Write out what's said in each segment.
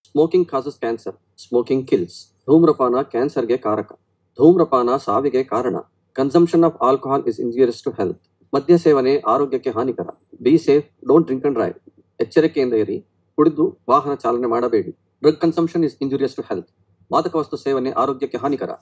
Smoking causes cancer smoking kills ಧೂಮ್ರಪಾನ ಕ್ಯಾನ್ಸರ್ಗೆ ಕಾರಕ ಧೂಮ್ರಪಾನ ಸಾವಿಗೆ ಕಾರಣ consumption of alcohol is injurious to health ಮದ್ಯ ಸೇವನೆ ಆರೋಗ್ಯಕ್ಕೆ ಹಾನಿಕರ be safe don't drink and drive ಎಚ್ಚರಿಕೆಯಿಂದ ಇರಿ ಕುಡಿದು ವಾಹನ ಚಾಲನೆ ಮಾಡಬೇಡಿ drug consumption is injurious to health ಮಾದಕ ವಸ್ತು ಸೇವನೆ ಆರೋಗ್ಯಕ್ಕೆ ಹಾನಿಕರ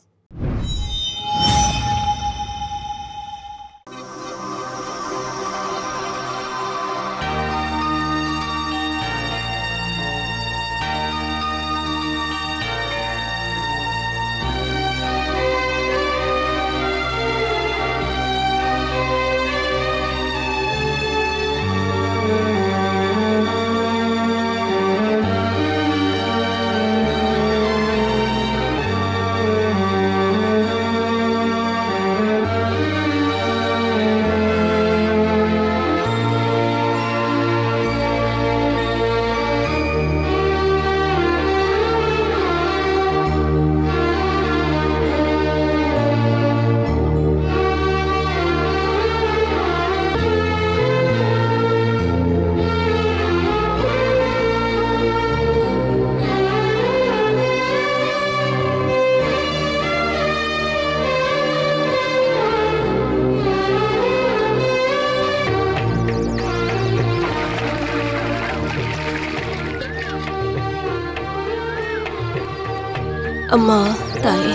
ಅಮ್ಮ ತಾಯಿ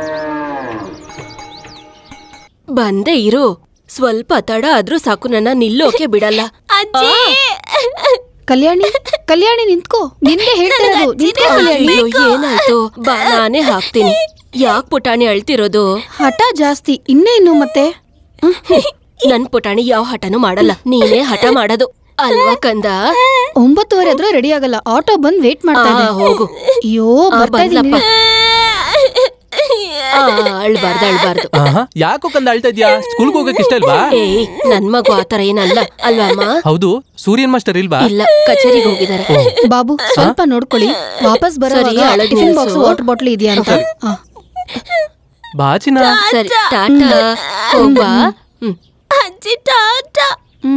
ಬಂದೆ ಇರು ಸ್ವಲ್ಪ ತಡ ಆದ್ರೂ ಸಾಕು ನನ್ನ ನಿಲ್ಲೋಕೆ ಬಿಡಲ್ಲ ಅಜ್ಜಿ ಕಲ್ಯಾಣಿ ಕಲ್ಯಾಣಿ ನಿಂತ್ಕೋ ನಿನ್ಗೆ ಹೇಳ್ತಾ ಇರೋದು ನಿಂತ್ಕೋ ಕಲ್ಯಾಣಿ ಅಯ್ಯೋ ಏನಾಯ್ತು ಬಾ ನಾನೇ ಹಾಕ್ತೀನಿ ಯಾಕ್ ಪುಟಾಣಿ ಅಳ್ತಿರೋದು ಹಠ ಜಾಸ್ತಿ ಇನ್ನೇನು ಮತ್ತೆ ನನ್ ಪುಟಾಣಿ ಯಾವ ಹಠನೂ ಮಾಡಲ್ಲ ನೀನೇ ಹಠ ಮಾಡೋದು ಅಲ್ವಾ ಕಂದ ಒಂಬತ್ತುವರೆ ಆದ್ರೂ ರೆಡಿ ಆಗಲ್ಲ ಆಟೋ ಬಂದ್ ವೇಟ್ ಮಾಡ್ತಾ ಆ, ಇದೆ ಹೋಗು ಅಯ್ಯೋ ಆ, ಬರ್ತಾ ಬಂದ್ಲಪ್ಪ. ಇದೀನಿ ಆ, ಅಳ್ಬಾರ್ದು ಅಳ್ಬಾರ್ದು ಆಹಾ, ಯಾಕೋ ಕಂದ ಅಳ್ತಾ ಇದ್ಯಾ ಸ್ಕೂಲ್ಗೆ ಹೋಗಕ್ ಇಷ್ಟ ಇಲ್ವಾ ಏಯ್ ನನ್ ಮಗು ಆತರ ಏನಲ್ಲ ಅಲ್ವಾ ಅಮ್ಮ ಹೌದು ಸೂರ್ಯನ್ ಮಾಸ್ಟರ್ ಇಲ್ವಾ ಇಲ್ಲ ಕಚೇರಿಗೆ ಹೋಗಿದ್ದಾರೆ ಬಾಬು ಸ್ವಲ್ಪ ನೋಡ್ಕೊಳ್ಳಿ ವಾಪಸ್ ಸರಿ, ಬರೋ ಅಳೋದ್ ಟಿಫಿನ್ ನಿಲ್ಸು. ಬಾಕ್ಸ್ ವಾಟರ್ ಬಾಟ್ಲ್ ಇದೆಯಾ ಅಂತ ಆ. ಬಾಚಿನ ಸರಿ ಟಾಟಾ ಹೋಗ್ಬಾ ಹ್ಮ್ ಅಜ್ಜಿ ಟಾಟಾ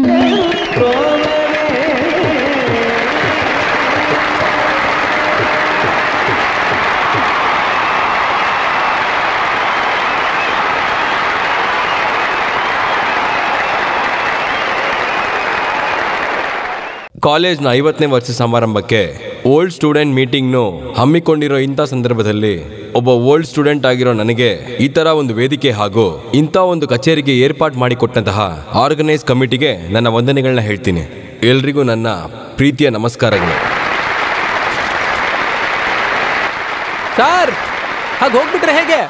ಕಾಲೇಜ್ನ ಐವತ್ತನೇ ವರ್ಷ ಸಮಾರಂಭಕ್ಕೆ ಓಲ್ಡ್ ಸ್ಟೂಡೆಂಟ್ ಮೀಟಿಂಗ್ನು ಹಮ್ಮಿಕೊಂಡಿರೋ ಇಂಥ ಸಂದರ್ಭದಲ್ಲಿ ಒಬ್ಬ ಓಲ್ಡ್ ಸ್ಟೂಡೆಂಟ್ ಆಗಿರೋ ನನಗೆ ಈ ಥರ ಒಂದು ವೇದಿಕೆ ಹಾಗೂ ಇಂಥ ಒಂದು ಕಚೇರಿಗೆ ಏರ್ಪಾಟ್ ಮಾಡಿಕೊಟ್ಟಂತಹ ಆರ್ಗನೈಸ್ ಕಮಿಟಿಗೆ ನನ್ನ ವಂದನೆಗಳನ್ನ ಹೇಳ್ತೀನಿ ಎಲ್ರಿಗೂ ನನ್ನ ಪ್ರೀತಿಯ ನಮಸ್ಕಾರಗಳು ಸರ್ ಹಾಗ ಹೋಗ್ಬಿಟ್ರೆ ಹೇಗೆ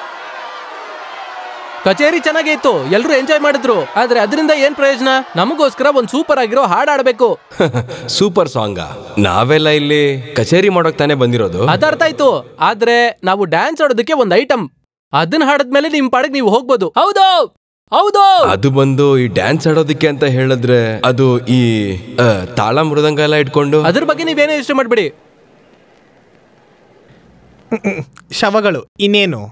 ಕಚೇರಿ ಚೆನ್ನಾಗೇ ಇತ್ತು ಎಲ್ರು ಎಂಜಾಯ್ ಮಾಡಿದ್ರು ಆದ್ರೆ ಅದರಿಂದ ಏನ್ ಪ್ರಯೋಜನ ನಮಗೋಸ್ಕರ ಒಂದ್ ಸೂಪರ್ ಆಗಿರೋ ಹಾಡ್ ಆಡ್ಬೇಕು ಸೂಪರ್ ಸಾಂಗ ನಾವೆಲ್ಲ ಇಲ್ಲಿ ಕಚೇರಿ ಮಾಡೋಕ್ ತಾನೇ ಬಂದಿರೋದು ಅದರ್ಥ ಆಯ್ತು ಆದ್ರೆ ನಾವು ಡ್ಯಾನ್ಸ್ ಆಡೋದಕ್ಕೆ ಒಂದ್ ಐಟಮ್ ಅದನ್ನ ಹಾಡದ್ಮೇಲೆ ನಿಮ್ ಪಾಡಕ್ ನೀವು ಹೋಗ್ಬೋದು ಹೌದು ಹೌದು ಅದು ಬಂದು ಈ ಡ್ಯಾನ್ಸ್ ಆಡೋದಕ್ಕೆ ಅಂತ ಹೇಳಿದ್ರೆ ಅದು ಈ ಆ, ತಾಳ ಮೃದಂಗ ಎಲ್ಲ ಇಟ್ಕೊಂಡು ಅದ್ರ ಬಗ್ಗೆ ನೀವೇನೇ ಇಷ್ಟ ಮಾಡ್ಬಿಡಿ ಶವಗಳು ಇನ್ನೇನು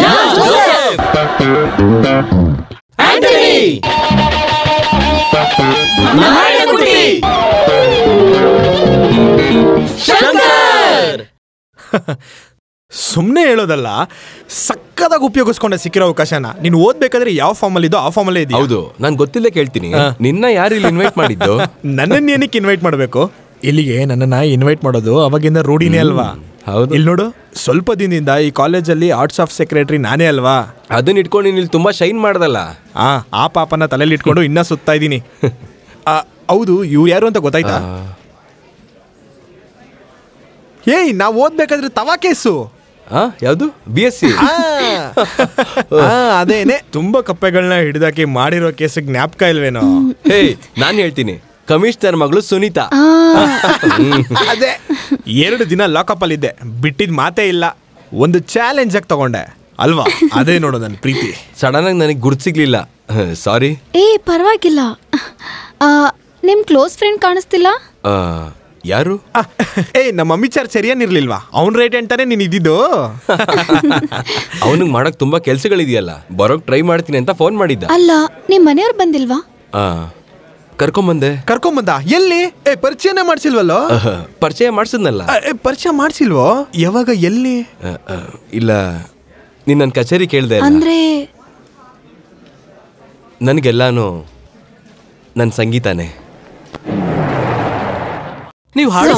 ಸುಮ್ಮನೆ ಹೇಳೋದಲ್ಲ ಸಕ್ಕದಾಗಿ ಉಪಯೋಗಿಸ್ಕೊಂಡೆ ಸಿಕ್ಕಿರೋ ಅವಕಾಶನ ನೀನು ಓದ್ಬೇಕಾದ್ರೆ ಯಾವ ಫಾರ್ಮಲ್ಲಿ ಇದ್ದೋ ಆ ಫಾರ್ಮಲ್ಲೇ ಇದೆಯಾ ಹೌದು ನಾನ್ ಗೊತ್ತಿಲ್ಲ ಕೇಳ್ತೀನಿ ನಿನ್ನ ಯಾರು ಇಲ್ಲಿ ಇನ್ವೈಟ್ ಮಾಡಿದ್ದು ನನ್ನನ್ನು ಏನಕ್ಕೆ ಇನ್ವೈಟ್ ಮಾಡಬೇಕು ಇಲ್ಲಿಗೆ ನನ್ನನ್ನ ಇನ್ವೈಟ್ ಮಾಡೋದು ಅವಾಗಿಂದ ರೂಢಿನೇ ಅಲ್ವಾ ಹೌದು. ಇಲ್ಲಿ ನೋಡು ಸ್ವಲ್ಪ ದಿನದಿಂದ ಈ ಕಾಲೇಜಲ್ಲಿ ಆರ್ಟ್ಸ್ ಆಫ್ ಸೆಕ್ರೆಟರಿ ನಾನೇ ಅಲ್ವಾ ಅದನ್ನ ಇಟ್ಕೊಂಡು ನೀನ್ ಇಲ್ಲಿ ತುಂಬಾ ಶೈನ್ ಮಾಡ್ದಲ್ಲ ಆ ಆ ಪಾಪನ ತಲೆಯಲ್ಲಿ ಇಟ್ಕೊಂಡು ಇನ್ನ ಸುತ್ತಾ ಇದ್ದೀನಿ ಆ, ಹೌದು ಇವ್ರು ಯಾರು ಅಂತ ಗೊತ್ತಾಯ್ತಾ ಏಯ್ ನಾವು ಓದ್ಬೇಕಾದ್ರೆ ತವಾ ಕೇಸು ಆ ಯಾವ್ದು ಬಿ ಎಸ್ ಸಿ ಆ, ಆ, ಅದೇನೆ ತುಂಬಾ ಕಪ್ಪೆಗಳನ್ನ ಹಿಡಿದಾಕಿ ಮಾಡಿರೋ ಕೇಸ್ ಜ್ಞಾಪಕ ಇಲ್ವೇನೋ ಹೇ ನಾನ್ ಹೇಳ್ತೀನಿ ಕಮಿಷನರ್ ಮಗಳು ಸುನೀತಾ ಅದೇ ಎರಡು ದಿನ ಲಾಕಪ್ ಅಲ್ಲಿ ಇದ್ದೆ ಬಿಟ್ಟಿದ್ ಮಾತೇ ಇಲ್ಲ ಒಂದು ಚಾಲೆಂಜ್ ಆಗಿ ತಗೊಂಡೆ ಅಲ್ವಾ ಅದೇ ನೋಡು ನನ್ನ ಪ್ರೀತಿ ಸಡನ್ ಆಗಿ ನನಗೆ ಗುರ್ತಿಗ್ಲಿಲ್ಲ ಸಾರಿ ಏ ಪರವಾಗಿಲ್ಲ ಆ, ನಿಮ್ ಕ್ಲೋಸ್ ಫ್ರೆಂಡ್ ಕಾಣಿಸ್ತಿಲ್ಲ ಯಾರು ಆ, ಏಯ್ ನಮ್ಮ ಮಮ್ಮಿ ಚಾರ್ ಸರಿಯಾನಿರ್ಲಿಲ್ವಾ ಅವ್ನ್ ರೇಟ್ ಅಂತಾನೆ ನೀನ್ ಇದ್ದಿದ್ದು ಅವನಿಗೆ ಮಾಡಕ್ ತುಂಬಾ ಕೆಲ್ಸಗಳಿದೆಯಲ್ಲ ಬರೋಕ್ ಟ್ರೈ ಮಾಡ್ತೀನಿ ಅಂತ ಫೋನ್ ಮಾಡಿದ್ದ ಅಲ್ಲ ನಿಮ್ ಮನೆಯವ್ರು ಬಂದಿಲ್ವಾ ಆ, ಕರ್ಕೊಂಬಂದೆ ಕರ್ಕೊಂಬಂದ ಎಲ್ಲಿ ಏ ಪರಿಚಯನೇ ಮಾಡ್ಸಿಲ್ವಲ್ಲೋ ಅಹ, ಪರಿಚಯ ಮಾಡ್ಸಿದ್ನಲ್ಲ ಆ, ಏ, ಪರಿಚಯ ಮಾಡ್ಸಿಲ್ವೋ ಯಾವಾಗ ಎಲ್ಲಿ ಅ, ಅ, ಇಲ್ಲ ನೀನ್ ನನ್ನ ಕಚೇರಿ ಕೇಳ್ದೆ ಅಲ್ಲ ಅಂದ್ರೆ ನನಗೆಲ್ಲಾನು ನನ್ನ ಸಂಗೀತನೇ ನೀವು ಹಾಡು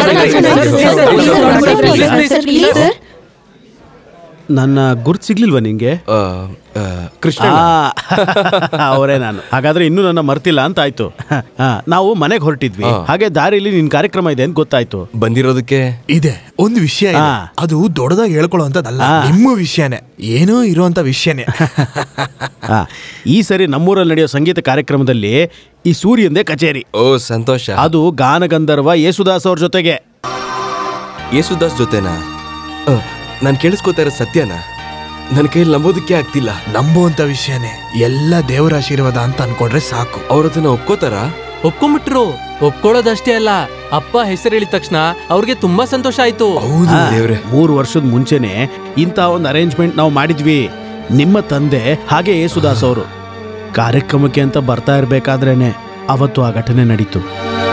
ಸರ್ ನನ್ನ ಗುರ್ತು ಸಿಗ್ಲಿಲ್ವಾ ನಿಂಗೆ ಆ, ಆ, ಕೃಷ್ಣ ಅವರೇ ನಾನು ಹಾಗಾದ್ರೆ ಇನ್ನೂ ನನ್ನ ಮರ್ತಿಲ್ಲ ಅಂತ ಆಯ್ತು ಹಾ, ನಾವು ಮನೆಗೆ ಹೊರಟಿದ್ವಿ ಹಾ. ಹಾಗೆ ದಾರಿಲಿ ನಿನ್ ಕಾರ್ಯಕ್ರಮ ಇದೆ ಅಂತ ಗೊತ್ತಾಯ್ತು ಬಂದಿರೋದಕ್ಕೆ ಇದೆ ಒಂದು ವಿಷಯ ಇದೆ. ಆ. ಅದು ದೊಡ್ಡದಾಗಿ ಹೇಳ್ಕೊಳ್ಳುವಂತದ್ದಲ್ಲ ಆ. ನಿಮ್ಮ ವಿಷಯನೇ ಏನೋ ಇರುವಂತ ವಿಷಯನೇ ಹಾ, ಈ ಸರಿ ನಮ್ಮೂರಲ್ಲಿ ನಡೆಯೋ ಸಂಗೀತ ಕಾರ್ಯಕ್ರಮದಲ್ಲಿ ಈ ಸೂರ್ಯಂದೇ ಕಚೇರಿ ಓ ಸಂತೋಷ ಅದು ಗಾನಗಂಧರ್ವ ಯೇಸುದಾಸ್ ಅವ್ರ ಜೊತೆಗೆ ಯೇಸುದಾಸ್ ಜೊತೆನಾ ನಾನು ಕೇಳಿಸ್ಕೊತಾ ಇರೋ ಸತ್ಯನಾ ನನ್ನ ಕೈಯಲ್ಲಿ ನಂಬೋದಕ್ಕೆ ಆಗ್ತಿಲ್ಲ ನಂಬುವಂತ ವಿಷಯನೇ ಎಲ್ಲ ದೇವರ ಆಶೀರ್ವಾದ ಅಂತ ಅನ್ಕೊಂಡ್ರೆ ಸಾಕು ಅವ್ರ ಅದನ್ನ ಒಪ್ಕೋತಾರ ಒಪ್ಕೊಂಡ್ಬಿಟ್ರು ಒಪ್ಕೊಳ್ಳೋದಷ್ಟೇ ಅಲ್ಲ ಅಪ್ಪ ಹೆಸರು ಹೇಳಿದ ತಕ್ಷಣ ಅವ್ರಿಗೆ ತುಂಬಾ ಸಂತೋಷ ಆಯ್ತು ಹೌದು ಹಾ, ದೇವ್ರೆ. ಮೂರು ವರ್ಷದ ಮುಂಚೆನೆ ಇಂಥ ಒಂದು ಅರೇಂಜ್ಮೆಂಟ್ ನಾವು ಮಾಡಿದ್ವಿ ನಿಮ್ಮ ತಂದೆ ಹಾಗೆ ಯೇಸುದಾಸ್ ಅವರು ಕಾರ್ಯಕ್ರಮಕ್ಕೆ ಅಂತ ಬರ್ತಾ ಇರ್ಬೇಕಾದ್ರೇನೆ ಅವತ್ತು ಆ ಘಟನೆ ನಡೀತು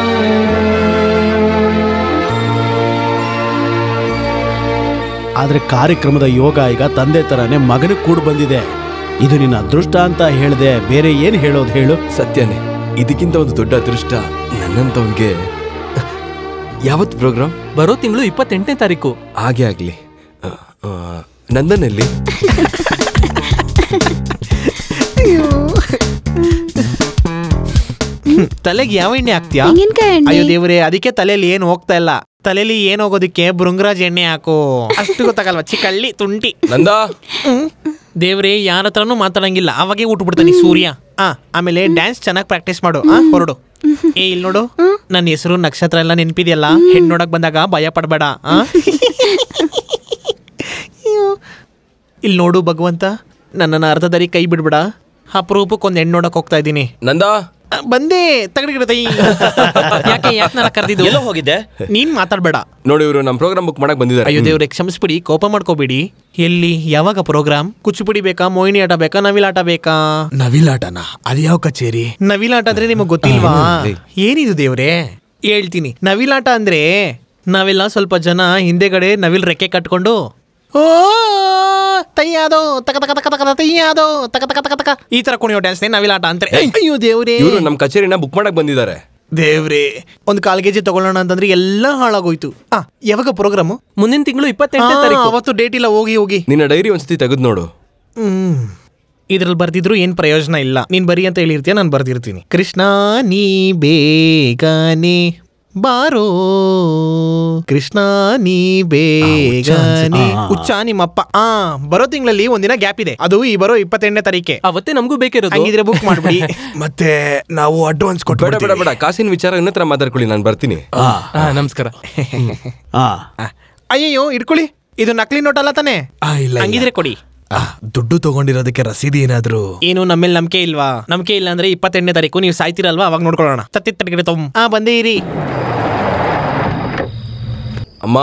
ಆದ್ರೆ ಕಾರ್ಯಕ್ರಮದ ಯೋಗ ಈಗ ತಂದೆ ತರಾನೇ ಮಗನಿಗೆ ಕೂಡ ಬಂದಿದೆ ಇದು ನಿನ್ನ ಅದೃಷ್ಟ ಅಂತ ಹೇಳ್ದೆ ಬೇರೆ ಏನ್ ಹೇಳೋದು ಹೇಳು ಸತ್ಯನೇ ಇದಕ್ಕಿಂತ ಒಂದು ದೊಡ್ಡ ಅದೃಷ್ಟ ನನ್ನಂತವನ್ಗೆ ಯಾವತ್ತು ಪ್ರೋಗ್ರಾಮ್ ಬರೋ ತಿಂಗಳು ಇಪ್ಪತ್ತೆಂಟನೇ ತಾರೀಕು ಹಾಗೆ ಆಗ್ಲಿ ಆ, ಆ, ನಂದನಲ್ಲಿ ತಲೆಗೆ ಯಾವ ಎಣ್ಣೆ ಹಾಕ್ತೀಯಾ ತೆಂಗಿನಕಾಯಿ ಎಣ್ಣೆ. ಅಯ್ಯೋ ದೇವ್ರೆ ಅದಕ್ಕೆ ತಲೆಯಲ್ಲಿ ಏನು ಹೋಗ್ತಾ ಇಲ್ಲ ತಲೆಯಲ್ಲಿ ಏನ್ ಹೋಗೋದಕ್ಕೆ ಭೃಂಗರಾಜ್ ಎಣ್ಣೆ ಹಾಕು ಅಷ್ಟು ಗೊತ್ತಾಗಲ್ವಾ ಚಿಕ್ಕಳ್ಳಿ ತುಂಟಿ ನಂದ ದೇವ್ರೆ ಯಾರ ಹತ್ರನೂ ಮಾತಾಡಂಗಿಲ್ಲ ಅವಾಗೆ ಊಟ ಬಿಡ್ತಾನೆ ಸೂರ್ಯ ಆ ಆಮೇಲೆ ಡ್ಯಾನ್ಸ್ ಚೆನ್ನಾಗಿ ಪ್ರಾಕ್ಟೀಸ್ ಮಾಡು ಆ ಹೊರಡು ಏ ಇಲ್ಲಿ ನೋಡು ನನ್ನ ಹೆಸರು ನಕ್ಷತ್ರ ಎಲ್ಲ ನೆನ್ಪಿದೆಯಲ್ಲ ಹೆಣ್ಣು ನೋಡಕ್ ಬಂದಾಗ ಭಯ ಪಡ್ಬೇಡ ಆ ಇಲ್ಲಿ ನೋಡು ಭಗವಂತ ನನ್ನನ್ನು ಅರ್ಧದಾರಿ ಕೈ ಬಿಡ್ಬೇಡ ಅಪರೂಪಕ್ಕೆ ಒಂದು ಹೆಣ್ಣು ನೋಡಕ್ ಹೋಗ್ತಾ ಇದ್ದೀನಿ ನಂದ ಆ, ಬಂದೆ ತಗಡಿಗಿಡತೈ ಯಾಕೆ ಯಾಕೆ ನನ್ನ ಕರೆದಿದ್ದು ಎಲ್ಲೋ ಹೋಗಿದ್ದೆ ನೀನ್ ಮಾತಾಡ್ಬೇಡ ನೋಡಿ ಇವರು ನಮ್ಮ ಪ್ರೋಗ್ರಾಮ್ ಬುಕ್ ಮಾಡಕ್ ಬಂದಿದ್ದಾರೆ ಅಯ್ಯೋ ದೇವ್ರೆ ಕ್ಷಮಿಸ್ಬಿಡಿ ಕೋಪ ಮಾಡ್ಕೋಬೇಡಿ ಎಲ್ಲಿ ಯಾವಾಗ ಪ್ರೋಗ್ರಾಮ್ ಕುಚ್ಚುಪುಡಿ ಬೇಕಾ ಮೋಹಿನಿ ಆಟ ಬೇಕಾ ನವಿಲಾಟ ಬೇಕಾ ನವಿಲಾಟನ ಅದ್ಯಾವ ಕಚೇರಿ ನವಿಲಾಟ ಅಂದ್ರೆ ನಿಮಗ್ ಗೊತ್ತಿಲ್ವಾ ಏನಿದು ದೇವ್ರೆ ಹೇಳ್ತೀನಿ ನವಿಲಾಟ ಅಂದ್ರೆ ನಾವೆಲ್ಲ ಸ್ವಲ್ಪ ಜನ ಹಿಂದೆಗಡೆ ನವಿಲ್ ರೆಕ್ಕೆ ಕಟ್ಕೊಂಡು ಓ ತಯ್ಯಾದೋ ತಕ ತಕ ತಕ ತಕ ತಯ್ಯಾದೋ ತಕ ತಕ ತಕ ತಕ ಈ ತರ ಕುಣಿಯೋ ಡ್ಯಾನ್ಸ್ ನವಿಲಾಟ ಅಂತಾರೆ ಅಯ್ಯೋ ದೇವ್ರೇ ಇವರು ನಮ್ಮ ಕಚೇರಿನ ಬುಕ್ ಮಾಡಕ್ ಬಂದಿದ್ದಾರೆ ದೇವ್ರೇ ಒಂದು ಕಾಲ್ ಕೆಜಿ ತಗೊಳ್ಳೋಣ ಅಂತಂದ್ರೆ ಎಲ್ಲ ಹಾಳಾಗೋಯ್ತು ಆ ಯಾವಾಗ ಪ್ರೋಗ್ರಾಮು ಮುಂದಿನ ತಿಂಗಳು ಇಪ್ಪತ್ತೆಂಟನೇ ಆ, ತಾರೀಕು ಅವತ್ತು ಡೇಟ್ ಇಲ್ಲ ಹೋಗಿ ಹೋಗಿ ನಿನ್ನ ಡೈರಿ ಒಂದ್ಸತಿ ತೆಗೆದು ನೋಡು ಹ್ಮ್ ಇದ್ರಲ್ಲಿ ಬರ್ದಿದ್ರು ಏನ್ ಪ್ರಯೋಜನ ಇಲ್ಲ ನೀನ್ ಬರಿ ಅಂತ ಹೇಳಿರ್ತೀಯ ನಾನು ಬರ್ದಿರ್ತೀನಿ ಕೃಷ್ಣ ನೀ ಬೇಗನೆ ಬಾರೋ ಕೃಷ್ಣ ನೀ ಬೇಗನೆ ಆ, ಹುಚ್ಚ ನಿಮ್ಮಪ್ಪ ಆ ಬರೋ ತಿಂಗಳಲ್ಲಿ ಒಂದಿನ ಗ್ಯಾಪ್ ಇದೆ ಅದು ಈ ಬರೋ ಇಪ್ಪತ್ತೆಂಟನೇ ತಾರೀಕೆ ಅವತ್ತೇ ನಮಗೂ ಬೇಕಿರೋದು ಹಂಗಿದ್ರೆ ಬುಕ್ ಮಾಡ್ಬಿಡಿ ಮತ್ತೆ ನಾವು ಅಡ್ವಾನ್ಸ್ ಬೇಡ ಬೇಡ ಬೇಡ ಕಾಸಿನ ವಿಚಾರ ಇನ್ನತ್ರ ಮಾತಾಡ್ಕೊಳ್ಳಿ ನಾನು ಬರ್ತೀನಿ ಹಾ ನಮಸ್ಕಾರ ಆ ಅಯ್ಯಯ್ಯೋ ಇಟ್ಕೊಳ್ಳಿ ಇದು ನಕಲಿ ನೋಟ್ ಅಲ್ಲ ತಾನೆ ಹಂಗಿದ್ರೆ ಕೊಡಿ ದುಡ್ಡು ತಗೊಂಡಿರೋದಕ್ಕೆ ರಸೀದಿ ಏನಾದ್ರು ಏನು ನಮ್ಮೇಲೆ ನಂಬಿಕೆ ಇಲ್ವಾ ನಂಬಿಕೆ ಇಲ್ಲ ಅಂದ್ರೆ ಇಪ್ಪತ್ತೆಂಟನೇ ತಾರೀಕು ನೀವು ಸಾಯ್ತಿರಲ್ವಾ ಅವಾಗ ನೋಡ್ಕೊಳ್ಳೋಣ ತತ್ತಿ ತಟ್ಟೆ ತೊಮ್ ಆ ಬಂದೇ ಇರಿ ಅಮ್ಮ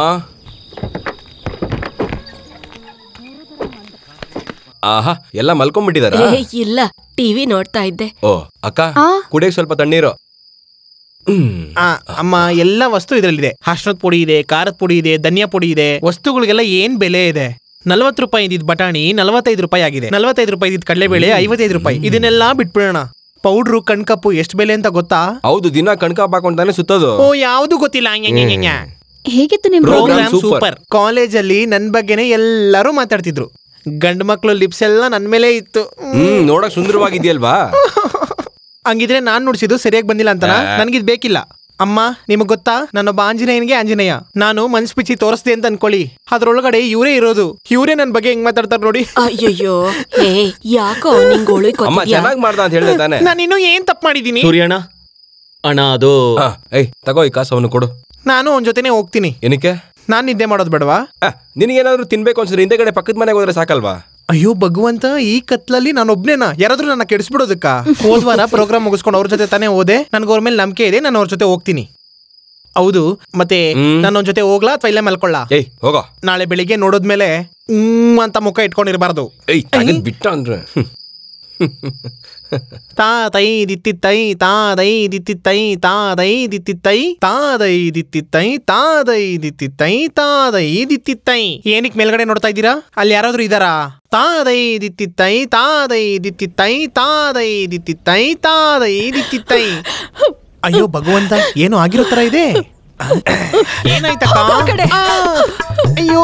ಆಹಾ ಎಲ್ಲ ಮಲ್ಕೊಂಡ್ಬಿಟ್ಟಿದಾರ ಏ ಇಲ್ಲ ಟಿವಿ ನೋಡ್ತಾ ಇದ್ದೆ ಓ ಅಕ್ಕ ಕುಡಿಯಕ್ ಸ್ವಲ್ಪ ತಣ್ಣೀರು ಹ್ಮ್ ಆ ಅಮ್ಮ ಎಲ್ಲ ವಸ್ತು ಇದರಲ್ಲಿದೆ ಅರ್ಶನದ ಪುಡಿ ಇದೆ ಖಾರದ ಪುಡಿ ಇದೆ ಧನಿಯಾ ಪುಡಿ ಇದೆ ವಸ್ತುಗಳಿಗೆಲ್ಲ ಏನ್ ಬೆಲೆ ಇದೆ ನಲ್ವತ್ತು ರೂಪಾಯಿ ಇದ್ದಿದ್ ಬಟಾಣಿ ನಲವತ್ತೈದು ರೂಪಾಯಿ ಆಗಿದೆ ನಲವತ್ತೈದು ರೂಪಾಯಿ ಇದ್ದಿದ್ ಕಡಲೆಬೇಳೆ ಐವತ್ತೈದು ರೂಪಾಯಿ ಇದನ್ನೆಲ್ಲ ಬಿಟ್ಬಿಡೋಣ ಪೌಡ್ರು ಕಣ್ಕಪ್ಪು ಎಷ್ಟು ಬೆಲೆ ಅಂತ ಗೊತ್ತಾ ಹೌದು ದಿನ ಕಣ್ಕಾಪ್ ಹಾಕೊಂಡ್ತಾನೆ ಸುತ್ತೋದು ಓ ಯಾವುದು ಗೊತ್ತಿಲ್ಲ ಹಂಗೆ ಹಂಗೆ, ಹಂಗೆ, ಹಂಗೆ. ಹೇಗಿತ್ತು ನಿಮ್ Program ಪ್ರೋಗ್ರಾಮ್ super. ಸೂಪರ್ ಕಾಲೇಜಲ್ಲಿ ನನ್ ಬಗ್ಗೆನೇ ಎಲ್ಲರೂ ಮಾತಾಡ್ತಿದ್ರು ಗಂಡು ಮಕ್ಳು ಲಿಪ್ಸ್ ಎಲ್ಲ ನನ್ ಮೇಲೆ ಇತ್ತು ಹ್ಮ್ ನೋಡಕ್ ಸುಂದರವಾಗಿದ್ಯಲ್ವಾ ಹಂಗಿದ್ರೆ ನಾನ್ ನುಡ್ಸಿದ್ದು ಸರಿಯಾಗಿ ಬಂದಿಲ್ಲ ಅಂತನಾ ನನ್ಗಿದ್ ಬೇಕಿಲ್ಲ ಅಮ್ಮ ನಿಮಗ್ ಗೊತ್ತಾ ನಾನೊಬ್ಬ ಆಂಜನೇಯನಿಗೆ ಆಂಜನೇಯ ನಾನು ಮನ್ಸ್ ಪಿಚ್ಚಿ ತೋರಿಸ್ದೆ ಅಂತ ಅನ್ಕೊಳ್ಳಿ ಅದ್ರೊಳಗಡೆ ಇವರೇ ಇರೋದು ಇವರೇ ನನ್ ಬಗ್ಗೆ ಹೆಂಗ್ ಮಾತಾಡ್ತಾರ ನೋಡಿ ಅಯ್ಯಯ್ಯೋ ಏ ಯಾಕೋ ನಿಂಗ್ ಅಮ್ಮ ಉಳಿಕೋತಿದ್ಯಾ ಚೆನ್ನಾಗ್ ಮಾಡ್ದ ಅಂತ ಹೇಳ್ದೆ ತಾನೆ ನಾನು ಇನ್ನೂ ಏನ್ ತಪ್ಪು ಮಾಡಿದೀನಿ ಸೂರ್ಯಣ್ಣ ಅಣ್ಣ ಅದು ಆ, ಏಯ್ ತಗೋ ಈ ಕಾಸು ಅವನು ಕೊಡು ನಾನು ಅವನ ಜೊತೆನೆ ಹೋಗ್ತೀನಿ ಏನಕ್ಕೆ ನಾನ್ ನಿದ್ದೆ ಮಾಡೋದು ಬೇಡವಾ ಆ, ನಿನಗೇನಾದ್ರೂ ತಿನ್ಬೇಕು ಅನ್ಸಿದ್ರೆ ಹಿಂದೆಗಡೆ ಪಕ್ಕದ ಮನೆಗೆ ಹೋದ್ರೆ ಸಾಕಲ್ವಾ ಅಯ್ಯೋ ಭಗವಂತ ಈ ಕತ್ಲಲ್ಲಿ ನಾನು ಒಬ್ನೇನಾ ಯಾರಾದ್ರೂ ನನ್ನ ಕೆಡಿಸ್ಬಿಡೋದಕ್ಕ ಹೋದ್ವಾರ ಪ್ರೋಗ್ರಾಮ್ ಮುಗಿಸ್ಕೊಂಡು ಅವ್ರ ಜೊತೆ ತಾನೇ ಹೋದೆ ನನ್ಗೆ ಅವ್ರ ಮೇಲೆ ನಂಬಿಕೆ ಇದೆ ನಾನು ಅವ್ರ ಜೊತೆ ಹೋಗ್ತೀನಿ ಹೌದು ಮತ್ತೆ ಹ್ಮ್. ನಾನು ಅವ್ನ ಜೊತೆ ಹೋಗ್ಲಾ ಅಥವಾ ಇಲ್ಲೇ ಮಲ್ಕೊಳ್ಳ ಏಯ್ ಹೋಗೋ ನಾಳೆ ಬೆಳಿಗ್ಗೆ ನೋಡಿದ್ಮೇಲೆ ಹ್ಮ್ ಅಂತ ಮುಖ ಇಟ್ಕೊಂಡಿರ್ಬಾರ್ದು ಏಯ್ ತಗದ್ ಬಿಟ್ಟ ಅಂದ್ರೆ ಹ್ಮ್. ತಾ ತೈ ದಿತ್ತಿ ತೈ ತಾ ದೈ ದಿತ್ತಿ ತೈ ತಾ ದೈ ದಿತ್ತಿ ತೈ ತಾ ದೈ ದಿತ್ತಿ ತೈ ತಾ ದೈ ದಿತ್ತಿ ತೈ ತಾ ದೈ ದಿತ್ತಿ ತೈ ಏನಕ್ಕೆ ಮೇಲ್ಗಡೆ ನೋಡ್ತಾ ಇದ್ದೀರಾ ಅಲ್ಲಿ ಯಾರಾದ್ರೂ ಇದಾರಾ ತಾ ದೈ ದಿತ್ತಿ ತೈ ತಾ ದೈ ದಿತ್ತಿ ತೈ ತಾ ದೈ ದಿತ್ತಿ ತೈ ತಾ ದೈ ದಿತ್ತಿ ತೈ ಅಯ್ಯೋ ಭಗವಂತ ಏನೋ ಆಗಿರೋ ತರ ಇದೆ ಏನಾಯ್ತಕ್ಕ ಆ, ಅಯ್ಯೋ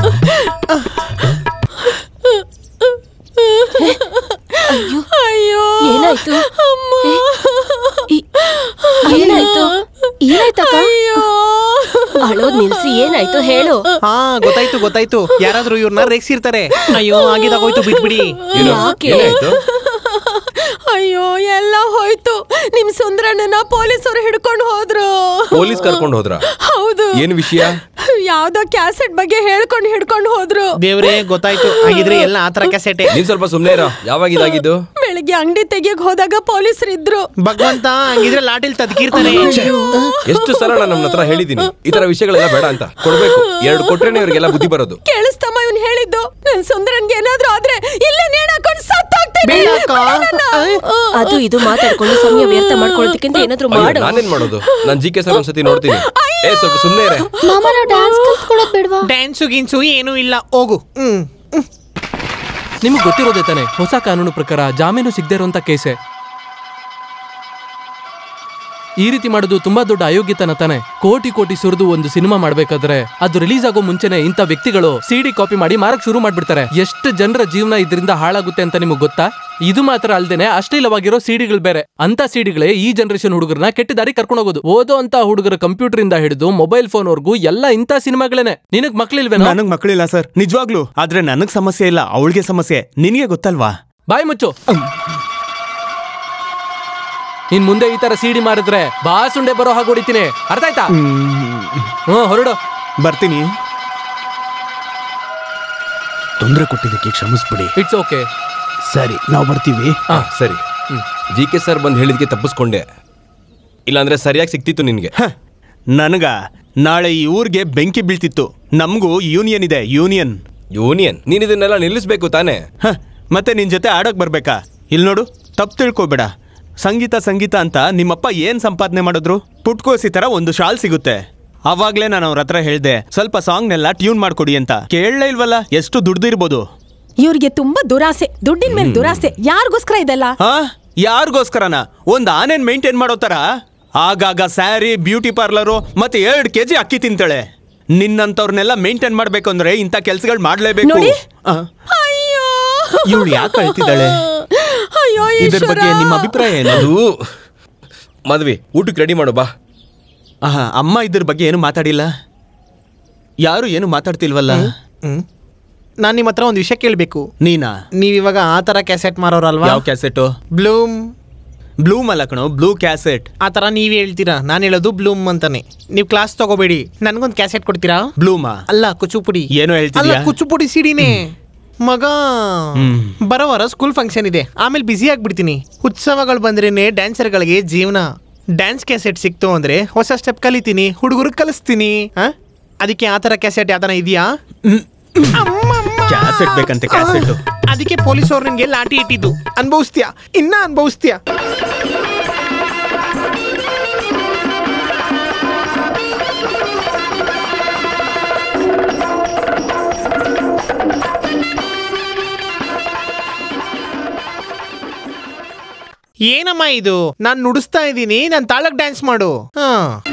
ಅಯ್ಯೋ ಏನಾಯ್ತು ಈ- ಏನಾಯ್ತು ಏನಾಯ್ತಕ್ಕ ಅಳೋದ್ ನಿಲ್ಸಿ ಏನಾಯ್ತು ಹೇಳು ಹಾ ಗೊತ್ತಾಯ್ತು ಗೊತ್ತಾಯ್ತು ಯಾರಾದ್ರೂ ಇವ್ರನ್ನ ರೇಗ್ಸಿರ್ತಾರೆ ಅಯ್ಯೋ ಆಗಿದಾಗೋಯ್ತು ಬಿಟ್ಬಿಡಿ ಏನು ಯಾಕೆ? ಏನಾಯ್ತು ಅಯ್ಯೋ ಎಲ್ಲ ಹೋಯ್ತು ನಿಮ್ ಸುಂದ್ರಣ್ಣನ ಪೊಲೀಸರು ಹಿಡ್ಕೊಂಡು ಹೋದ್ರು ಪೊಲೀಸ್ ಕರ್ಕೊಂಡು ಹೋದ್ರ ಹೌದು ಏನ್ ವಿಷಯ ಯಾವ್ದೋ ಕ್ಯಾಸೆಟ್ ಬಗ್ಗೆ ಹೇಳ್ಕೊಂಡು ಹಿಡ್ಕೊಂಡು ಹೋದ್ರು ದೇವ್ರೇ ಗೊತ್ತಾಯ್ತು ಹಾಗಿದ್ರೆ ಎಲ್ಲ ಆತರ ಕೆಸೆಟೆ ನೀನ್ ಸ್ವಲ್ಪ ಸುಮ್ನೆ ಇರೋ ಯಾವಾಗ ಇದಾಗಿದ್ದು ಬೆಳಿಗ್ಗೆ ಅಂಗಡಿ ತೆಗಿಯಕ್ ಹೋದಾಗ ಪೊಲೀಸರು ಇದ್ರು ಭಗವಂತ ಹಂಗಿದ್ರೆ ಲಾಟಿಲ್ ತದ್ಕೀರ್ತಾನೆ ಎಷ್ಟು ಸಲ ನಾನು ನಮ್ಮ ಹತ್ರ ಹೇಳಿದೀನಿ ಈ ತರ ವಿಷಯಗಳೆಲ್ಲ ಬೇಡ ಅಂತ ಕೊಡ್ಬೇಕು ಎರಡು ಕೊಟ್ರೇನೆ ಇವ್ರಿಗೆಲ್ಲ ಬುದ್ಧಿ ಬರೋದು ಕೇಳಿಸ್ತಮ್ಮ ಇವನ್ ಹೇಳಿದ್ದು ನನ್ ಸುಂದರನ್ಗೆ ಏನಾದ್ರೂ ಆದ್ರೆ ಇಲ್ಲೇ ನೇಣಾಕೊಂಡು ಸತ್ತಾಗ್ತೇನೆ ಬೇಡಕ್ಕ. ಅದು ಇದು ಮಾತಾಡ್ಕೊಂಡು ಸಮಯ ವ್ಯರ್ಥ ಮಾಡ್ಕೊಳ್ಳೋದಕ್ಕಿಂತ ಏನಾದ್ರೂ ಅಯ್ಯೋ, ಮಾಡು ನಾನೇನ್ ಮಾಡೋದು ನಾನ್ ಜಿ ಕೆ ಸರ್ ಒಂದ್ಸತಿ ನೋಡ್ತೀನಿ ಏ ಸ್ವಲ್ಪ ಸುಮ್ನೆ ಇರೇ ಮಾಮ ನಾವು ಡ್ಯಾನ್ಸ್ ಕಲ್ತ್ಕೊಳ್ಳೋದ್ ಬೇಡ್ವಾ ಡ್ಯಾನ್ಸು ಗಿನ್ಸು ಏನೂ ಇಲ್ಲ ಹೋಗು ಹ್ಮ್ ನಿಮಗೆ ಗೊತ್ತಿರೋದೇ ತಾನೆ ಹೊಸ ಕಾನೂನು ಪ್ರಕಾರ ಜಾಮೀನು ಸಿಗದೇ ಇರುವಂತ ಕೇಸೆ ಈ ರೀತಿ ಮಾಡೋದು ತುಂಬಾ ದೊಡ್ಡ ಅಯೋಗ್ಯತನ ತಾನೆ ಕೋಟಿ ಕೋಟಿ ಸುರಿದು ಒಂದು ಸಿನಿಮಾ ಮಾಡ್ಬೇಕಾದ್ರೆ ಅದು ರಿಲೀಸ್ ಆಗೋ ಮುಂಚೆನೆ ಇಂಥ ವ್ಯಕ್ತಿಗಳು ಸಿಡಿ ಕಾಪಿ ಮಾಡಿ ಮಾರಕ್ ಶುರು ಮಾಡ್ಬಿಡ್ತಾರೆ ಎಷ್ಟು ಜನರ ಜೀವನ ಇದರಿಂದ ಹಾಳಾಗುತ್ತೆ ಅಂತ ನಿಮಗೆ ಗೊತ್ತಾ ಇದು ಮಾತ್ರ ಅಲ್ದೇನೆ ಅಶ್ಲೀಲವಾಗಿರೋ ಸಿಡಿಗಳು ಬೇರೆ ಅಂತ ಸಿಡಿಗಳೇ ಈ ಜನರೇಷನ್ ಹುಡುಗರನ್ನ ಕೆಟ್ಟ ದಾರಿ ಕರ್ಕೊಂಡು ಹೋಗೋದು ಓದೋ ಅಂತ ಹುಡುಗರ ಕಂಪ್ಯೂಟರ್ ಇಂದ ಹಿಡಿದು ಮೊಬೈಲ್ ಫೋನ್ ವರ್ಗೂ ಎಲ್ಲ ಇಂಥ ಸಿನಿಮಾಗಳೇನೆ ನಿನಗ್ ಮಕ್ಳಿಲ್ವೇನೋ ನನಗ್ ಮಕ್ಕಳಿಲ್ಲ ಸರ್ ನಿಜವಾಗ್ಲು ಆದ್ರೆ ನನಗ್ ಸಮಸ್ಯೆ ಇಲ್ಲ ಅವಳಿಗೆ ಸಮಸ್ಯೆ ನಿನಗೆ ಗೊತ್ತಲ್ವಾ ಬಾಯ್ ಮುಚ್ಚು ಇನ್ ಮುಂದೆ ಈ ತರ ಸಿಡಿ ಮಾರಿದ್ರೆ ಬಾಸುಂಡೆ ಬರೋ ಹಾಗೆ ಹೊಡಿತೀನಿ ಅರ್ಥ ಆಯ್ತಾ ಹ್ಮ್ ಹೊರಡು ಬರ್ತೀನಿ ತೊಂದರೆ ಕೊಟ್ಟಿದ್ದಕ್ಕೆ ಕ್ಷಮಿಸ್ಬಿಡಿ ಇಟ್ಸ್ ಓಕೆ ಸರಿ ನಾವು ಬರ್ತೀವಿ ಹಾ ಸರಿ ಜಿ ಕೆ ಸರ್ ಬಂದು ಹೇಳಿದ್ಕೆ ತಪ್ಪಿಸ್ಕೊಂಡೆ ಇಲ್ಲಾಂದ್ರೆ ಸರಿಯಾಗಿ ಸಿಕ್ತಿತ್ತು ನಿನ್ಗೆ ಹ, ನನಗ ನಾಳೆ ಈ ಊರಿಗೆ ಬೆಂಕಿ ಬೀಳ್ತಿತ್ತು ನಮಗೂ ಯೂನಿಯನ್ ಇದೆ ಯೂನಿಯನ್ ಯೂನಿಯನ್ ನೀನ್ ಇದನ್ನೆಲ್ಲ ನಿಲ್ಲಿಸ್ಬೇಕು ತಾನೇ ಹ, ಮತ್ತೆ ನಿನ್ ಜೊತೆ ಆಡೋಕ್ ಬರ್ಬೇಕಾ ಇಲ್ಲಿ ನೋಡು ತಪ್ಪು ತಿಳ್ಕೊಬೇಡ ಸಂಗೀತ ಸಂಗೀತ ಅಂತ ನಿಮ್ಮಪ್ಪ ಏನ್ ಸಂಪಾದನೆ ಮಾಡಿದ್ರು ಪುಟ್ಕೋಸಿ ತರ ಒಂದು ಶಾಲ್ ಸಿಗುತ್ತೆ ಅವಾಗ್ಲೇ ನಾನು ಅವ್ರ ಹತ್ರ ಹೇಳ್ದೆ ಸ್ವಲ್ಪ ಸಾಂಗ್ನೆಲ್ಲ ಟ್ಯೂನ್ ಮಾಡ್ಕೊಡಿ ಅಂತ ಕೇಳಲೇ ಇಲ್ವಲ್ಲ ಎಷ್ಟು ದುಡ್ದಿರ್ಬೋದು ಇವ್ರಿಗೆ ತುಂಬಾ ದುರಾಸೆ ದುಡ್ಡಿನ ಮೇಲೆ ದುರಾಸೆ ಯಾರಿಗೋಸ್ಕರ ಇದೆಲ್ಲ ಹಾ ಯಾರಿಗೋಸ್ಕರನ ಒಂದ್ ಆನೆನ್ ಮೇಂಟೈನ್ ಮಾಡೋ ತರ ಆಗಾಗ ಸ್ಯಾರಿ ಬ್ಯೂಟಿ ಪಾರ್ಲರು ಮತ್ತೆ ಎರಡ್ ಕೆಜಿ ಅಕ್ಕಿ ತಿಂತಾಳೆ ನಿನ್ನಂತವ್ರನ್ನೆಲ್ಲ ಮೇಂಟೈನ್ ಮಾಡ್ಬೇಕು ಅಂದ್ರೆ ಇಂಥ ಕೆಲ್ಸಗಳು ಮಾಡ್ಲೇಬೇಕು ನೋಡಿ. ಆ, ಅಯ್ಯೋ ಇವ್ಳು ಯಾಕೆ ಅಳ್ತಿದ್ದಾಳೆ ಅಯ್ಯೋ ಇದ್ರ ಈಶ್ವರ. ಬಗ್ಗೆ ನಿಮ್ಮ ಅಭಿಪ್ರಾಯ ಏನು ಅದು ಮದ್ವಿ ಊಟಕ್ಕೆ ರೆಡಿ ಮಾಡು ಬಾ ಆಹಾ, ಅಮ್ಮ ಇದ್ರ ಬಗ್ಗೆ ಏನು ಮಾತಾಡಿಲ್ಲ ಯಾರು ಏನು ಮಾತಾಡ್ತಿಲ್ವಲ್ಲ ಹ್ಮ್ ನಾನ್ ನಿಮ್ಮ ಹತ್ರ ಒಂದು ವಿಷಯ ಕೇಳಬೇಕು ನೀನಾ ನೀವ್ ಇವಾಗ ಆ ತರ ಕ್ಯಾಸೆಟ್ ಮಾರೋರಲ್ವಾ ಯಾವ ಕ್ಯಾಸೆಟ್ ಬ್ಲೂಮ್ ಬ್ಲೂ ಮಲಕಣೋ ಬ್ಲೂ ಕ್ಯಾಸೆಟ್ ಆ ತರ ನೀವ್ ಹೇಳ್ತೀರಾ ನಾನು ಹೇಳೋದು ಬ್ಲೂಮ್ ಅಂತಾನೆ ನೀವು ಕ್ಲಾಸ್ ತಗೋಬೇಡಿ ನನ್ಗೊಂದು ಕ್ಯಾಸೆಟ್ ಕೊಡ್ತೀರಾ ಬ್ಲೂಮಾ ಅಲ್ಲ ಕುಚುಪುಡಿ ಏನೋ ಅಲ್ಲ ಹೇಳ್ತಿದ್ಯಾ ಕುಚುಪುಡಿ ಸಿಡಿನೇ ಮಗ ಹ್ಮ್. ಬರೋ ವಾರ ಸ್ಕೂಲ್ ಫಂಕ್ಷನ್ ಇದೆ ಆಮೇಲೆ ಬ್ಯುಸಿ ಆಗ್ಬಿಡ್ತೀನಿ ಉತ್ಸವಗಳು ಬಂದ್ರೇನೆ ಡ್ಯಾನ್ಸರ್ಗಳಿಗೆ ಜೀವನ ಡ್ಯಾನ್ಸ್ ಕ್ಯಾಸೆಟ್ ಸಿಕ್ತು ಅಂದ್ರೆ ಹೊಸ ಸ್ಟೆಪ್ ಕಲಿತೀನಿ ಹುಡುಗರು ಕಲಿಸ್ತೀನಿ ಆ? ಅದಕ್ಕೆ ಆ ಥರ ಕ್ಯಾಸೆಟ್ ಯಾವ್ದಾನ ಇದೆಯಾ ಕ್ಯಾಸೆಟ್ ಬೇಕಂತೆ ಕ್ಯಾಸೆಟ್ ಅದಕ್ಕೆ ಪೊಲೀಸ್ ಅವ್ರು ನಿನ್ಗೆ ಲಾಠಿ ಇಟ್ಟಿದ್ದು ಅನ್ಭವಿಸ್ತೀಯಾ ಇನ್ನ ಅನ್ಭವಿಸ್ತೀಯಾ ಏನಮ್ಮ ಇದು ನಾನ್ ನುಡಿಸ್ತಾ ಇದ್ದೀನಿ ನಾನ್ ತಾಳಕ್ ಡ್ಯಾನ್ಸ್ ಮಾಡು ಹಾ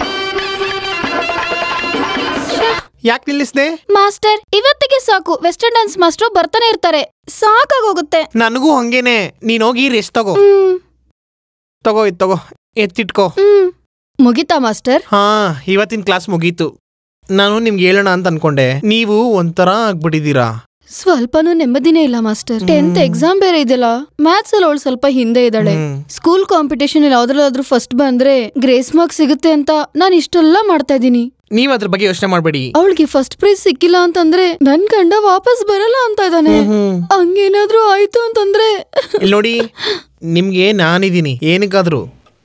ಯಾಕೆ ನಿಲ್ಲಿಸ್ದೆ ಮಾಸ್ಟರ್ ಇವತ್ತಿಗೆ ಸಾಕು ವೆಸ್ಟರ್ನ್ ಡ್ಯಾನ್ಸ್ ಮಾಸ್ಟರ್ ಬರ್ತಾನೆ ಇರ್ತಾರೆ ಸಾಕಾಗೋಗುತ್ತೆ ನನಗೂ ಹಂಗೇನೆ ನೀನ್ ಹೋಗಿ ರೆಸ್ಟ್ ತಗೋ ಹ್ಮ್ ತಗೋ ಇದ್ ತಗೋ ಎತ್ತಿಟ್ಕೋ ಹ್ಮ್ ಮುಗಿತಾ ಮಾಸ್ಟರ್ ಹಾ ಇವತ್ತಿನ ಕ್ಲಾಸ್ ಮುಗೀತು ನಾನು ನಿಮ್ಗೆ ಹೇಳೋಣ ಅಂತ ಅನ್ಕೊಂಡೆ ನೀವು ಒಂಥರ ಆಗ್ಬಿಟ್ಟಿದ್ದೀರಾ ಸ್ವಲ್ಪನೂ ನೆಮ್ಮದಿನೇ ಇಲ್ಲ ಮಾಸ್ಟರ್ ಟೆಂತ್ ಎಕ್ಸಾಮ್ ಬೇರೆ ಇದೆಯಲ್ಲ ಮ್ಯಾಥ್ಸ್ ಅಲ್ಲಿ ಅವಳು ಸ್ವಲ್ಪ ಹಿಂದೆ ಇದ್ದಾಳೆ ಹ್ಮ್. ಸ್ಕೂಲ್ ಕಾಂಪಿಟೇಷನ್ ಅಲ್ಲಿ ಯಾವ್ದ್ರಲ್ಲಾದ್ರೂ ಫಸ್ಟ್ ಬಂದ್ರೆ ಗ್ರೇಸ್ ಮಾರ್ಕ್ಸ್ ಸಿಗುತ್ತೆ ಅಂತ ನಾನು ಇಷ್ಟೆಲ್ಲ ಮಾಡ್ತಾ ಇದ್ದೀನಿ ನೀವ್ ಅದ್ರ ಬಗ್ಗೆ ಯೋಚನೆ ಮಾಡ್ಬೇಡಿ ಅವಳಿಗೆ ಫಸ್ಟ್ ಪ್ರೈಸ್ ಸಿಕ್ಕಿಲ್ಲ ಅಂತಂದ್ರೆ ನನ್ ಗಂಡ ವಾಪಸ್ ಬರಲ್ಲ ಅಂತ ಇದ್ದಾನೆ ಹಂಗೇನಾದ್ರೂ ಆಯ್ತು ಅಂತಂದ್ರೆ ಇಲ್ಲಿ ನೋಡಿ ನಿಮ್ಗೆ ನಾನಿದ್ದೀನಿ ಏನಕ್ಕಾದ್ರೂ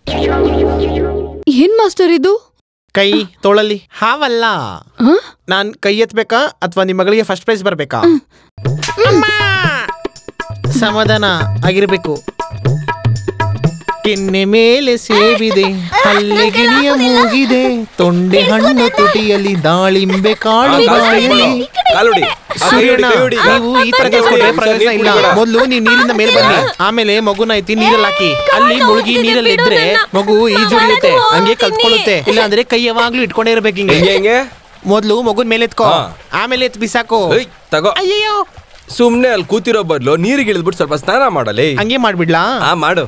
ಏನ್ ಮಾಸ್ಟರ್ ಇದು ಕೈ ತೋಳಲ್ಲಿ ಹಾವಲ್ಲ ಹ? ನಾನ್ ಕೈ ಎತ್ಬೇಕಾ ಅಥವಾ ನಿಮ್ ಮಗಳಿಗೆ ಫಸ್ಟ್ ಪ್ರೈಸ್ ಬರ್ಬೇಕಾ ಅಮ್ಮ! ಸಮಾಧಾನ ಆಗಿರ್ಬೇಕು ಕೆನ್ನೆ ಮೇಲೆ ಸೇವಿದೆ ಹಲ್ಲೆ ಗಿಣಿಯ ಮೂಗಿದೆ ತೊಂಡೆ ಹಣ್ಣು ತುಟಿಯಲ್ಲಿ ದಾಳಿಂಬೆ ಕಾಳು ಬಾಯಲ್ಲಿ ಸೂರ್ಯಣ್ಣ, ನೀವು ಈ ತರ ಕೆಲಸ ಕೊಟ್ರೆ ಪ್ರಯೋಜನ ಇಲ್ಲ ಮೊದಲು ನೀವು ನೀರಿಂದ ಮೇಲೆ ಬನ್ನಿ ಆಮೇಲೆ ಮಗುನ ಎತ್ತಿ ನೀರಲ್ಲಿ ಹಾಕಿ ಅಲ್ಲಿ ಮುಳುಗಿ ನೀರಲ್ಲಿ ಇದ್ರೆ ಮಗು ಈಜುಳಿಯುತ್ತೆ ಹಂಗೆ ಕಲ್ತ್ಕೊಳ್ಳುತ್ತೆ ಇಲ್ಲ ಅಂದ್ರೆ ಕೈ ಯಾವಾಗ್ಲೂ ಇಟ್ಕೊಂಡೇ ಇರ್ಬೇಕು ಹಿಂಗೆ ಹೆಂಗೆ ಮೊದ್ಲು ಮಗುನ್ ಮೇಲೆ ಎತ್ಕೋ ಆಮೇಲೆ ಎತ್ ಬಿಸಾಕು ತಗೋ ಅಯ್ಯಯ್ಯೋ ಸುಮ್ನೆ ಅಲ್ಲಿ ಕೂತಿರೋ ಬದಲು ನೀರಿಗೆ ಇಳಿದ್ಬಿಟ್ಟು ಸ್ವಲ್ಪ ಸ್ನಾನ ಮಾಡಲಿ ಹಂಗೆ ಮಾಡ್ಬಿಡ್ಲಾ ಆ ಮಾಡು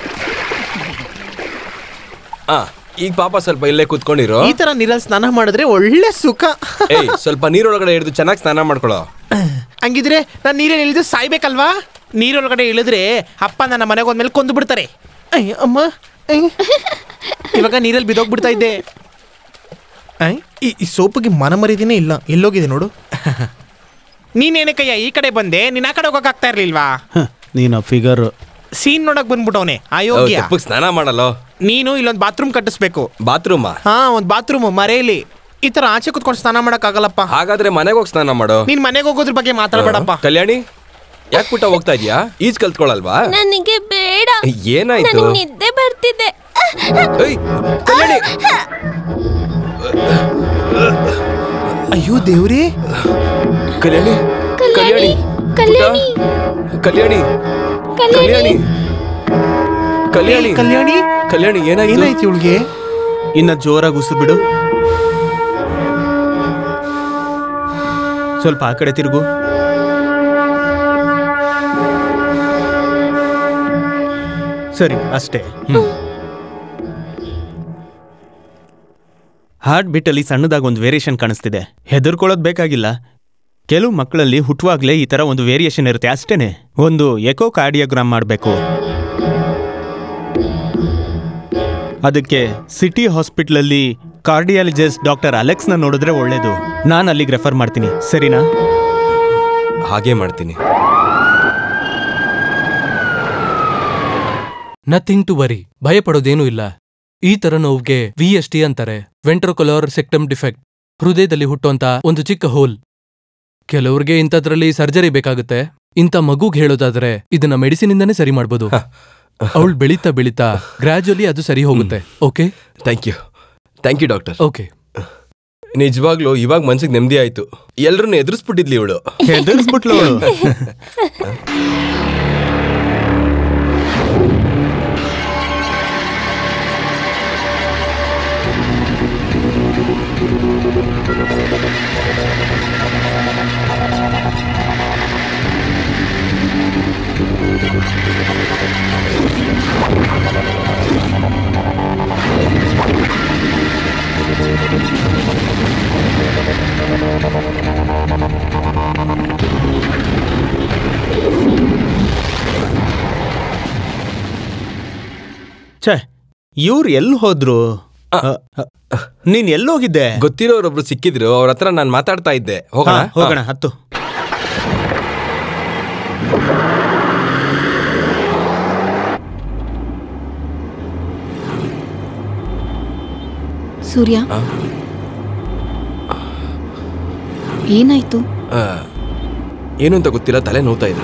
ಆ ಈಗ ಪಾಪ ಸ್ವಲ್ಪ ಇಲ್ಲೇ ಕೂತ್ಕೊಂಡಿರೋ ಈ ತರ ನೀರಲ್ಲಿ ಸ್ನಾನ ಮಾಡಿದ್ರೆ ಒಳ್ಳೆ ಸುಖ ಏಯ್ ಸ್ವಲ್ಪ ನೀರೊಳಗಡೆ ಹಿಡಿದು ಚೆನ್ನಾಗಿ ಸ್ನಾನ ಮಾಡ್ಕೊಳ್ಳೋ ಹಂಗಿದ್ರೆ ನಾನು ನೀರಲ್ಲಿ ಇಳಿದು ಸಾಯ್ಬೇಕಲ್ವಾ ನೀರೊಳಗಡೆ ಇಳಿದ್ರೆ ಅಪ್ಪ ನನ್ನ ಮನೆಗೆ ಹೋದ್ಮೇಲೆ ಕೊಂದು ಬಿಡ್ತಾರೆ ಅಯ್ಯ, ಅಮ್ಮ ಅಯ್ಯ. ಇವಾಗ ನೀರಲ್ಲಿ ಬಿದೋಗ್ಬಿಡ್ತಾ ಇದ್ದೆ ಅಯ್ಯ, ಈ ಈ ಸೋಪಿಗೆ ಮನ ಮರಿದಿನೇ ಇಲ್ಲ ಎಲ್ಲೋಗಿದೆ ನೋಡು ನೀನೇನೆ ಕಯ್ಯ ಈ ಕಡೆ ಬಂದೆ ನೀನ್ ಆ ಕಡೆ ಹೋಗಕ್ಕಾಗ್ತಾ ಇರ್ಲಿಲ್ವಾ ನೀನು ಫಿಗರ್ ಸೀನ್ ನೋಡಕ್ ಬಂದ್ಬಿಟ್ಟವನೆ ಅಯೋಗ್ಯ ತೆಪ್ಪಗ್ ಸ್ನಾನ ಮಾಡಲ್ಲೋ ನೀನು ಇಲ್ಲೊಂದು ಬಾತ್ರೂಮ್ ಕಟ್ಟಿಸ್ಬೇಕು ಬಾತ್ರೂಮಾ ಹಾ ಒಂದ್ ಬಾತ್ರೂಮ್ ಮರೆಯಲ್ಲಿ ಈ ತರ ಆಚೆ ಕುತ್ಕೊಂಡು ಸ್ನಾನ ಮಾಡಕ್ ಆಗಲ್ಲಪ್ಪ ಹಾಗಾದ್ರೆ ಮನೆಗೆ ಹೋಗಿ ಸ್ನಾನ ಮಾಡು ನೀನ್ ಮನೆಗೆ ಹೋಗೋದ್ರ ಬಗ್ಗೆ ಮಾತಾಡ್ಬೇಡಪ್ಪ ಕಲ್ಯಾಣಿ ಯಾಕೆ ಪುಟ್ಟ ಹೋಗ್ತಾ ಇದೀಯಾ ಈಜ್ ಕಲ್ತ್ಕೊಳಲ್ವಾ ನನಗೆ ಬೇಡ ಏನಾಯ್ತು ನನಗೆ ನಿದ್ದೆ ಬರ್ತಿದೆ ಏಯ್ ಕಲ್ಯಾಣಿ ಅಯ್ಯೋ ದೇವ್ರೇ ಕಲ್ಯಾಣಿ ಕಲ್ಯಾಣಿ ಕಲ್ಯಾಣಿ ಕಲ್ಯಾಣಿ ಕಲ್ಯಾಣಿ ಕಲ್ಯಾಣಿ ಕಲ್ಯಾಣಿ ಕಲ್ಯಾಣಿ ಏನಾಯ್ತು ಏನಾಯ್ತು ಇವಳಿಗೆ ಇನ್ನ ಜೋರಾಗಿ ಉಸಿರು ಬಿಡು ಸ್ವಲ್ಪ ಆ ಕಡೆ ತಿರುಗು ಸರಿ ಅಷ್ಟೇ ಹಾರ್ಟ್ ಬೀಟಲ್ಲಿ ಸಣ್ಣದಾಗಿ ಒಂದು ವೇರಿಯೇಷನ್ ಕಾಣಿಸ್ತಿದೆ ಹೆದರ್ಕೊಳ್ಳೋದು ಬೇಕಾಗಿಲ್ಲ ಕೆಲವು ಮಕ್ಕಳಲ್ಲಿ ಹುಟ್ಟುವಾಗಲೇ ಈ ಥರ ಒಂದು ವೇರಿಯೇಷನ್ ಇರುತ್ತೆ ಅಷ್ಟೇನೆ ಒಂದು ಎಕೋ ಕಾರ್ಡಿಯೋಗ್ರಾಮ್ ಮಾಡಬೇಕು ಅದಕ್ಕೆ ಸಿಟಿ ಹಾಸ್ಪಿಟ್ಲಲ್ಲಿ ಕಾರ್ಡಿಯಾಲಜಿಸ್ಟ್ ಡಾಕ್ಟರ್ ಅಲೆಕ್ಸ್ನ ನೋಡಿದ್ರೆ ಒಳ್ಳೇದು ನಾನು ಅಲ್ಲಿಗೆ ರೆಫರ್ ಮಾಡ್ತೀನಿ ಸರಿನಾ ಹಾಗೆ ಮಾಡ್ತೀನಿ ನಥಿಂಗ್ ಟು ವರಿ ಭಯ ಪಡೋದೇನೂ ಇಲ್ಲ ಈ ತರ ನೋವ್ಗೆ ವಿ ಎಸ್ ಟಿ ಅಂತಾರೆ ವೆಂಟ್ರೋಕೊಲರ್ ಸೆಕ್ಟಮ್ ಡಿಫೆಕ್ಟ್ ಹೃದಯದಲ್ಲಿ ಹುಟ್ಟುವಂತ ಒಂದು ಚಿಕ್ಕ ಹೋಲ್ ಕೆಲವ್ರಿಗೆ ಇಂಥದ್ರಲ್ಲಿ ಸರ್ಜರಿ ಬೇಕಾಗುತ್ತೆ ಇಂಥ ಮಗುಗ್ ಹೇಳೋದಾದ್ರೆ ಇದನ್ನ ಮೆಡಿಸಿನ್ ಇಂದಾನೇ ಸರಿ ಮಾಡ್ಬೋದು ಅವಳು ಬೆಳೀತಾ ಬೆಳೀತಾ ಗ್ರಾಜುಯಲಿ ಅದು ಸರಿ ಹೋಗುತ್ತೆ okay thank you thank you doctor okay ನಿಜವಾಗ್ಲೂ ಇವಾಗ ಮನ್ಸಿಗೆ ನೆಮ್ಮದಿ ಆಯ್ತು ಎಲ್ರನ್ನೂ ಎದುರಿಸ್ಬಿಟ್ಟಿದ್ಲಿ ಇವಳು ಹೆದರ್ಸ್ಬಿಟ್ಲು ಅವಳು ಛೇ ಇವ್ರು ಎಲ್ಲಿ ಹೋದ್ರು ನೀನ್ ಎಲ್ಲೋಗಿದ್ದೆ ಗೊತ್ತಿರೋರೊಬ್ರು ಸಿಕ್ಕಿದ್ರು ಅವ್ರ ಹತ್ರ ನಾನು ಮಾತಾಡ್ತಾ ಇದ್ದೆ ಹೋಗೋಣ ಹಾ, ಹೋಗೋಣ ಹತ್ತು ಸೂರ್ಯ ಆ, ಏನಾಯ್ತು ಆ, ಏನು ಅಂತ ಗೊತ್ತಿಲ್ಲ ತಲೆ ನೋವ್ತಾ ಇದೆ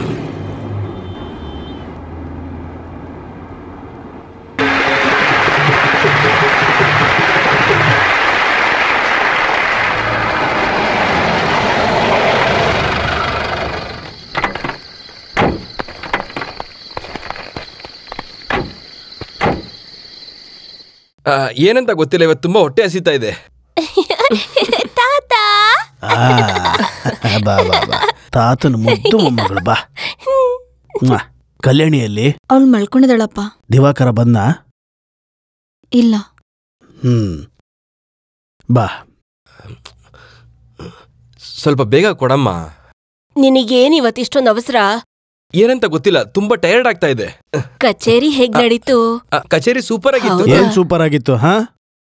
ಆ, ಏನಂತ ಗೊತ್ತಿಲ್ಲ ಇವತ್ತು ತುಂಬಾ ಹೊಟ್ಟೆ ಹಸಿತಾ ಇದೆ ತಾತ ಆ, ಬಾ ಬಾ ಬಾ ತಾತನ ಮುದ್ದು ಮೊಮ್ಮಗಳು ಬಾ ಮ್ವಾ. ಕಲ್ಯಾಣಿಯಲ್ಲಿ ಅವಳು ಮಲ್ಕೊಂಡಿದ್ದಾಳಪ್ಪ ದಿವಾಕರ ಬಂದ ಇಲ್ಲ ಹ್ಮ್ ಬಾ ಸ್ವಲ್ಪ ಬೇಗ ಕೊಡಮ್ಮ ನಿನಗೇನ್ ಇವತ್ತಿಷ್ಟೊಂದು ಅವಸರ ಏನಂತ ಗೊತ್ತಿಲ್ಲ ತುಂಬಾ ಟಯರ್ಡ್ ಆಗ್ತಾ ಇದೆ ಕಚೇರಿ ಹೇಗ್ ನಡೀತು ಆ, ಕಚೇರಿ ಸೂಪರ್ ಆಗಿತ್ತು ಹೌದಾ? ಏನ್ ಸೂಪರ್ ಆಗಿತ್ತು ಹಾ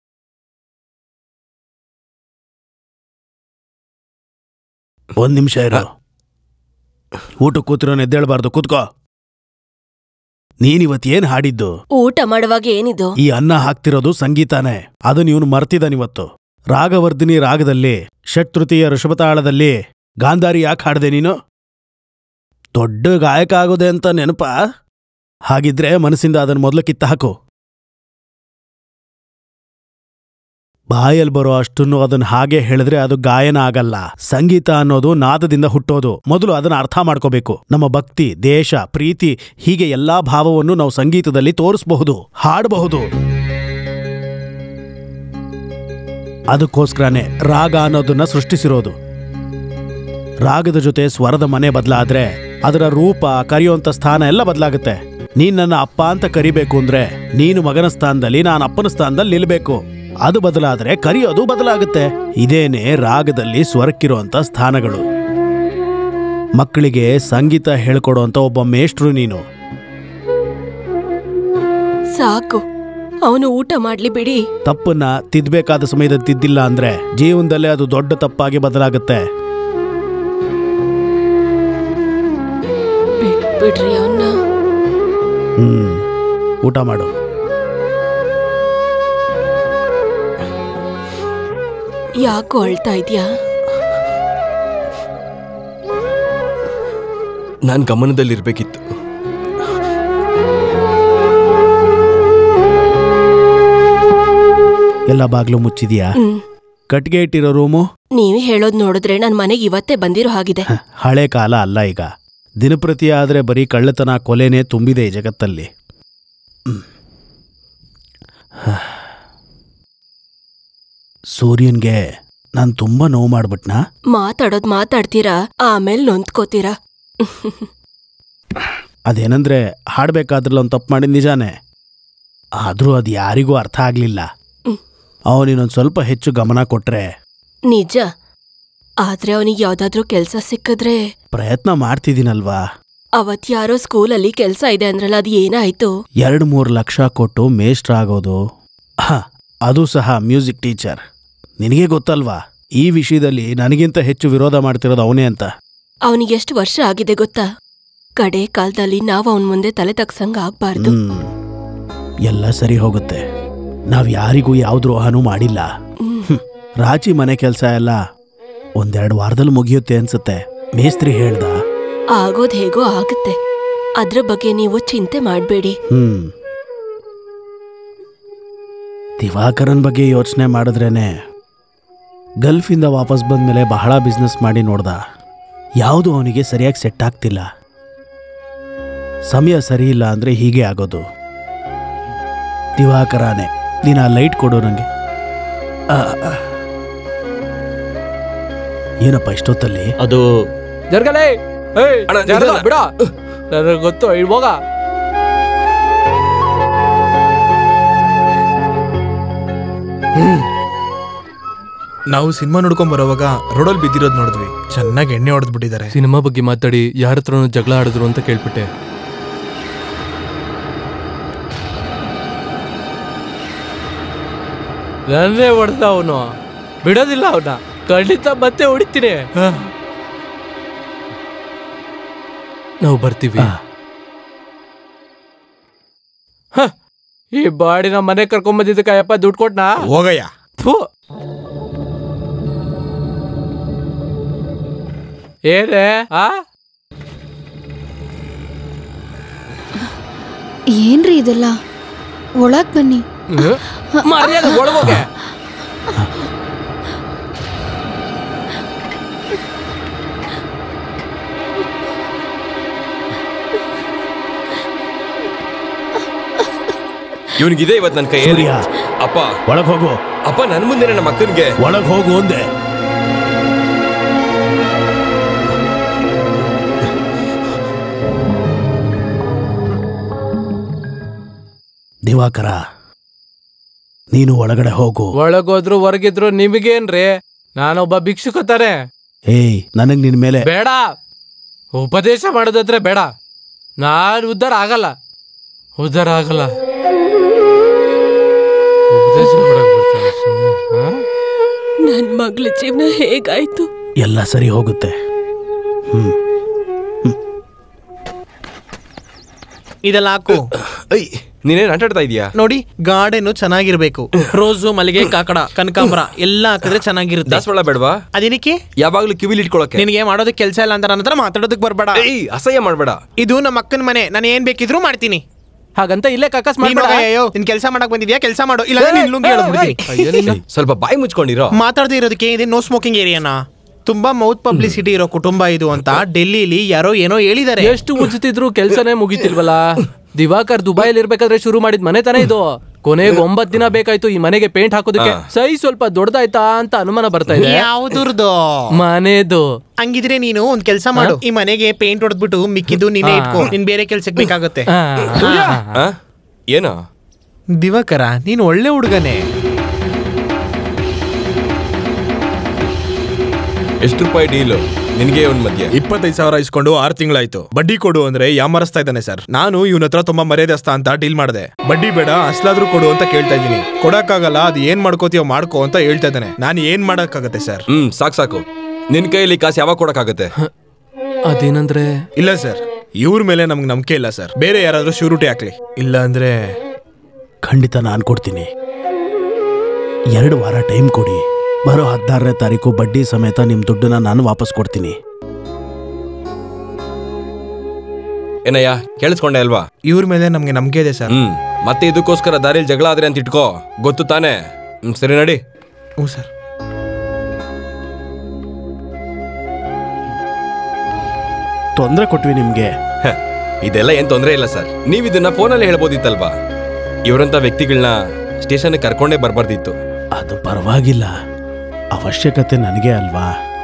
ಒಂದ್ ನಿಮಿಷ ಇರು ಊಟ ಕೂತಿರೋ ಎದ್ದೇಳಬಾರ್ದು ಕೂತ್ಕೋ ನೀನಿವತ್ ಏನ್ ಹಾಡಿದ್ದು ಊಟ ಮಾಡುವಾಗ ಏನಿದು ಈ ಅನ್ನ ಹಾಕ್ತಿರೋದು ಸಂಗೀತಾನೇ ಅದನ್ನ ಇವನು ಮರ್ತಿದ್ದಾನಿವತ್ತು ರಾಗವರ್ಧಿನಿ ರಾಗದಲ್ಲಿ ಷಟ್ತೃತೀಯ ಋಷಭತಾಳದಲ್ಲಿ ಗಾಂಧಾರಿ ಯಾಕೆ ಹಾಡ್ದೆ ನೀನು ದೊಡ್ಡ ಗಾಯಕ ಆಗೋದೆ ಅಂತ ನೆನಪ ಹಾಗಿದ್ರೆ ಮನಸ್ಸಿಂದ ಅದನ್ನ ಮೊದಲು ಕಿತ್ತ ಹಾಕು ಬಾಯಲ್ಲಿ ಬರೋ ಅಷ್ಟನ್ನು ಅದನ್ನ ಹಾಗೆ ಹೇಳಿದ್ರೆ ಅದು ಗಾಯನ ಆಗಲ್ಲ ಸಂಗೀತ ಅನ್ನೋದು ನಾದದಿಂದ ಹುಟ್ಟೋದು ಮೊದಲು ಅದನ್ನ ಅರ್ಥ ಮಾಡ್ಕೋಬೇಕು ನಮ್ಮ ಭಕ್ತಿ ದೇಶ ಪ್ರೀತಿ ಹೀಗೆ ಎಲ್ಲಾ ಭಾವವನ್ನು ನಾವು ಸಂಗೀತದಲ್ಲಿ ತೋರಿಸಬಹುದು ಹಾಡಬಹುದು ಅದಕ್ಕೋಸ್ಕರನೇ ರಾಗ ಅನ್ನೋದನ್ನ ಸೃಷ್ಟಿಸಿರೋದು ರಾಗದ ಜೊತೆ ಸ್ವರದ ಮನೆ ಬದಲಾದ್ರೆ ಅದರ ರೂಪ ಕರೆಯುವಂತ ಸ್ಥಾನ ಎಲ್ಲ ಬದಲಾಗುತ್ತೆ ನೀನ್ ನನ್ನ ಅಪ್ಪ ಅಂತ ಕರಿಬೇಕು ಅಂದ್ರೆ ನೀನು ಮಗನ ಸ್ಥಾನದಲ್ಲಿ ನಾನು ಅಪ್ಪನ ಸ್ಥಾನದಲ್ಲಿ ನಿಲ್ಬೇಕು ಅದು ಬದಲಾದ್ರೆ ಕರೆಯೋದು ಬದಲಾಗುತ್ತೆ ಇದೇನೆ ರಾಗದಲ್ಲಿ ಸ್ವರಕ್ಕಿರುವಂತ ಸ್ಥಾನಗಳು ಮಕ್ಕಳಿಗೆ ಸಂಗೀತ ಹೇಳ್ಕೊಡುವಂತ ಒಬ್ಬ ಮೇಷ್ಟ್ರು ನೀನು ಸಾಕು ಅವನು ಊಟ ಮಾಡ್ಲಿ ಬಿಡಿ ತಪ್ಪನ್ನ ತಿದ್ಬೇಕಾದ ಸಮಯದಲ್ಲಿ ತಿದ್ದಿಲ್ಲ ಅಂದ್ರೆ ಜೀವನದಲ್ಲೇ ಅದು ದೊಡ್ಡ ತಪ್ಪಾಗಿ ಬದಲಾಗುತ್ತೆ ಬಿಡ್ರಿ ಅವನ್ನ ಹ್ಮ್ ಊಟ ಮಾಡು ಯಾಕೋ ಅಳ್ತಾ ಇದ್ಯಾ ನಾನು ಗಮನದಲ್ಲಿರ್ಬೇಕಿತ್ತು ಎಲ್ಲ ಬಾಗ್ಲು ಮುಚ್ಚಿದ್ಯಾ ಹ್ಮ್ ಕಟ್ಗೆ ಇಟ್ಟಿರೋ ರೂಮು ನೀವ್ ಹೇಳೋದ್ ನೋಡಿದ್ರೆ ನನ್ ಮನೆಗೆ ಇವತ್ತೇ ಬಂದಿರೋ ಹಾಗಿದೆ ಹಳೆ ಕಾಲ ಅಲ್ಲ ಈಗ ದಿನಪ್ರತಿ ಆದ್ರೆ ಬರೀ ಕಳ್ಳತನ ಕೊಲೆನೇ ತುಂಬಿದೆ ಈ ಜಗತ್ತಲ್ಲಿ ಹ್ಮ್. ಸೂರ್ಯನ್ಗೆ ನಾನು ತುಂಬಾ ನೋವು ಮಾಡ್ಬಿಟ್ನಾ ಮಾತಾಡೋದ್ ಮಾತಾಡ್ತೀರಾ ಆಮೇಲೆ ನೊಂದ್ಕೋತೀರಾ ಅದೇನಂದ್ರೆ ಹಾಡ್ಬೇಕಾದ್ರಲ್ಲ ಒಂದು ತಪ್ಪು ಮಾಡಿದ ನಿಜಾನೇ ಆದ್ರೂ ಅದು ಯಾರಿಗೂ ಅರ್ಥ ಆಗ್ಲಿಲ್ಲ ಅವನಿನ್ನೊಂದು ಸ್ವಲ್ಪ ಹೆಚ್ಚು ಗಮನ ಕೊಟ್ರೆ ನಿಜ ಆದ್ರೆ ಅವನಿಗೆ ಯಾವ್ದಾದ್ರೂ ಕೆಲ್ಸ ಸಿಕ್ಕಿದ್ರೆ ಪ್ರಯತ್ನ ಮಾಡ್ತಿದ್ದೀನಲ್ವಾ ಅವತ್ ಯಾರೋ ಸ್ಕೂಲಲ್ಲಿ ಕೆಲ್ಸ ಇದೆ ಅಂದ್ರಲ್ಲ ಅದ್ ಏನಾಯ್ತು ಎರಡು ಮೂರು ಲಕ್ಷ ಕೊಟ್ಟು ಮೇಸ್ಟ್ರ್ ಆಗೋದು ಹ, ಅದು ಸಹ ಮ್ಯೂಸಿಕ್ ಟೀಚರ್ ನಿನಗೆ ಗೊತ್ತಲ್ವಾ ಈ ವಿಷಯದಲ್ಲಿ ನನಗಿಂತ ಹೆಚ್ಚು ವಿರೋಧ ಮಾಡ್ತಿರೋದು ಅವನೇ ಅಂತ ಅವನಿಗೆ ಎಷ್ಟು ವರ್ಷ ಆಗಿದೆ ಗೊತ್ತಾ ಕಡೆ ಕಾಲದಲ್ಲಿ ನಾವ್ ಅವನ್ ಮುಂದೆ ತಲೆ ತಗ್ಸಂಗ ಆಗ್ಬಾರ್ದು ಹ್ಮ್ ಎಲ್ಲ ಸರಿ ಹೋಗುತ್ತೆ ನಾವ್ ಯಾರಿಗೂ ಯಾವ ದ್ರೋಹನೂ ಮಾಡಿಲ್ಲ ಹ್ಮ್. ರಾಚಿ ಮನೆ ಕೆಲಸ ಎಲ್ಲ ಒಂದೆರಡು ವಾರದಲ್ಲಿ ಮುಗಿಯುತ್ತೆ ಅನ್ಸುತ್ತೆ ಮೇಸ್ತ್ರಿ ಹೇಳ್ದ ಆಗೋದ್ ಹೇಗೋ ಆಗುತ್ತೆ ಅದ್ರ ಬಗ್ಗೆ ನೀವು ಚಿಂತೆ ಮಾಡ್ಬೇಡಿ ಹ್ಮ್ ದಿವಾಕರನ್ ಬಗ್ಗೆ ಯೋಚನೆ ಮಾಡಿದ್ರೇನೆ ಗಲ್ಫಿಂದ ವಾಪಸ್ ಬಂದ್ಮೇಲೆ ಬಹಳ ಬಿಸ್ನೆಸ್ ಮಾಡಿ ನೋಡ್ದ ಯಾವುದು ಅವನಿಗೆ ಸರಿಯಾಗಿ ಸೆಟ್ ಆಗ್ತಿಲ್ಲ ಸಮಯ ಸರಿ ಇಲ್ಲ ಅಂದ್ರೆ ಹೀಗೆ ಆಗೋದು ದಿವಾಕರನೇ ನೀನು ಆ ಲೈಟ್ ಕೊಡು ನಂಗೆ ಆ, ಆ. ಏನಪ್ಪ ಇಷ್ಟೊತ್ತಲ್ಲಿ ಅದು ಜರ್ಗಲೇ ಏಯ್ ಜರ್ಗ, ಬಿಡ ನನಗೆ ಗೊತ್ತು ಇವಾಗ ನಾವು ಸಿನಿಮಾ ನೋಡ್ಕೊಂಡ್ ಬರೋವಾಗ ರೋಡಲ್ಲಿ ಬಿದ್ದಿರೋದ್ ನೋಡಿದ್ವಿ ಚೆನ್ನಾಗಿ ಎಣ್ಣೆ ಹೊಡೆದ್ ಬಿಟ್ಟಿದ್ದಾರೆ ಸಿನಿಮಾ ಬಗ್ಗೆ ಮಾತಾಡಿ ಯಾರ ಹತ್ರನೂ ಜಗಳ ಆಡಿದ್ರು ಅಂತ ಕೇಳ್ಬಿಟ್ಟೆ ನನ್ನೇ ಹೊಡೆದ ಅವನು ಬಿಡೋದಿಲ್ಲ ಅವನ ಖಂಡಿತ ಮತ್ತೆ ಹೊಡಿತೀನಿ ಹ. ನಾವು ಬರ್ತೀವಿ ಹ, ಈ ಬಾಡಿನ ಮನೆ ಕರ್ಕೊಂಡ್ ಬಂದಿದ್ದಕ್ಕಯ್ಯಪ್ಪ ದುಡ್ಡು ಕೊಟ್ನಾ ಹೋಗಯ್ಯ ಥು. ಏನೇ ಆ ಏನ್ರಿ ಇದೆಲ್ಲ ಒಳಗ್ ಬನ್ನಿ ಮರ್ಯಾದೆ ಒಳಗೋಗೆ ಇವನಿಗಿದೆ ಇವತ್ತು ನನ್ನ ಕೈಯಲ್ಲಿ ಸೂರ್ಯ. ಅಪ್ಪ ಒಳಗ್ ಹೋಗು ಅಪ್ಪ ನನ್ನ ಮುಂದೆ ನಮ್ಮ ಅಕ್ಕನಿಗೆ ಒಳಗ್ ಹೋಗು ಒಂದೇ ದಿವಾಕರ ನೀನು ಒಳಗಡೆ ಹೋಗು ಒಳಗೋದ್ರು ಹೊರಗಿದ್ರು ನಿಮಗೇನ್ರಿ ನಾನೊಬ್ಬ ಭಿಕ್ಷುಕ ತಾನೆ ಏಯ್ ನನಗ್ ನಿನ್ ಮೇಲೆ ಬೇಡ ಉಪದೇಶ ಮಾಡೋದಾದ್ರೆ ಬೇಡ ನಾನು ಉದ್ಧಾರ ಆಗಲ್ಲ ಉದ್ಧಾರ ಆಗಲ್ಲ ಉಪದೇಶ ಮಾಡಕ್ ಬಿಡ್ತಾನೆ ಸುಮ್ನೆ, ಹಾ? ನನ್ ಮಗ್ಳ ಜೀವನ ಹೇಗಾಯ್ತು ಎಲ್ಲ ಸರಿ ಹೋಗುತ್ತೆ ಹ್ಮ್ ಇದೆಲ್ಲ ಹಾಕು ಐ ನೀನೇನ್ ಆಟಾಡ್ತಾ ಇದೀಯಾ ನೋಡಿ ಗಾರ್ಡನ್ ಚೆನ್ನಾಗಿರ್ಬೇಕು ರೋಸು ಮಲ್ಲಿಗೆ ಕಾಕಡ ಕನಕಾಂಬರ ಎಲ್ಲ ಹಾಕಿದ್ರೆ ಚೆನ್ನಾಗಿರುತ್ತೆ ದಾಸವಾಳ ಬೇಡವಾ ಅದೇನಕ್ಕೆ ಯಾವಾಗ್ಲೂ ಕಿವಿಲಿ ಇಟ್ಕೊಳಕ್ಕೆ ನಿನಗೆ ಮಾಡೋದಕ್ಕೆ ಕೆಲಸ ಇಲ್ಲ ಅಂತ ನನ್ನ ಹತ್ರ ಮಾತಾಡೋದಕ್ಕೆ ಬರ್ಬೇಡ ಏಯ್ ಅಸಹ್ಯ ಮಾಡ್ಬೇಡ ಇದು ನಮ್ಮ ಅಕ್ಕನ ಮನೆ ನಾನು ಏನ್ ಬೇಕಿದ್ರು ಮಾಡ್ತೀನಿ ಹಾಗಂತ ಇಲ್ಲೇ ಕಕ್ಕಸ್ ನೀನ್ ಮಾಡ್ಬೇಡ ಹೋಗಯ್ಯ, ಅಯ್ಯೋ ನಿನ್ ಕೆಲಸ ಮಾಡಕ್ ಬಂದಿದ್ಯಾ ಕೆಲಸ ಮಾಡು ಇಲ್ಲ ನಿನ್ ಲುಂಗಿ ಎಳ್ದ್ಬಿಡ್ತೀನಿ. ಏಯ್, ಸ್ವಲ್ಪ ಬಾಯಿ ಮುಚ್ಕೊಂಡಿರೋ ಮಾತಾಡದೇ ಇರೋದಕ್ಕೆ ಇದೆ ನೋ ಸ್ಮೋಕಿಂಗ್ ಏರಿಯಾನ ತುಂಬಾ ಮೌತ್ ಪಬ್ಲಿಸಿಟಿ ಇರೋ ಕುಟುಂಬ ಇದು ಅಂತ ಡೆಲ್ಲಿಲಿ ಯಾರೋ ಏನೋ ಹೇಳಿದ್ದಾರೆ ಎಷ್ಟು ಉಜ್ತಿದ್ರು ಕೆಲ್ಸನೇ ಮುಗಿತಿಲ್ವಲ್ಲ ದಿವಾಕರ್ ದುಬೈಲಿ ಇರ್ಬೇಕಾದ್ರೆ ಶುರು ಮಾಡಿದ ಮನೆ ತಾನೇ ಇದು ಕೊನೆಗೆ ಒಂಬತ್ ದಿನ ಬೇಕಾಯ್ತು ಈ ಮನೆಗೆ ಪೇಂಟ್ ಹಾಕೋದಕ್ಕೆ ಸೈ ಸ್ವಲ್ಪ ದೊಡ್ಡದಾಯ್ತಾ ಅಂತ ಅನುಮಾನ ಬರ್ತಾ ಇದೆ ಯಾವ್ದುರ್ದು ಮನೆದು ಹಂಗಿದ್ರೆ ನೀನು ಒಂದ್ ಕೆಲಸ ಮಾಡು ಈ ಮನೆಗೆ ಪೇಂಟ್ ಹೊಡೆದ್ಬಿಟ್ಟು ಮಿಕ್ಕಿದ್ದು ನೀನೇ ಹಾ. ಇಟ್ಕೋ ನಿನ್ ಬೇರೆ ಕೆಲ್ಸಕ್ಕೆ ಬೇಕಾಗುತ್ತೆ ಆ? ಏನೋ ದಿವಾಕರ ನೀನ್ ಒಳ್ಳೆ ಹುಡುಗನೇ ಎಷ್ಟು ರೂಪಾಯಿ ಡೀಲು ನಿನಗೆ ಒಂದ್ ಮಧ್ಯ ಇಪ್ಪತ್ತೈದು ಸಾವಿರ ಇಸ್ಕೊಂಡು ಆರು ತಿಂಗಳಾಯ್ತು ಬಡ್ಡಿ ಕೊಡು ಅಂದ್ರೆ ಯಾಮರಿಸ್ತಾ ಇದ್ದಾನೆ ಸರ್ ನಾನು ಇವನ ಹತ್ರ ತುಂಬಾ ಮರ್ಯಾದಸ್ತ ಅಂತ ಡೀಲ್ ಮಾಡಿದೆ ಬಡ್ಡಿ ಬೇಡ ಅಸ್ಲಾದ್ರೂ ಕೊಡು ಅಂತ ಕೇಳ್ತಾ ಇದ್ದೀನಿ ಕೊಡಕ್ಕಾಗಲ್ಲ ಅದು ಏನ್ ಮಾಡ್ಕೋತೀಯೋ ಮಾಡ್ಕೋ ಅಂತ ಹೇಳ್ತಾ ಇದ್ದಾನೆ ನಾನು ಏನ್ ಮಾಡಕ್ಕಾಗತ್ತೆ ಸರ್ ಹ್ಮ್ ಸಾಕು ಸಾಕು ನಿನ್ ಕೈಯಲ್ಲಿ ಕಾಸು ಯಾವಾಗ ಕೊಡಕ್ಕಾಗತ್ತೆ ಅದೇನಂದ್ರೆ ಇಲ್ಲ ಸರ್ ಇವ್ರ ಮೇಲೆ ನಮ್ಗೆ ನಂಬಿಕೆ ಇಲ್ಲ ಸರ್ ಬೇರೆ ಯಾರಾದ್ರೂ ಶ್ಯೂರಿಟಿ ಹಾಕ್ಲಿ ಇಲ್ಲ ಅಂದ್ರೆ ಖಂಡಿತ ನಾನು ಕೊಡ್ತೀನಿ ಎರಡು ವಾರ ಟೈಮ್ ಕೊಡಿ ಬರೋ ಹದಿನಾರನೇ ತಾರೀಕು ಬಡ್ಡಿ ಸಮೇತ ನಿಮ್ಮ ದುಡ್ಡನ್ನ ನಾನು ವಾಪಸ್ ಕೊಡ್ತೀನಿ ಏನಯ್ಯ ಕೇಳಿಸ್ಕೊಂಡೆ ಅಲ್ವಾ ಇವ್ರ ಮೇಲೆ ನಮ್ಗೆ ನಂಬಿಕೆ ಇದೆ ಸರ್ ಹ್ಮ್ ಮತ್ತೆ ಇದಕ್ಕೋಸ್ಕರ ದಾರಿಲಿ ಜಗಳ ಆದ್ರೆ ಅಂತ ಇಟ್ಕೋ ಗೊತ್ತು ತಾನೇ ಹ್ಮ್ ಸರಿ ನಡಿ ಹ್ಞೂ ಸರ್ ತೊಂದರೆ ಕೊಟ್ವಿ ನಿಮಗೆ ಹ, ಇದೆಲ್ಲ ಏನ್ ತೊಂದರೆ ಇಲ್ಲ ಸರ್ ನೀವ್ ಇದನ್ನ ಫೋನಲ್ಲಿ ಹೇಳ್ಬೋದಿತ್ತಲ್ವಾ ಇವರಂತ ವ್ಯಕ್ತಿಗಳನ್ನ ಸ್ಟೇಷನ್ ಕರ್ಕೊಂಡೇ ಬರ್ಬಾರ್ದಿತ್ತು ಅದು ಪರವಾಗಿಲ್ಲ ಅವಶ್ಯಕತೆ ನನಗೆ ಅಲ್ವಾ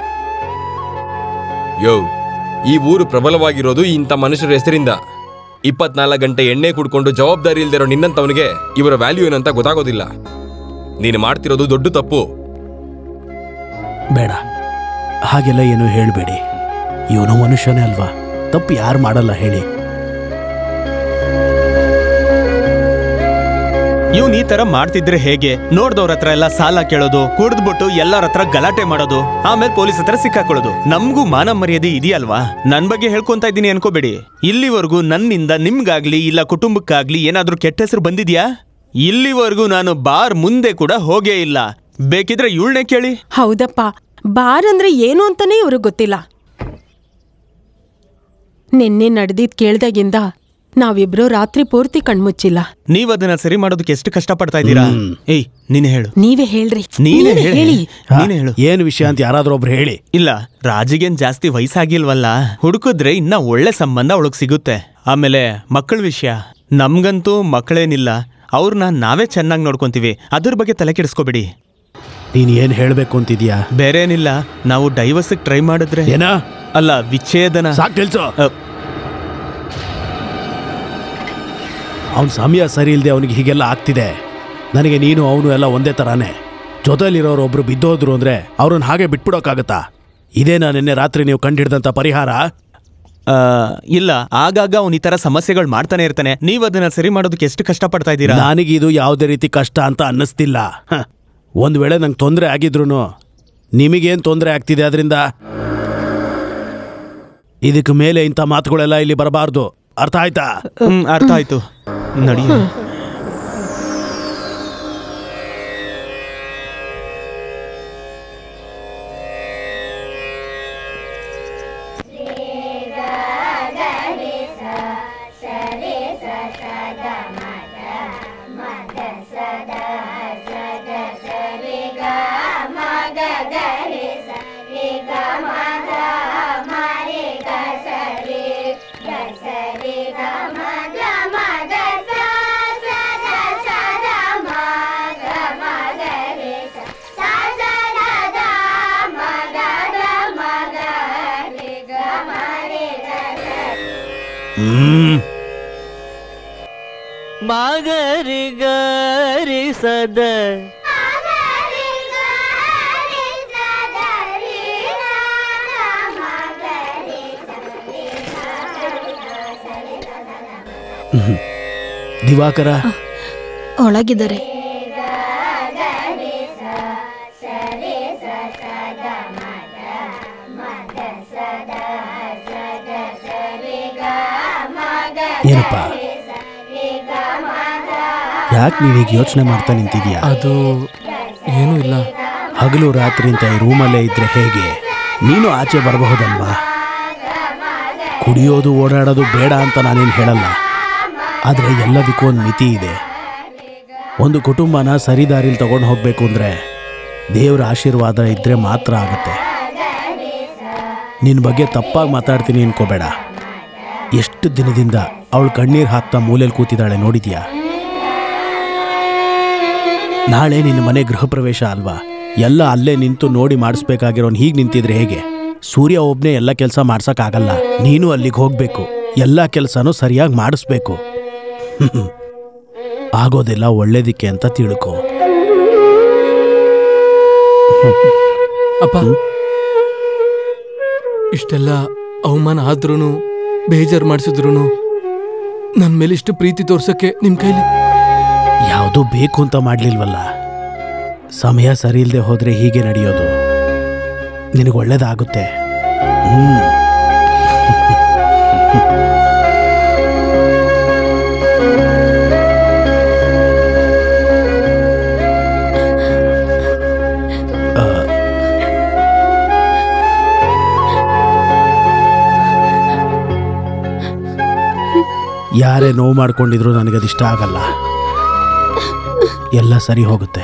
ಯೋ ಈ ಊರು ಪ್ರಬಲವಾಗಿರೋದು ಇಂಥ ಮನುಷ್ಯರ ಹೆಸರಿಂದ ಇಪ್ಪತ್ನಾಲ್ಕು ಗಂಟೆ ಎಣ್ಣೆ ಕುಡ್ಕೊಂಡು ಜವಾಬ್ದಾರಿ ಇಲ್ದಿರೋ ನಿನ್ನಂತವನಿಗೆ ಇವರ ವ್ಯಾಲ್ಯೂ ಏನಂತ ಗೊತ್ತಾಗೋದಿಲ್ಲ ನೀನು ಮಾಡ್ತಿರೋದು ದೊಡ್ಡ ತಪ್ಪು ಬೇಡ ಹಾಗೆಲ್ಲ ಏನು ಹೇಳಬೇಡಿ ಇವನು ಮನುಷ್ಯನೇ ಅಲ್ವಾ ತಪ್ಪು ಯಾರು ಮಾಡಲ್ಲ ಹೇಳಿ ಇವ್ನ್ ಈ ತರ ಮಾಡ್ತಿದ್ರೆ ಹೇಗೆ ನೋಡ್ದವ್ರ ಹತ್ರ ಎಲ್ಲ ಸಾಲ ಕೇಳೋದು ಕುಡ್ದ್ಬಿಟ್ಟು ಎಲ್ಲರ ಹತ್ರ ಗಲಾಟೆ ಮಾಡೋದು ಆಮೇಲೆ ಪೊಲೀಸ್ ಹತ್ರ ಸಿಕ್ಕಾಕೊಳ್ಳೋದು ನಮ್ಗೂ ಮಾನ ಮರ್ಯಾದೆ ಇದೆಯಲ್ವಾ ನನ್ ಬಗ್ಗೆ ಹೇಳ್ಕೊಂತ ಇದ್ದೀನಿ ಅನ್ಕೋಬೇಡಿ ಇಲ್ಲಿವರೆಗೂ ನನ್ನಿಂದ ನಿಮ್ಗಾಗ್ಲಿ ಇಲ್ಲ ಕುಟುಂಬಕ್ಕಾಗ್ಲಿ ಏನಾದ್ರೂ ಕೆಟ್ಟ ಹೆಸರು ಬಂದಿದ್ಯಾ ಇಲ್ಲಿವರೆಗೂ ನಾನು ಬಾರ್ ಮುಂದೆ ಕೂಡ ಹೋಗೇ ಇಲ್ಲ ಬೇಕಿದ್ರೆ ಇವಳನ್ನೇ ಕೇಳಿ ಹೌದಪ್ಪ ಬಾರ್ ಅಂದ್ರೆ ಏನು ಅಂತಾನೆ ಇವ್ರಿಗೆ ಗೊತ್ತಿಲ್ಲ ನಿನ್ನೆ ನಡೆದಿದ್ ಕೇಳ್ದಾಗಿಂದ ನಾವಿಬ್ರು ರಾತ್ರಿ ಪೂರ್ತಿ ಕಣ್ಮುಚ್ಚಿಲ್ಲ ನೀವ್ ಅದನ್ನ ಸರಿ ಮಾಡೋದಕ್ಕೆ ಎಷ್ಟು ಕಷ್ಟ ಪಡ್ತಾ ಇದ್ದೀರಾ ಏಯ್ ನೀನೇ ಹೇಳು ನೀವೇ ಹೇಳ್ರಿ ನೀನೇ ನೀವೇ ಹೇಳಿ ಹೇಳಿ ನೀನೇ ಹೇಳು ಏನು ವಿಷಯ ಅಂತ ಯಾರಾದ್ರೂ ಒಬ್ರು ಹೇಳಿ ಇಲ್ಲ ರಾಜಿಗೇನ್ ಜಾಸ್ತಿ ವಯಸ್ಸಾಗಿಲ್ವಲ್ಲ ಹುಡುಕಿದ್ರೆ ಇನ್ನ ಒಳ್ಳೆ ಸಂಬಂಧ ಅವಳಗ್ ಸಿಗುತ್ತೆ ಆಮೇಲೆ ಮಕ್ಕಳ ವಿಷಯ ನಮ್ಗಂತೂ ಮಕ್ಕಳೇನಿಲ್ಲ ಅವ್ರನ್ನ ನಾವೇ ಚೆನ್ನಾಗಿ ನೋಡ್ಕೊಂತೀವಿ ಅದ್ರ ಬಗ್ಗೆ ತಲೆ ಕೆಡಿಸ್ಕೋಬೇಡಿ ನೀನ್ ಏನ್ ಹೇಳ್ಬೇಕು ಅಂತಿದ್ಯಾ ಬೇರೆ ಏನಿಲ್ಲ ನಾವು ಡೈವರ್ಸ್ ಟ್ರೈ ಮಾಡಿದ್ರೆ ಏನ ಅಲ್ಲ ವಿಚ್ಛೇದನ ಸಾಕ್ ಕೆಲ್ಸ ಅ, ಅವನ ಸಮಯ ಸರಿ ಇಲ್ಲದೆ ಅವನಿಗೆ ಹೀಗೆಲ್ಲ ಆಗ್ತಿದೆ ನನಗೆ ನೀನು ಅವನು ಎಲ್ಲ ಒಂದೇ ಥರಾನೇ ಜೊತೆಲಿರೋರು ಒಬ್ರು ಬಿದ್ದೋದ್ರು ಅಂದ್ರೆ ಅವ್ರನ್ನ ಹಾಗೆ ಬಿಟ್ಬಿಡೋಕ್ಕಾಗತ್ತಾ ಇದೇನಾ ನಿನ್ನೆ ರಾತ್ರಿ ನೀವು ಕಂಡಿಡ್ದಂಥ ಪರಿಹಾರ ಆ, ಇಲ್ಲ ಆಗಾಗ ಅವ್ನ ಈ ತರ ಸಮಸ್ಯೆಗಳು ಮಾಡ್ತಾನೆ ಇರ್ತಾನೆ ನೀವ್ ಅದನ್ನ ಸರಿ ಮಾಡೋದಕ್ಕೆ ಎಷ್ಟು ಕಷ್ಟ ಪಡ್ತಾ ಇದ್ದೀರಾ ನನಗಿದು ಯಾವುದೇ ರೀತಿ ಕಷ್ಟ ಅಂತ ಅನ್ನಿಸ್ತಿಲ್ಲ ಹ. ಒಂದ್ ವೇಳೆ ನಂಗೆ ತೊಂದರೆ ಆಗಿದ್ರು ನಿಮಗೇನು ತೊಂದರೆ ಆಗ್ತಿದೆ ಅದರಿಂದ ಇದಕ್ಕೆ ಮೇಲೆ ಇಂಥ ಮಾತುಗಳೆಲ್ಲ ಇಲ್ಲಿ ಬರಬಾರ್ದು ಅರ್ಥ ಆಯ್ತಾ ಹ್ಮ್ ಅರ್ಥ ಆಯ್ತು ನಡಿ ಹ್ಮ್ ಮಾಗರಿ ಗರಿ ಸದ ದಿವಾಕರ ಒಳಗಿದ್ದಾರೆ ಏನಪ್ಪ ಯಾಕೆ ನೀನೀಗ ಯೋಚನೆ ಮಾಡ್ತಾ ನಿಂತಿದ್ಯಾ ಅದು ಏನೂ ಇಲ್ಲ ಹಗಲು ರಾತ್ರಿ ಅಂತ ಈ ರೂಮಲ್ಲೇ ಇದ್ರೆ ಹೇಗೆ ನೀನು ಆಚೆ ಬರಬಹುದಲ್ವಾ ಕುಡಿಯೋದು ಓಡಾಡೋದು ಬೇಡ ಅಂತ ನಾನೇನು ಹೇಳಲ್ಲ ಆದರೆ ಎಲ್ಲದಕ್ಕೂ ಒಂದು ಮಿತಿ ಇದೆ ಒಂದು ಕುಟುಂಬನ ಸರಿದಾರಿಲಿ ತಗೊಂಡು ಹೋಗಬೇಕು ಅಂದರೆ ದೇವರ ಆಶೀರ್ವಾದ ಇದ್ದರೆ ಮಾತ್ರ ಆಗುತ್ತೆ ನಿನ್ನ ಬಗ್ಗೆ ತಪ್ಪಾಗಿ ಮಾತಾಡ್ತೀನಿ ಅನ್ಕೋಬೇಡ ಎಷ್ಟು ದಿನದಿಂದ ಅವಳು ಕಣ್ಣೀರು ಹಾಕ್ತಾ ಮೂಲೆಯಲ್ಲಿ ಕೂತಿದ್ದಾಳೆ ನೋಡಿದ್ಯಾ ನಾಳೆ ನಿನ್ನ ಮನೆ ಗೃಹ ಪ್ರವೇಶ ಅಲ್ವಾ ಎಲ್ಲ ಅಲ್ಲೇ ನಿಂತು ನೋಡಿ ಮಾಡಿಸ್ಬೇಕಾಗಿರೋನ್ ಹೀಗೆ ನಿಂತಿದ್ರೆ ಹೇಗೆ ಸೂರ್ಯ ಒಬ್ನೇ ಎಲ್ಲ ಕೆಲಸ ಮಾಡ್ಸಕ್ಕಾಗಲ್ಲ ನೀನು ಅಲ್ಲಿಗೆ ಹೋಗ್ಬೇಕು ಎಲ್ಲ ಕೆಲಸನೂ ಸರಿಯಾಗಿ ಮಾಡಿಸ್ಬೇಕು ಆಗೋದೆಲ್ಲ ಒಳ್ಳೇದಿಕ್ಕೆ ಅಂತ ತಿಳ್ಕೊ ಅಪ್ಪ ಇಷ್ಟೆಲ್ಲ ಅವಮಾನ ಆದ್ರೂನು ಬೇಜಾರು ಮಾಡಿಸಿದ್ರು ನನ್ನ ಮೇಲೆ ಇಷ್ಟು ಪ್ರೀತಿ ತೋರ್ಸಕ್ಕೆ ನಿಮ್ ಕೈಲಿ ಯಾವುದೂ ಬೇಕು ಅಂತ ಮಾಡ್ಲಿಲ್ವಲ್ಲ ಸಮಯ ಸರಿ ಇಲ್ಲದೆ ಹೋದ್ರೆ ಹೀಗೆ ನಡೆಯೋದು ನಿನಗೆ ಒಳ್ಳೇದಾಗುತ್ತೆ ಹ್ಮ್ ಯಾರೇ ನೋವು ಮಾಡ್ಕೊಂಡಿದ್ರು ನನಗದಿಷ್ಟ ಆಗಲ್ಲ ಎಲ್ಲ ಸರಿ ಹೋಗುತ್ತೆ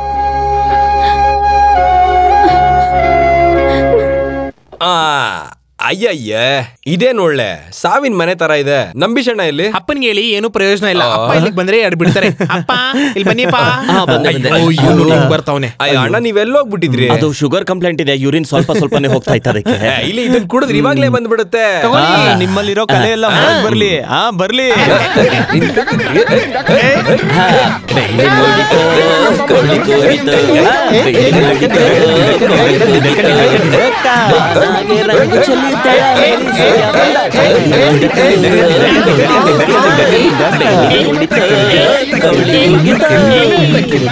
ಆ ಅಯ್ಯಯ್ಯ ಇದೇನ್ ಒಳ್ಳೆ ಸಾವಿನ ಮನೆ ತರ ಇದೆ ನಂಬಿಷಣ್ಣ ಇಲ್ಲಿ ಅಪ್ಪನ್ಗೆ ಹೇಳಿ ಏನು ಪ್ರಯೋಜನ ಇಲ್ಲ ಅಪ್ಪ ಇಲ್ಲಿಗೆ ಬಂದ್ರೆ ಎರಡು ಬಿಡ್ತಾರೆ ಅಪ್ಪ ಇಲ್ಲಿ ಬನ್ನಿಪ್ಪ ಹಾ, ಬಂದೆ, ಬಂದೆ. ಅಯ್ಯೋ, ಇವ್ನು ಹಿಂಗ್ ಬರ್ತಾವನೆ ಅಯ್ಯ ಅಣ್ಣ ನೀವೆಲ್ಲೋಗ್ಬಿಟ್ಟಿದ್ರಿ ಅದು ಶುಗರ್ ಕಂಪ್ಲೇಂಟ್ ಇದೆ ಯೂರಿನ್ ಸ್ವಲ್ಪ ಸ್ವಲ್ಪನೇ ಹೋಗ್ತಾ ಇತ್ತು ಅದಕ್ಕೆ ಏ, ಇಲ್ಲಿ ಇದನ್ನ ಕುಡಿದ್ರೆ ಇವಾಗ್ಲೇ ಬಂದ್ಬಿಡುತ್ತೆ ಆ, ನಿಮ್ಮಲ್ಲಿರೋ ಕಲೆ ಎಲ್ಲ ಹೊರಗ್ ಬರ್ಲಿ ಆ ಬರ್ಲಿ ಬೆಳ್ಳಿ ಮೂಡಿತು, ಕಳ್ಳಿ ಕೂಗಿತು, ಬೆಳ್ಳಿ ಮೂಡಿತು, ಕಳ್ಳಿ ಕೂಗಿತು, ಕಾಲಾಗೆ ರಂಗು ಚೆಲ್ಲಿದ ಸೂರ್ಯ ಬಂದ, ಕಳ್ಳಿ ಮೂಡಿತು, ಬೆಳ್ಳಿ ಮೂಡಿತು, ಕಳ್ಳಿ ಕೂಗಿತು,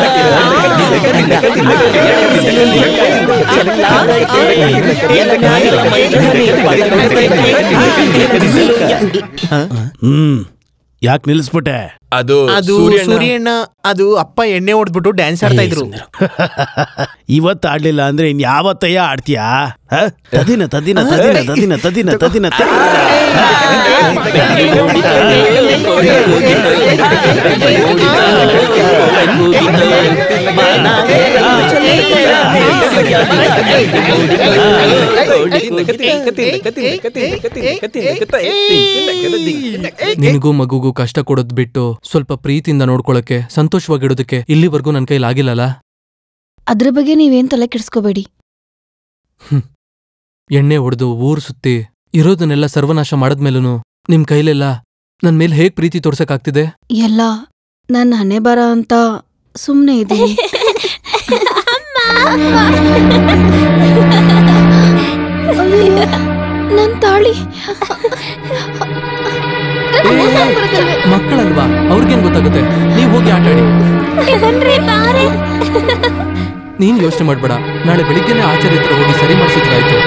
ಹ್ಮ್ ಯಾಕೆ ನಿಲ್ಲಿಸ್ಬಿಟ್ಟೆ ಅದು ಅದು ಸೂರ್ಯಣ್ಣ ಸೂರ್ಯಣ್ಣ ಅದು ಅಪ್ಪ ಎಣ್ಣೆ ಹೊಡ್ಬಿಟ್ಟು ಡ್ಯಾನ್ಸ್ ಆಡ್ತಾ ಇದ್ರು ಇವತ್ತು ಆಡ್ಲಿಲ್ಲ ಅಂದ್ರೆ ಇನ್ ಯಾವತ್ತಯ್ಯ ಆಡ್ತೀಯಾ ಹ? ತದಿನ ತದಿನ ತದಿನ ತದಿನ ತದಿನ ತದಿನ ತ- ನಿನಗೂ ಮಗುಗೂ ಕಷ್ಟ ಕೊಡೋದ್ ಬಿಟ್ಟು ಸ್ವಲ್ಪ ಪ್ರೀತಿಯಿಂದ ನೋಡ್ಕೊಳಕ್ಕೆ ಸಂತೋಷವಾಗಿಡೋದಕ್ಕೆ ಇಲ್ಲಿವರೆಗೂ ನನ್ನ ಕೈಲಿ ಆಗಿಲ್ಲಲ್ಲ ಅದ್ರ ಬಗ್ಗೆ ನೀವೇನ್ ತಲೆ ಕೆಡಿಸ್ಕೋಬೇಡಿ ಎಣ್ಣೆ ಹೊಡೆದು ಊರ್ ಸುತ್ತಿ ಇರೋದನ್ನೆಲ್ಲ ಸರ್ವನಾಶ ಮಾಡದ್ಮೇಲೂ ನಿಮ್ ಕೈಲೆಲ್ಲ ನನ್ ಮೇಲೆ ಹೇಗ್ ಪ್ರೀತಿ ತೋರ್ಸಕ್ಕಾಗ್ತಿದೆ ಎಲ್ಲ ನನ್ನ ಹಣೆ ಬರ ಅಂತ ಸುಮ್ನೆ ಇದ್ದೀನಿ ಅಯ್ಯಯ್ಯೋ, ನನ್ ತಾಳಿ ಮಕ್ಕಳಲ್ವಾ ಅವ್ರಿಗೇನ್ ಗೊತ್ತಾಗುತ್ತೆ ನೀವ್ ಹೋಗಿ ಆಟ ಆಡಿ ನೀನ್ ಯೋಚನೆ ಮಾಡ್ಬೇಡ ನಾಳೆ ಬೆಳಿಗ್ಗೆನೆ ಆಚಾರ್ಯ ಹತ್ರ ಹೋಗಿ ಸರಿ ಮಾಡ್ಸಿದ್ರಾಯ್ತು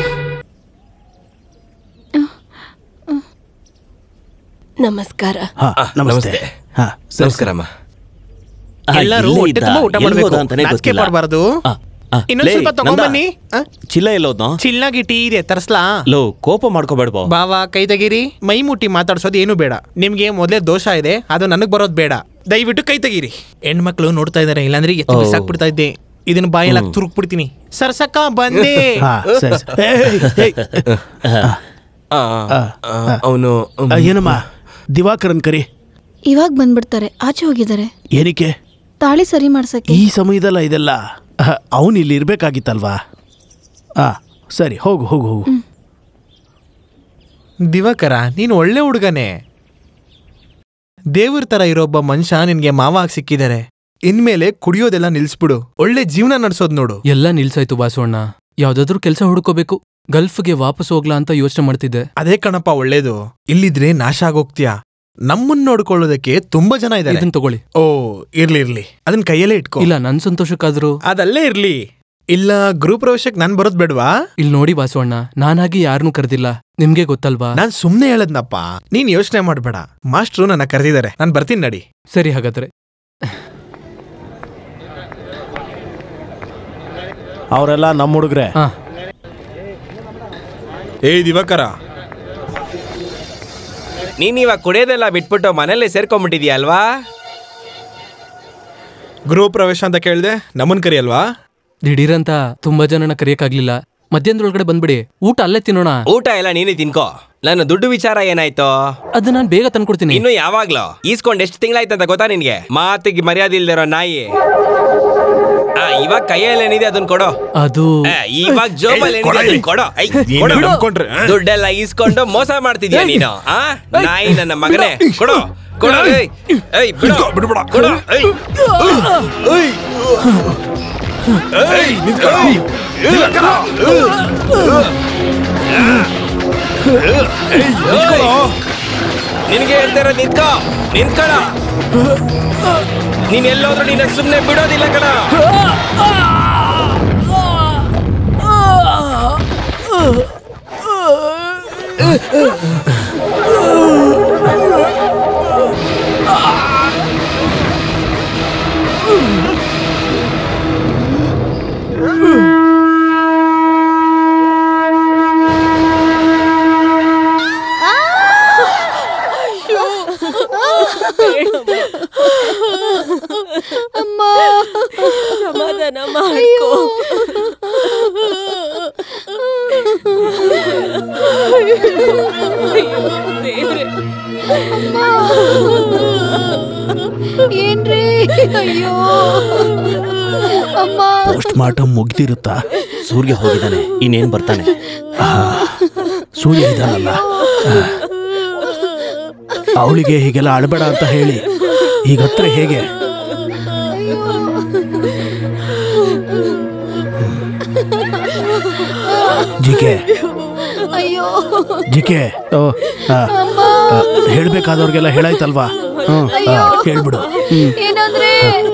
ನಮಸ್ಕಾರ ಹಾ ನಮಸ್ತೆ ಹಾ ಸರಿ, ನಮಸ್ಕಾರಮ್ಮ ಎಲ್ಲರೂ ಇಲ್ಲೇ ಹೊಟ್ಟೆ ಇದ್ದ. ತುಂಬಾ ಊಟ ಎಲ್ಲಿ ಮಾಡ್ಬೇಕು ಹೋದ ಅಂತಾನೆ ನಾಚಿಕೆ ಗೊತ್ತಿಲ್ಲ. ಪಡ್ಬಾರ್ದು ಆ, ಆ, ಇನ್ನೊಂದ್ ಲೇ, ಸ್ವಲ್ಪ ನಂದ, ತಗೊಂಬನ್ನಿ ಆ, ಚಿಲ್ಲ ಎಲ್ಲೋದ್ನೋ ಚಿಲ್ನಾಗಿ ಟೀ ಇದೆ ತರ್ಸ್ಲಾ ಲೋ ಕೋಪ ಮಾಡ್ಕೋಬೇಡ್ಬೋ ಬಾವಾ ಕೈ ತೆಗೀರಿ ಮೈ ಮುಟ್ಟಿ ಮಾತಾಡ್ಸೋದು ಏನು ಬೇಡ ನಿಮ್ಗೆ ಮೊದಲೇ ದೋಷ ಇದೆ ಅದು ನನಗ್ ಬರೋದ್ ಬೇಡ ದಯವಿಟ್ಟು ಕೈ ತೆಗೀರಿ ಹೆಣ್ಮಕ್ಳು ನೋಡ್ತಾ ಇದಾರೆ ಇಲ್ಲಾಂದ್ರೆ ಎತ್ತು ಓ. ಬಿಸಾಕ್ಬಿಡ್ತಾ ಇದ್ದೆ ಇದನ್ನ ಬಾಯೆಲ್ಲ ತುರುಕ್ ಬಿಡ್ತೀನಿ ಸರ್ಸಕ್ಕ ಬಂದೆ ಹಾ ಸರಿ ಸರಿ. ಏಯ್, ಏಯ್, ಅವನು ಆ, ಏನಮ್ಮ ದಿವಾಕರನ್ ಕರಿ ಇವಾಗ ಬಂದ್ಬಿಡ್ತಾರೆ ಆಚೆ ಹೋಗಿದ್ದಾರೆ ಏನಕ್ಕೆ ತಾಳಿ ಸರಿ ಮಾಡ್ಸಕ್ಕೆ ಈ ಸಮಯದಲ್ಲ ಇದೆಲ್ಲ ಅವನು ಇಲ್ಲಿ ಇರ್ಬೇಕಾಗಿತ್ತಲ್ವಾ ಆ ಸರಿ ಹೋಗು ಹೋಗು ಹೋಗು ದಿವಾಕರ ನೀನು ಒಳ್ಳೆ ಹುಡುಗನೇ ದೇವ್ರ ತರ ಇರೋಬ್ಬ ಮನುಷ್ಯ ನಿನ್ಗೆ ಮಾವ ಆಗಿ ಸಿಕ್ಕಿದ್ದಾರೆ ಇನ್ಮೇಲೆ ಕುಡಿಯೋದೆಲ್ಲ ನಿಲ್ಸ್ಬಿಡು ಒಳ್ಳೆ ಜೀವನ ನಡ್ಸೋದ್ ನೋಡು ಎಲ್ಲ ನಿಲ್ಸಾಯ್ತು ವಾಸವಣ್ಣ ಯಾವ್ದಾದ್ರೂ ಕೆಲಸ ಹುಡ್ಕೋಬೇಕು ಗಲ್ಫ್ಗೆ ವಾಪಸ್ ಹೋಗ್ಲಾ ಅಂತ ಯೋಚನೆ ಮಾಡ್ತಿದ್ದೆ ಅದೇ ಕಣಪ್ಪ ಒಳ್ಳೇದು ಇಲ್ಲಿದ್ರೆ ನಾಶ ಆಗೋಗ್ತೀಯ ನಮ್ಮನ್ ನೋಡ್ಕೊಳ್ಳೋದಕ್ಕೆ ತುಂಬಾ ಜನ ಇದ್ದಾರೆ ಇದನ್ ತಗೊಳ್ಳಿ ಓ ಇರ್ಲಿ ಇರ್ಲಿ ಅದನ್ನ ಕೈಯಲ್ಲೇ ಇಟ್ಕೋ ಇಲ್ಲ ನನ್ ಸಂತೋಷಕ್ಕಾದ್ರೂ ಅದಲ್ಲೇ ಇರ್ಲಿ ಇಲ್ಲ ಗ್ರೂಪ್ ಪ್ರವೇಶಕ್ಕೆ ನಾನ್ ಬರೋದ್ ಬೇಡ್ವಾ ಇಲ್ಲಿ ನೋಡಿ ವಾಸವಣ್ಣ ನಾನಾಗಿ ಯಾರನ್ನೂ ಕರೆದಿಲ್ಲ ನಿಮ್ಗೆ ಗೊತ್ತಲ್ವಾ ನಾನ್ ಸುಮ್ನೆ ಹೇಳದ್ನಪ್ಪ ನೀನ್ ಯೋಚನೆ ಮಾಡ್ಬೇಡ ಮಾಸ್ಟ್ರು ನನ್ನ ಕರೆದಿದ್ದಾರೆ ನಾನ್ ಬರ್ತೀನಿ ನಡಿ ಸರಿ ಹಾಗಾದ್ರೆ ಅವರೆಲ್ಲ ನಮ್ಮ ಹುಡುಗ್ರೆ ಏ ದಿವಾಕರ ನೀನ್ ಇವಾಗ ಕುಡಿಯೋದೆಲ್ಲ ಬಿಟ್ಬಿಟ್ಟು ಮನೇಲಿ ಸೇರ್ಕೊಂಡ್ಬಿಟ್ಟಿದ್ಯಾ ಅಲ್ವಾ ಗೃಹ ಪ್ರವೇಶ ಅಂತ ಕೇಳ್ದೆ ನಮ್ಮನ್ ಕರಿಯಲ್ವಾ ದಿಢೀರಂತ ತುಂಬಾ ಜನನ ಕರೆಯಕ್ಕಾಗ್ಲಿಲ್ಲ ಮಧ್ಯಾಹ್ನದೊಳಗಡೆ ಬಂದ್ಬಿಡಿ ಊಟ ಅಲ್ಲೇ ತಿನ್ನೋಣ ಊಟ ಎಲ್ಲ ನೀನೇ ತಿನ್ಕೋ ನನ್ನ ದುಡ್ಡು ವಿಚಾರ ಏನಾಯ್ತು ಅದು ನಾನು ಬೇಗ ತಂದ್ಕೊಡ್ತೀನಿ ಇನ್ನು ಯಾವಾಗ್ಲೋ ಈಸ್ಕೊಂಡ್ ಎಷ್ಟು ತಿಂಗಳಾಯ್ತಂತ ಗೊತ್ತಾ ನಿನ್ಗೆ ಮಾತಿಗೆ ಮರ್ಯಾದೆ ಇಲ್ದಿರೋ ನಾಯಿ ಆ, ಇವಾಗ ಕೈಯಲ್ಲಿ ಏನಿದೆ ಅದನ್ನ ಕೊಡೋ ಅದು ಆ, ಇವಾಗ ಜೋಬಲ್ಲಿ ಏನಿದೆ ಅದನ್ನ ಕೊಡೋ ಐ, ನೀನು ಕೊಡು. ನಂಬ್ಕೊಂಡ್ರೆ, ಆ? ದುಡ್ಡೆಲ್ಲ ಈಸ್ಕೊಂಡು ಮೋಸ ಮಾಡ್ತಿದ್ಯಾ ನೀನು ಆ ನಾಯಿ ನನ್ನ ಮಗನೇ ಕೊಡು ಕೊಡು ಏಯ್ ಏಯ್ ಬಿಡು ಕೊಡು ಏಯ್ ಏಯ್ ಏಯ್ ನಿಂತ್ಕೊಳ್ಳೋ. ನಿಂತ್ಕೊಳ್ಳೋ. ನಿನಗೆ ಹೇಳ್ತಾರ ನಿಂತ್ಕೋ ನಿಂತ್ಕೊಳ್ಳ ನೀನ್ ಎಲ್ಲೋದ್ರು ನಿನ್ನ ಸುಮ್ನೆ ಬಿಡೋದಿಲ್ಲ ಕಣ ಅಮ್ಮ ಸಮಾಧಾನ ಮಾಡ್ಕೋ ದೇವ್ರೆ ಏನ್ರಿ ಅಯ್ಯೋ ಅಮ್ಮ ಪೋಸ್ಟ್ ಮಾರ್ಟಮ್ ಮುಗ್ದಿರುತ್ತಾ ಸೂರ್ಯ ಹೋಗಿದ್ದಾನೆ ಇನ್ನೇನ್ ಬರ್ತಾನೆ ಸೂರ್ಯ ಇದ್ದಾನಲ್ಲ ಅವಳಿಗೆ ಹೀಗೆಲ್ಲ ಅಳಬೇಡ ಅಂತ ಹೇಳಿ ಈಗ ಹತ್ರ ಹೇಗೆ ಜಿಕೆ ಅಯ್ಯೋ ಜಿಕೆ ಓ, ಆ, ಆ, ಹೇಳ್ಬೇಕಾದವ್ರಿಗೆಲ್ಲ ಹೇಳಾಯ್ತಲ್ವಾ ಹ್ಮ್ ಆ, ಹೇಳ್ಬಿಡು ಹ್ಮ್ ಏನಂದ್ರೆ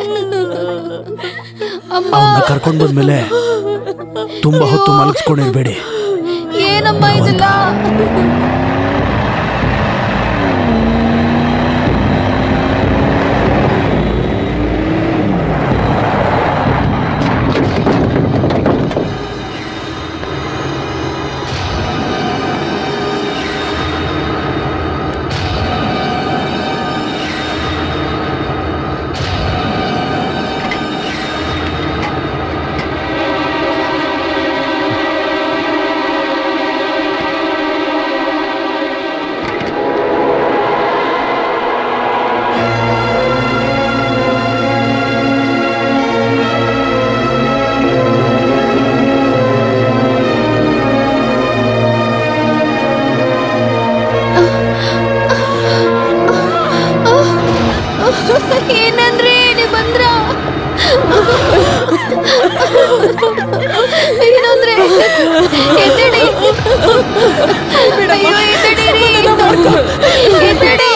ಅಮ್ಮ ಅವನ್ನ ಕರ್ಕೊಂಡ್ ಬಂದ್ಮೇಲೆ ತುಂಬಾ ಹೊತ್ತು ಮಲಗಿಸ್ಕೊಂಡಿರ್ಬೇಡಿ ಏನಮ್ಮ ಇದೆಲ್ಲ ಏನಂದ್ರೆ ನೀವ್ ಬಂದ್ರ ಏನಂದ್ರೆ ಎದ್ದೇಳಿ ಅಯ್ಯೋ ಎದ್ದೇಳಿರಿ ಎದ್ದೇಳಿ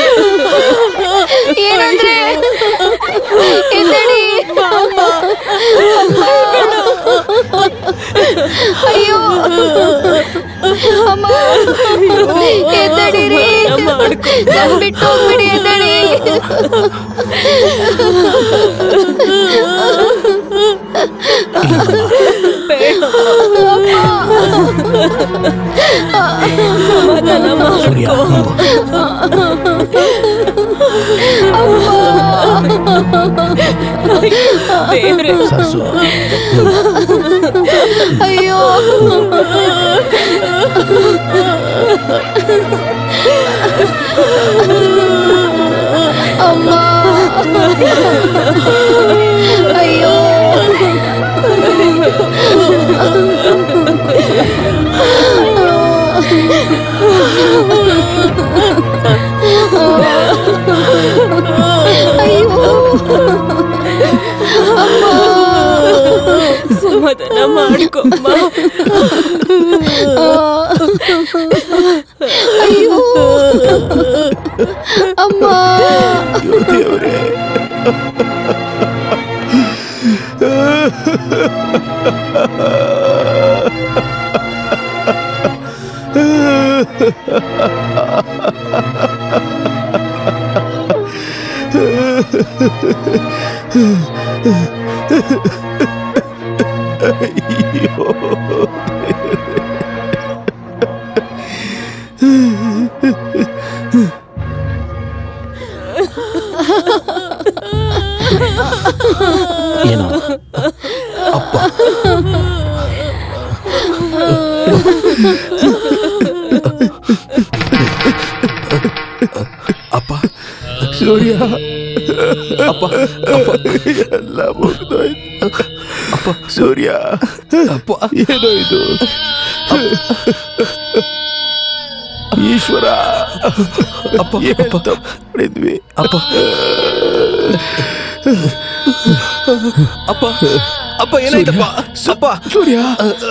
ಏನಂದ್ರೆ ಎದ್ದೇಳಿ ಅಯ್ಯೋ ಅಮ್ಮ ಎದ್ದೇಳಿರಿ ನನ್ ಬಿಟ್ಟು ಹೋಗ್ಬಿಡಿ ಎದ್ದೇಳಿ ಸಮಾಧಾನ ಸೂರ್ಯ ದೇವ್ರೆ ಸರ್ಸು ಅಯ್ಯೋ ಅಮ್ಮ ಅಯ್ಯೋ ಅಯ್ಯೋ ಸಮಾಧಾನ ಮಾಡ್ಕೊಮ್ಮ ಅಯ್ಯೋ ಅಮ್ಮ ದೇವರೇ ಏನೋ ಅಪ್ಪ ಸೂರ್ಯ ಅಪ್ಪ ಅಪ್ಪ ಎಲ್ಲ ಮುಗ್ದೋಯ್ತು ಅಪ್ಪ ಸೂರ್ಯ ಅಪ್ಪ ಏನೋ ಇದು ಈಶ್ವರ ಅಪ್ಪ ಏನ್ ಅಪ್ಪ ತಪ್ಪು ಮಾಡಿದ್ವಿ ಅಪ್ಪ ಅಪ್ಪ ಅಪ್ಪ ಏನಾಯ್ತಪ್ಪ ಅಪ್ಪ ಸೂರ್ಯ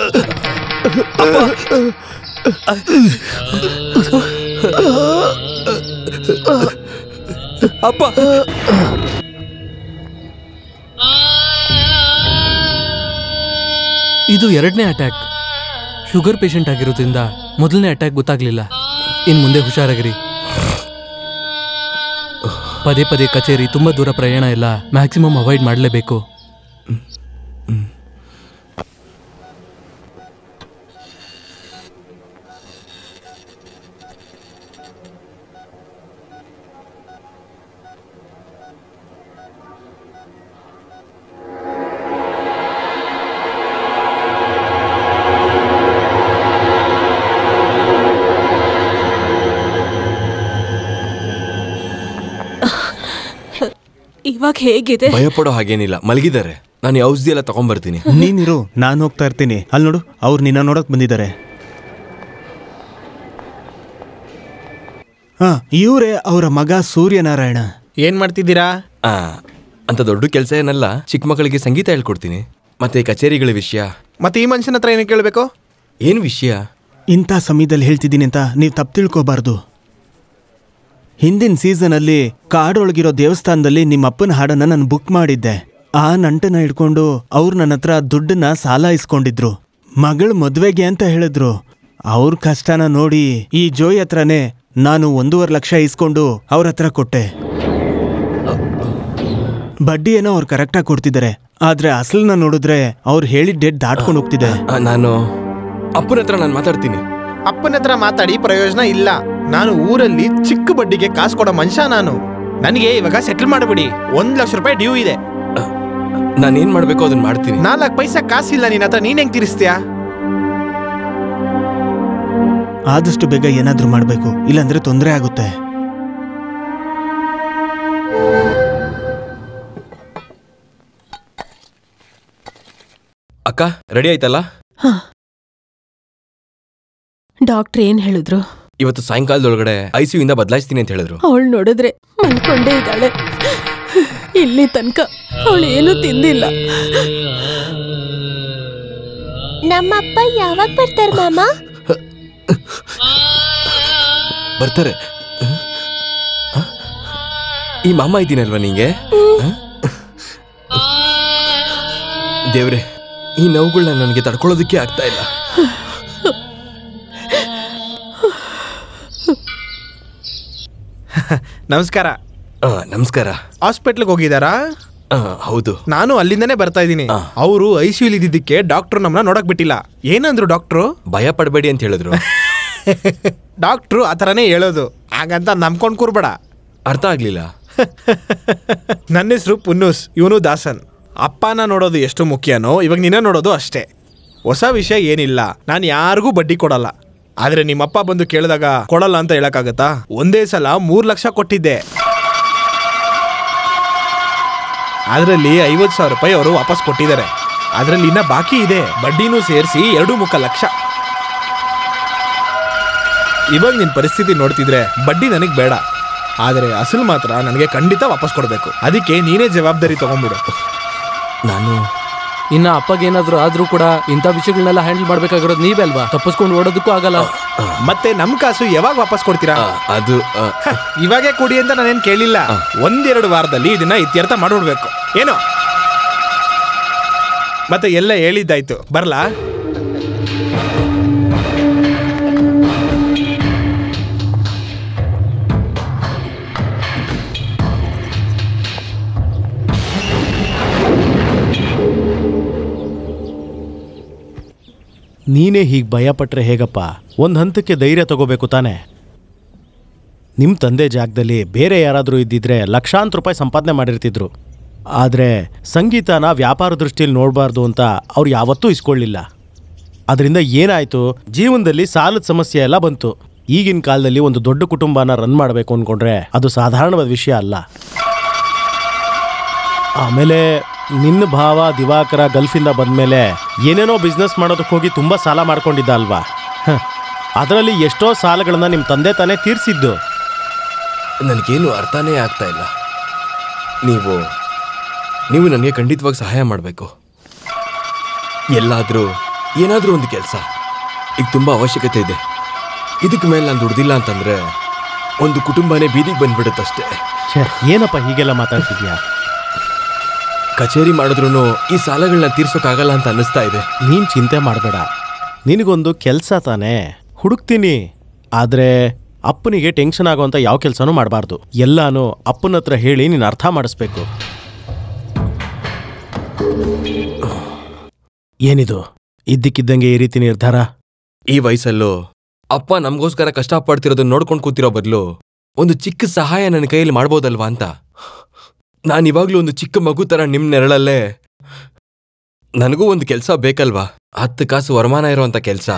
ಅಪ್ಪ ಇದು ಎರಡನೇ ಅಟ್ಯಾಕ್ ಶುಗರ್ ಪೇಷಂಟ್ ಆಗಿರೋದ್ರಿಂದ ಮೊದಲನೇ ಅಟ್ಯಾಕ್ ಗೊತ್ತಾಗ್ಲಿಲ್ಲ ಇನ್ ಮುಂದೆ ಹುಷಾರಾಗಿರಿ ಪದೇ ಪದೇ ಕಚೇರಿ ತುಂಬಾ ದೂರ ಪ್ರಯಾಣ ಎಲ್ಲ ಮ್ಯಾಕ್ಸಿಮಮ್ ಅವಾಯ್ಡ್ ಮಾಡಲೇಬೇಕು ಇವಾಗ ಹೇಗಿದೆ ಭಯಪಡೋ ಹಾಗೇನಿಲ್ಲ ಮಲಗಿದ್ದಾರೆ ನಾನು ಈ ಔಷಧಿ ಎಲ್ಲ ತಗೊಂಡ್ಬರ್ತೀನಿ ನೀನಿರು ನಾನು ಹೋಗ್ತಾ ಇರ್ತೀನಿ ಅಲ್ಲಿ ನೋಡು ಅವ್ರು ನಿನ್ನ ನೋಡಕ್ ಬಂದಿದ್ದಾರೆ ಹಾ ಇವರೇ ಅವರ ಮಗ ಸೂರ್ಯನಾರಾಯಣ ಏನ್ ಮಾಡ್ತಿದ್ದೀರಾ ಆ, ಅಂತ ದೊಡ್ಡ ಕೆಲಸ ಏನಲ್ಲ ಚಿಕ್ಕ ಮಕ್ಕಳಿಗೆ ಸಂಗೀತ ಹೇಳ್ಕೊಡ್ತೀನಿ ಮತ್ತೆ ಕಚೇರಿಗಳ ವಿಷಯ ಮತ್ತೆ ಈ ಮನುಷ್ಯನ ಹತ್ರ ಏನು ಕೇಳಬೇಕು ಏನ್ ವಿಷಯ ಇಂಥ ಸಮಯದಲ್ಲಿ ಹೇಳ್ತಿದ್ದೀನಿ ಅಂತ ನೀವು ತಪ್ಪು ತಿಳ್ಕೋಬಾರ್ದು ಹಿಂದಿನ ಸೀಸನಲ್ಲಿ ಕಾಡೊಳಗಿರೋ ದೇವಸ್ಥಾನದಲ್ಲಿ ನಿಮ್ಮ ಅಪ್ಪನ ಹಾಡನ್ನ ನಾನು ಬುಕ್ ಮಾಡಿದ್ದೆ ಆ ನಂಟನ ಹಿಡ್ಕೊಂಡು ಅವ್ರು ನನ್ನ ಹತ್ರ ದುಡ್ಡನ್ನ ಸಾಲ ಇಸ್ಕೊಂಡಿದ್ರು ಮಗಳ ಮದ್ವೆಗೆ ಅಂತ ಹೇಳಿದ್ರು ಅವ್ರ ಕಷ್ಟನ ನೋಡಿ ಈ ಜೋಯ್ ಹತ್ರನೇ ನಾನು ಒಂದೂವರೆ ಲಕ್ಷ ಇಸ್ಕೊಂಡು ಅವ್ರ ಹತ್ರ ಕೊಟ್ಟೆ ಬಡ್ಡಿ ಏನೋ ಅವ್ರು ಕರೆಕ್ಟಾಗಿ ಕೊಡ್ತಿದ್ದಾರೆ ಆದ್ರೆ ಅಸಲನ್ನ ನೋಡಿದ್ರೆ ಅವ್ರು ಹೇಳಿದ ಡೇಟ್ ದಾಟ್ಕೊಂಡು ಹೋಗ್ತಿದೆ ಆ, ನಾನು ಅಪ್ಪನ ಹತ್ರ ನಾನು ಮಾತಾಡ್ತೀನಿ ಅಪ್ಪನ ಹತ್ರ ಮಾತಾಡಿ ಪ್ರಯೋಜನ ಇಲ್ಲ ನಾನು ಊರಲ್ಲಿ ಚಿಕ್ಕ ಬಡ್ಡಿಗೆ ಕಾಸು ಕೊಡೋ ಮನುಷ್ಯ ನಾನು ನನಗೆ ಇವಾಗ ಸೆಟ್ಲ್ ಮಾಡಿಬಿಡಿ ಒಂದ್ ಲಕ್ಷ ರೂಪಾಯಿ ಡ್ಯೂ ಇದೆ ನಾನು ಏನ್ ಮಾಡ್ಬೇಕು ಅದನ್ನ ಮಾಡ್ತೀನಿ ನಾಲ್ಕು ಪೈಸಾ ಕಾಸಿಲ್ಲ ನಿನ್ನ ಹತ್ರ ನೀನ್ ಹೆಂಗ್ ತೀರಿಸ್ತೀಯಾ ಆದಷ್ಟು ಬೇಗ ಏನಾದ್ರೂ ಮಾಡಬೇಕು ಇಲ್ಲಾಂದ್ರೆ ತೊಂದರೆ ಆಗುತ್ತೆ ಅಕ್ಕ ರೆಡಿ ಆಯ್ತಲ್ಲ ಡಾಕ್ಟರ್ ಏನ್ ಹೇಳಿದ್ರು ಇವತ್ತು ಸಾಯಂಕಾಲದೊಳಗಡೆ ಐ ಸಿ ಇಂದ ಬದಲಾಯಿಸ್ತೀನಿ ಅಂತ ಹೇಳಿದ್ರು ಅವಳು ನೋಡಿದ್ರೆ ಮಲ್ಕೊಂಡೇ ಇದ್ದಾಳೆ ಇಲ್ಲಿ ತನಕ ಅವಳು ಏನೂ ತಿಂದಿಲ್ಲ ನಮ್ಮಪ್ಪ ಯಾವಾಗ ಬರ್ತಾರೆ ಮಾಮ ಬರ್ತಾರೆ ಆ? ಈ ಮಾಮ ಇದ್ದೀನಲ್ವಾ ನಿಂಗೆ ಆ? ದೇವ್ರೆ ಈ ನೋವುಗಳನ್ನ ನನಗೆ ತಡ್ಕೊಳ್ಳೋದಕ್ಕೆ ಆಗ್ತಾ ಇಲ್ಲ ನಮಸ್ಕಾರ ಆ, ನಮಸ್ಕಾರ ಹಾಸ್ಪಿಟ್ಲಿಗೆ ಹೋಗಿದಾರಾ ಆ, ಹೌದು ನಾನು ಅಲ್ಲಿಂದನೇ ಬರ್ತಾ ಇದ್ದೀನಿ ಅವರು ಐ ಸಿ ಇದ್ದಿದ್ದಕ್ಕೆ ಡಾಕ್ಟರ್ ನಮ್ಮನ್ನ ನೋಡಕ್ ಬಿಟ್ಟಿಲ್ಲ ಏನಂದ್ರು ಡಾಕ್ಟ್ರು ಭಯ ಪಡಬೇಡಿ ಅಂತ ಹೇಳಿದ್ರು ಡಾಕ್ಟ್ರು ಆ ಥರನೇ ಹೇಳೋದು ಹಾಗಂತ ನಂಬ್ಕೊಂಡ್ ಕೂರ್ಬೇಡ ಅರ್ಥ ಆಗ್ಲಿಲ್ಲ ನನ್ನ ಹೆಸರು ಪುನ್ನೂಸ್ ಇವನು ದಾಸನ್ ಅಪ್ಪನ ನೋಡೋದು ಎಷ್ಟು ಮುಖ್ಯನೋ ಇವಾಗ ನಿನ್ನ ನೋಡೋದು ಅಷ್ಟೇ ಹೊಸ ವಿಷಯ ಏನಿಲ್ಲ ನಾನು ಯಾರಿಗೂ ಬಡ್ಡಿ ಕೊಡಲ್ಲ ಆದ್ರೆ ನಿಮ್ಮಪ್ಪ ಬಂದು ಕೇಳಿದಾಗ ಕೊಡಲ್ಲ ಅಂತ ಹೇಳಕ್ಕಾಗತ್ತಾ ಒಂದೇ ಸಲ ಮೂರು ಲಕ್ಷ ಕೊಟ್ಟಿದ್ದೆ ಅದರಲ್ಲಿ ಐವತ್ತು ಸಾವಿರ ರೂಪಾಯಿ ಅವರು ವಾಪಸ್ ಕೊಟ್ಟಿದ್ದಾರೆ ಅದರಲ್ಲಿ ಇನ್ನ ಬಾಕಿ ಇದೆ ಬಡ್ಡಿನೂ ಸೇರಿಸಿ ಎರಡು ಮುಕ್ಕ ಲಕ್ಷ ಇವಾಗ ನಿನ್ನ ಪರಿಸ್ಥಿತಿ ನೋಡ್ತಿದ್ರೆ ಬಡ್ಡಿ ನನಗೆ ಬೇಡ ಆದರೆ ಅಸಲು ಮಾತ್ರ ನನಗೆ ಖಂಡಿತ ವಾಪಸ್ ಕೊಡಬೇಕು ಅದಕ್ಕೆ ನೀನೇ ಜವಾಬ್ದಾರಿ ತಗೊಂಡ್ಬಿಡು ನಾನು ಇನ್ನ ಅಪ್ಪಗೇನಾದ್ರೂ ಆದ್ರೂ ಕೂಡ ಇಂಥ ವಿಷಯಗಳನ್ನೆಲ್ಲ ಹ್ಯಾಂಡಲ್ ಮಾಡ್ಬೇಕಾಗಿರೋದು ನೀವೇ ಅಲ್ವಾ ತಪ್ಪಿಸ್ಕೊಂಡು ಓಡೋದಕ್ಕೂ ಆಗಲ್ಲ ಮತ್ತೆ ನಮ್ ಕಾಸು ಯಾವಾಗ ವಾಪಸ್ ಕೊಡ್ತೀರಾ ಅದು ಇವಾಗೇ ಕೊಡಿ ಅಂತ ನಾನೇನ್ ಕೇಳಿಲ್ಲ ಒಂದೆರಡು ವಾರದಲ್ಲಿ ಇದನ್ನ ಇತ್ಯರ್ಥ ಮಾಡ್ಬಿಡ್ಬೇಕು ಏನು ಮತ್ತೆ ಎಲ್ಲ ಹೇಳಿದ್ದಾಯ್ತು ಬರ್ಲಾ ನೀನೇ ಹೀಗೆ ಭಯಪಟ್ರೆ ಹೇಗಪ್ಪ ಒಂದು ಹಂತಕ್ಕೆ ಧೈರ್ಯ ತಗೋಬೇಕು ತಾನೆ ನಿಮ್ಮ ತಂದೆ ಜಾಗದಲ್ಲಿ ಬೇರೆ ಯಾರಾದರೂ ಇದ್ದಿದ್ರೆ ಲಕ್ಷಾಂತರ ರೂಪಾಯಿ ಸಂಪಾದನೆ ಮಾಡಿರ್ತಿದ್ರು ಆದರೆ ಸಂಗೀತನ ವ್ಯಾಪಾರ ದೃಷ್ಟಿಯಲ್ಲಿ ನೋಡಬಾರ್ದು ಅಂತ ಅವ್ರು ಯಾವತ್ತೂ ಇಸ್ಕೊಳ್ಳಿಲ್ಲ ಅದರಿಂದ ಏನಾಯಿತು ಜೀವನದಲ್ಲಿ ಸಾಲದ ಸಮಸ್ಯೆ ಎಲ್ಲ ಬಂತು ಈಗಿನ ಕಾಲದಲ್ಲಿ ಒಂದು ದೊಡ್ಡ ಕುಟುಂಬನ ರನ್ ಮಾಡಬೇಕು ಅಂದ್ಕೊಂಡ್ರೆ ಅದು ಸಾಧಾರಣವಾದ ವಿಷಯ ಅಲ್ಲ ಆಮೇಲೆ ನಿನ್ನ ಭಾವ ದಿವಾಕರ ಗಲ್ಫಿಂದ ಬಂದಮೇಲೆ ಏನೇನೋ ಬಿಸ್ನೆಸ್ ಮಾಡೋದಕ್ಕೆ ಹೋಗಿ ತುಂಬ ಸಾಲ ಮಾಡ್ಕೊಂಡಿದ್ದ ಅಲ್ವಾ ಅದರಲ್ಲಿ ಎಷ್ಟೋ ಸಾಲಗಳನ್ನ ನಿಮ್ಮ ತಂದೆ ತಾನೇ ತೀರಿಸಿದ್ದು ನನಗೇನು ಅರ್ಥನೇ ಆಗ್ತಾ ಇಲ್ಲ ನೀವು ನೀವು ನನಗೆ ಖಂಡಿತವಾಗಿ ಸಹಾಯ ಮಾಡಬೇಕು ಎಲ್ಲಾದರೂ ಏನಾದರೂ ಒಂದು ಕೆಲಸ ಈಗ ತುಂಬ ಅವಶ್ಯಕತೆ ಇದೆ ಇದಕ್ಕೆ ಮೇಲೆ ನಾನು ದುಡ್ದಿಲ್ಲ ಅಂತಂದ್ರೆ ಒಂದು ಕುಟುಂಬನೇ ಬೀದಿಗೆ ಬಂದ್ಬಿಡುತ್ತಷ್ಟೇ ಛೇ ಏನಪ್ಪ ಹೀಗೆಲ್ಲ ಮಾತಾಡ್ತಿದ್ಯಾ ಕಚೇರಿ ಮಾಡಿದ್ರು ಈ ಸಾಲಗಳನ್ನ ತೀರ್ಸೋಕ್ಕಾಗಲ್ಲ ಅಂತ ಅನ್ನಿಸ್ತಾ ಇದೆ ನೀನು ಚಿಂತೆ ಮಾಡಬೇಡ ನಿನಗೊಂದು ಕೆಲಸ ತಾನೇ ಹುಡುಕ್ತೀನಿ ಆದರೆ ಅಪ್ಪನಿಗೆ ಟೆನ್ಷನ್ ಆಗೋಂಥ ಯಾವ ಕೆಲಸನೂ ಮಾಡಬಾರ್ದು ಎಲ್ಲಾನು ಅಪ್ಪನ ಹತ್ರ ಹೇಳಿ ನೀನು ಅರ್ಥ ಮಾಡಿಸ್ಬೇಕು ಏನಿದು ಇದ್ದಕ್ಕಿದ್ದಂಗೆ ಈ ರೀತಿ ನಿರ್ಧಾರ ಈ ವಯಸ್ಸಲ್ಲೂ ಅಪ್ಪ ನಮಗೋಸ್ಕರ ಕಷ್ಟಪಡ್ತಿರೋದನ್ನ ನೋಡ್ಕೊಂಡು ಕೂತಿರೋ ಬದಲು ಒಂದು ಚಿಕ್ಕ ಸಹಾಯ ನನ್ನ ಕೈಯಲ್ಲಿ ಮಾಡ್ಬೋದಲ್ವಾ ಅಂತ ನಾನು ಇವಾಗ್ಲೂ ಒಂದು ಚಿಕ್ಕ ಮಗು ಥರ ನಿಮ್ಮ ನೆರಳಲ್ಲೇ ನನಗೂ ಒಂದು ಕೆಲಸ ಬೇಕಲ್ವಾ ಹತ್ತು ಕಾಸು ವರಮಾನ ಇರುವಂತ ಕೆಲಸ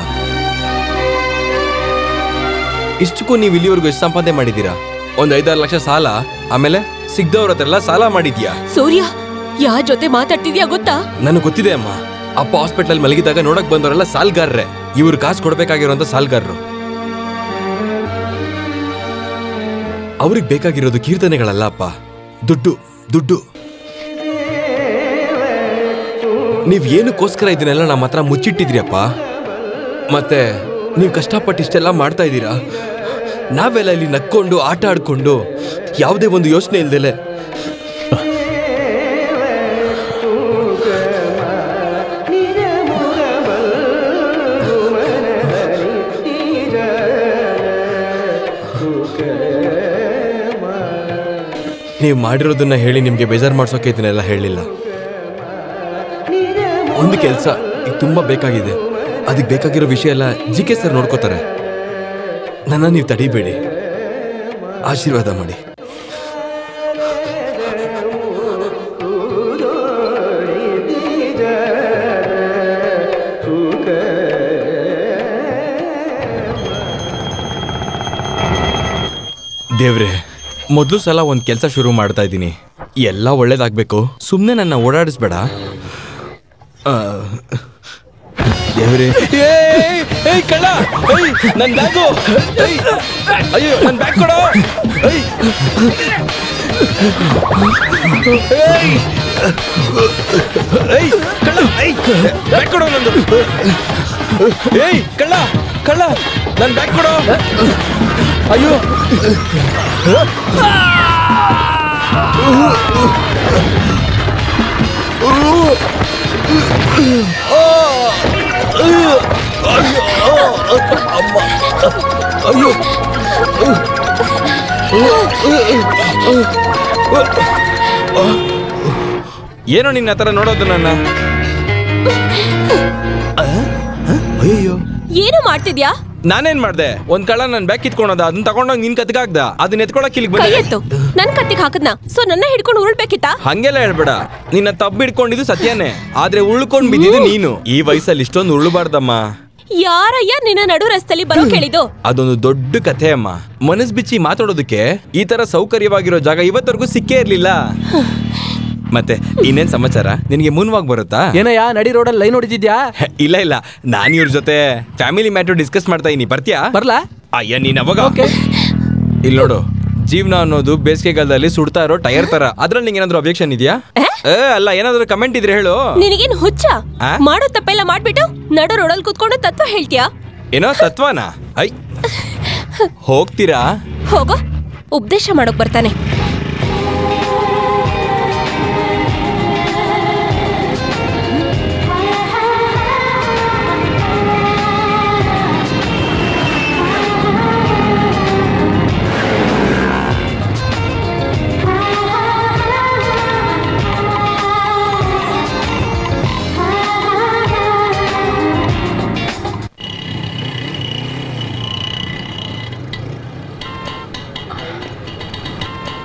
ಇಷ್ಟಕ್ಕೂ ನೀವು ಇಲ್ಲಿವರೆಗೂ ಎಷ್ಟು ಸಂಪಾದನೆ ಮಾಡಿದ್ದೀರಾ ಒಂದು ಐದಾರು ಲಕ್ಷ ಸಾಲ ಆಮೇಲೆ ಸಿಗ್ದವ್ರ ಹತ್ರ ಎಲ್ಲ ಸಾಲ ಮಾಡಿದ್ಯಾ ಸೂರ್ಯ ಯಾರ ಜೊತೆ ಮಾತಾಡ್ತಿದ್ಯಾ ಗೊತ್ತಾ ನನಗೆ ಗೊತ್ತಿದೆ ಅಮ್ಮ ಅಪ್ಪ ಹಾಸ್ಪಿಟಲ್ ಮಲಗಿದಾಗ ನೋಡಕ್ ಬಂದವರೆಲ್ಲ ಸಾಲ್ಗಾರ್ರೆ ಇವ್ರು ಕಾಸು ಕೊಡ್ಬೇಕಾಗಿರೋಂಥ ಸಾಲ್ಗಾರರು ಅವ್ರಿಗೆ ಬೇಕಾಗಿರೋದು ಕೀರ್ತನೆಗಳಲ್ಲ ಅಪ್ಪ ದುಡ್ಡು ದುಡ್ಡು ನೀವ್ ಏನಕ್ಕೋಸ್ಕರ ಇದನ್ನೆಲ್ಲ ನಮ್ಮ ಹತ್ರ ಮುಚ್ಚಿಟ್ಟಿದ್ರಿ ಅಪ್ಪ ಮತ್ತೆ ನೀವು ಕಷ್ಟಪಟ್ಟು ಇಷ್ಟೆಲ್ಲ ಮಾಡ್ತಾ ಇದ್ದೀರಾ ನಾವೆಲ್ಲ ಇಲ್ಲಿ ನಕ್ಕೊಂಡು ಆಟ ಆಡ್ಕೊಂಡು ಯಾವುದೇ ಒಂದು ಯೋಚನೆ ಇಲ್ದಲೆ ನೀವು ಮಾಡಿರೋದನ್ನ ಹೇಳಿ ನಿಮ್ಗೆ ಬೇಜಾರು ಮಾಡ್ಸೋಕೆ ಇದನ್ನೆಲ್ಲ ಹೇಳಿಲ್ಲ ಒಂದು ಕೆಲಸ ಈಗ ತುಂಬಾ ಬೇಕಾಗಿದೆ ಅದಕ್ಕೆ ಬೇಕಾಗಿರೋ ವಿಷಯ ಎಲ್ಲ ಜಿ ಕೆ ಸರ್ ನೋಡ್ಕೋತಾರೆ ನನ್ನ ನೀವು ತಡಿಬೇಡಿ ಆಶೀರ್ವಾದ ಮಾಡಿ ದೇವ್ರೆ ಮೊದಲು ಸಲ ಒಂದು ಕೆಲಸ ಶುರು ಮಾಡ್ತಾ ಇದ್ದೀನಿ ಎಲ್ಲ ಒಳ್ಳೇದಾಗಬೇಕು ಸುಮ್ಮನೆ ನನ್ನ ಓಡಾಡಿಸ್ಬೇಡ ಆ, ದೇವ್ರೆ ಏಯ್, ಏಯ್, ಕಳ್ಳ ಏಯ್, ನನ್ ಬ್ಯಾಗು ಏಯ್, ಅಯ್ಯೋ ನನ್ ಬ್ಯಾಗ್ ಕೊಡೋ ಏಯ್. ಏಯ್. ಏಯ್, ಕಳ್ಳ ಏಯ್, ಬ್ಯಾಗ್ ಕೊಡೋ ನಂದು ಏಯ್ ಕಳ್ಳ ಕಳ್ಳ ನನ್ ಬ್ಯಾಗ್ ಕೊಡೋ ಅಯ್ಯೋ ಅಯ್ಯೋ ಏನೋ ನಿನ್ನ ಹತ್ರ ನೋಡೋದು ನನ್ನ ಅಯ್ಯೋ ಏನು ಮಾಡ್ತಿದ್ಯಾ ನಾನೇನ್ ಮಾಡ್ದೆ ಒಂದ್ ಕಳ್ಳ ನನ್ ಬ್ಯಾಗ್ ಕಿತ್ಕೊಂಡದ ಅದನ್ನ ತಗೊಂಡೋಗಿ ನಿನ್ ಕತ್ಗಾಗ್ದ ಅದನ್ನ ಎತ್ಕೊಳಕ್ ಇಲ್ಲಿಗೆ ಕೈ ಬಂದೆ ಎತ್ತು ನನ್ ಕತ್ತಿಗೆ ಹಾಕದ್ನ ಸೊ ನನ್ನ ಹಿಡ್ಕೊಂಡು ಉರುಳ್ಬೇಕಿತ್ತಾ ಹಂಗೆಲ್ಲ ಹೇಳ್ಬೇಡ ನಿನ್ನ ತಬ್ಬು ಹಿಡ್ಕೊಂಡಿದ್ದು ಸತ್ಯನೇ ಆದ್ರೆ ಉಳ್ಕೊಂಡ್ ಬಿದ್ದಿದ್ದು ನೀನು ಈ ವಯಸ್ಸಲ್ಲಿ ಇಷ್ಟೊಂದು ಉಳ್ಬಾರ್ದಮ್ಮ ಯಾರಯ್ಯ ನಿನ್ನ ನಡು ರಸ್ತೆಲಿ ಬರೋ ಕೇಳಿದ್ದು ಅದೊಂದು ದೊಡ್ಡ ಕಥೆ ಅಮ್ಮ ಮನಸ್ ಬಿಚ್ಚಿ ಮಾತಾಡೋದಕ್ಕೆ ಈ ತರ ಸೌಕರ್ಯವಾಗಿರೋ ಜಾಗ ಇವತ್ತವರೆಗೂ ಸಿಕ್ಕೇ ಇರ್ಲಿಲ್ಲ ಮತ್ತೆ ಇನ್ನೇನ್ ಸಮಾಚಾರ ನಿನಗೆ ಮುನ್ವಾಗಿ ಬರುತ್ತಾ ಏನಯ್ಯ ನಡಿ ರೋಡಲ್ಲಿ ಲೈನ್ ಹೊಡಿತಿದ್ಯಾ ಇಲ್ಲ ಇಲ್ಲ ನಾನು ಇವ್ರ ಜೊತೆ ಫ್ಯಾಮಿಲಿ ಮ್ಯಾಟರ್ ಡಿಸ್ಕಸ್ ಮಾಡ್ತಾ ಇದೀನಿ ಬರ್ತೀಯಾ ಬರ್ಲಾ ಅಯ್ಯ ನೀನ್ ಅವಾಗ ಇಲ್ಲಿ ನೋಡು ಜೀವನ ಅನ್ನೋದು ಬೇಸಿಗೆಗಾಲದಲ್ಲಿ ಸುಡ್ತಾ ಇರೋ ಟೈರ್ ತರ ಅದ್ರಲ್ಲಿ ನಿಂಗೆ ಏನಾದ್ರು ಅಬ್ಜೆಕ್ಷನ್ ಇದೆಯಾ ಏ ಅಲ್ಲ ಏನಾದ್ರು ಕಮೆಂಟ್ ಇದ್ರೆ ಹೇಳು ನಿನಗೇನ್ ಹುಚ್ಚ ಆ? ಮಾಡೋ ತಪ್ಪೆಲ್ಲ ಮಾಡ್ಬಿಟ್ಟು ನಡು ರೋಡಲ್ಲಿ ಕೂತ್ಕೊಂಡು ತತ್ವ ಹೇಳ್ತೀಯಾ ಏನೋ ತತ್ವನಾ ಐ ಹೋಗ್ತೀರಾ ಹೋಗೋ ಉಪದೇಶ ಮಾಡೋಕ್ ಬರ್ತಾನೆ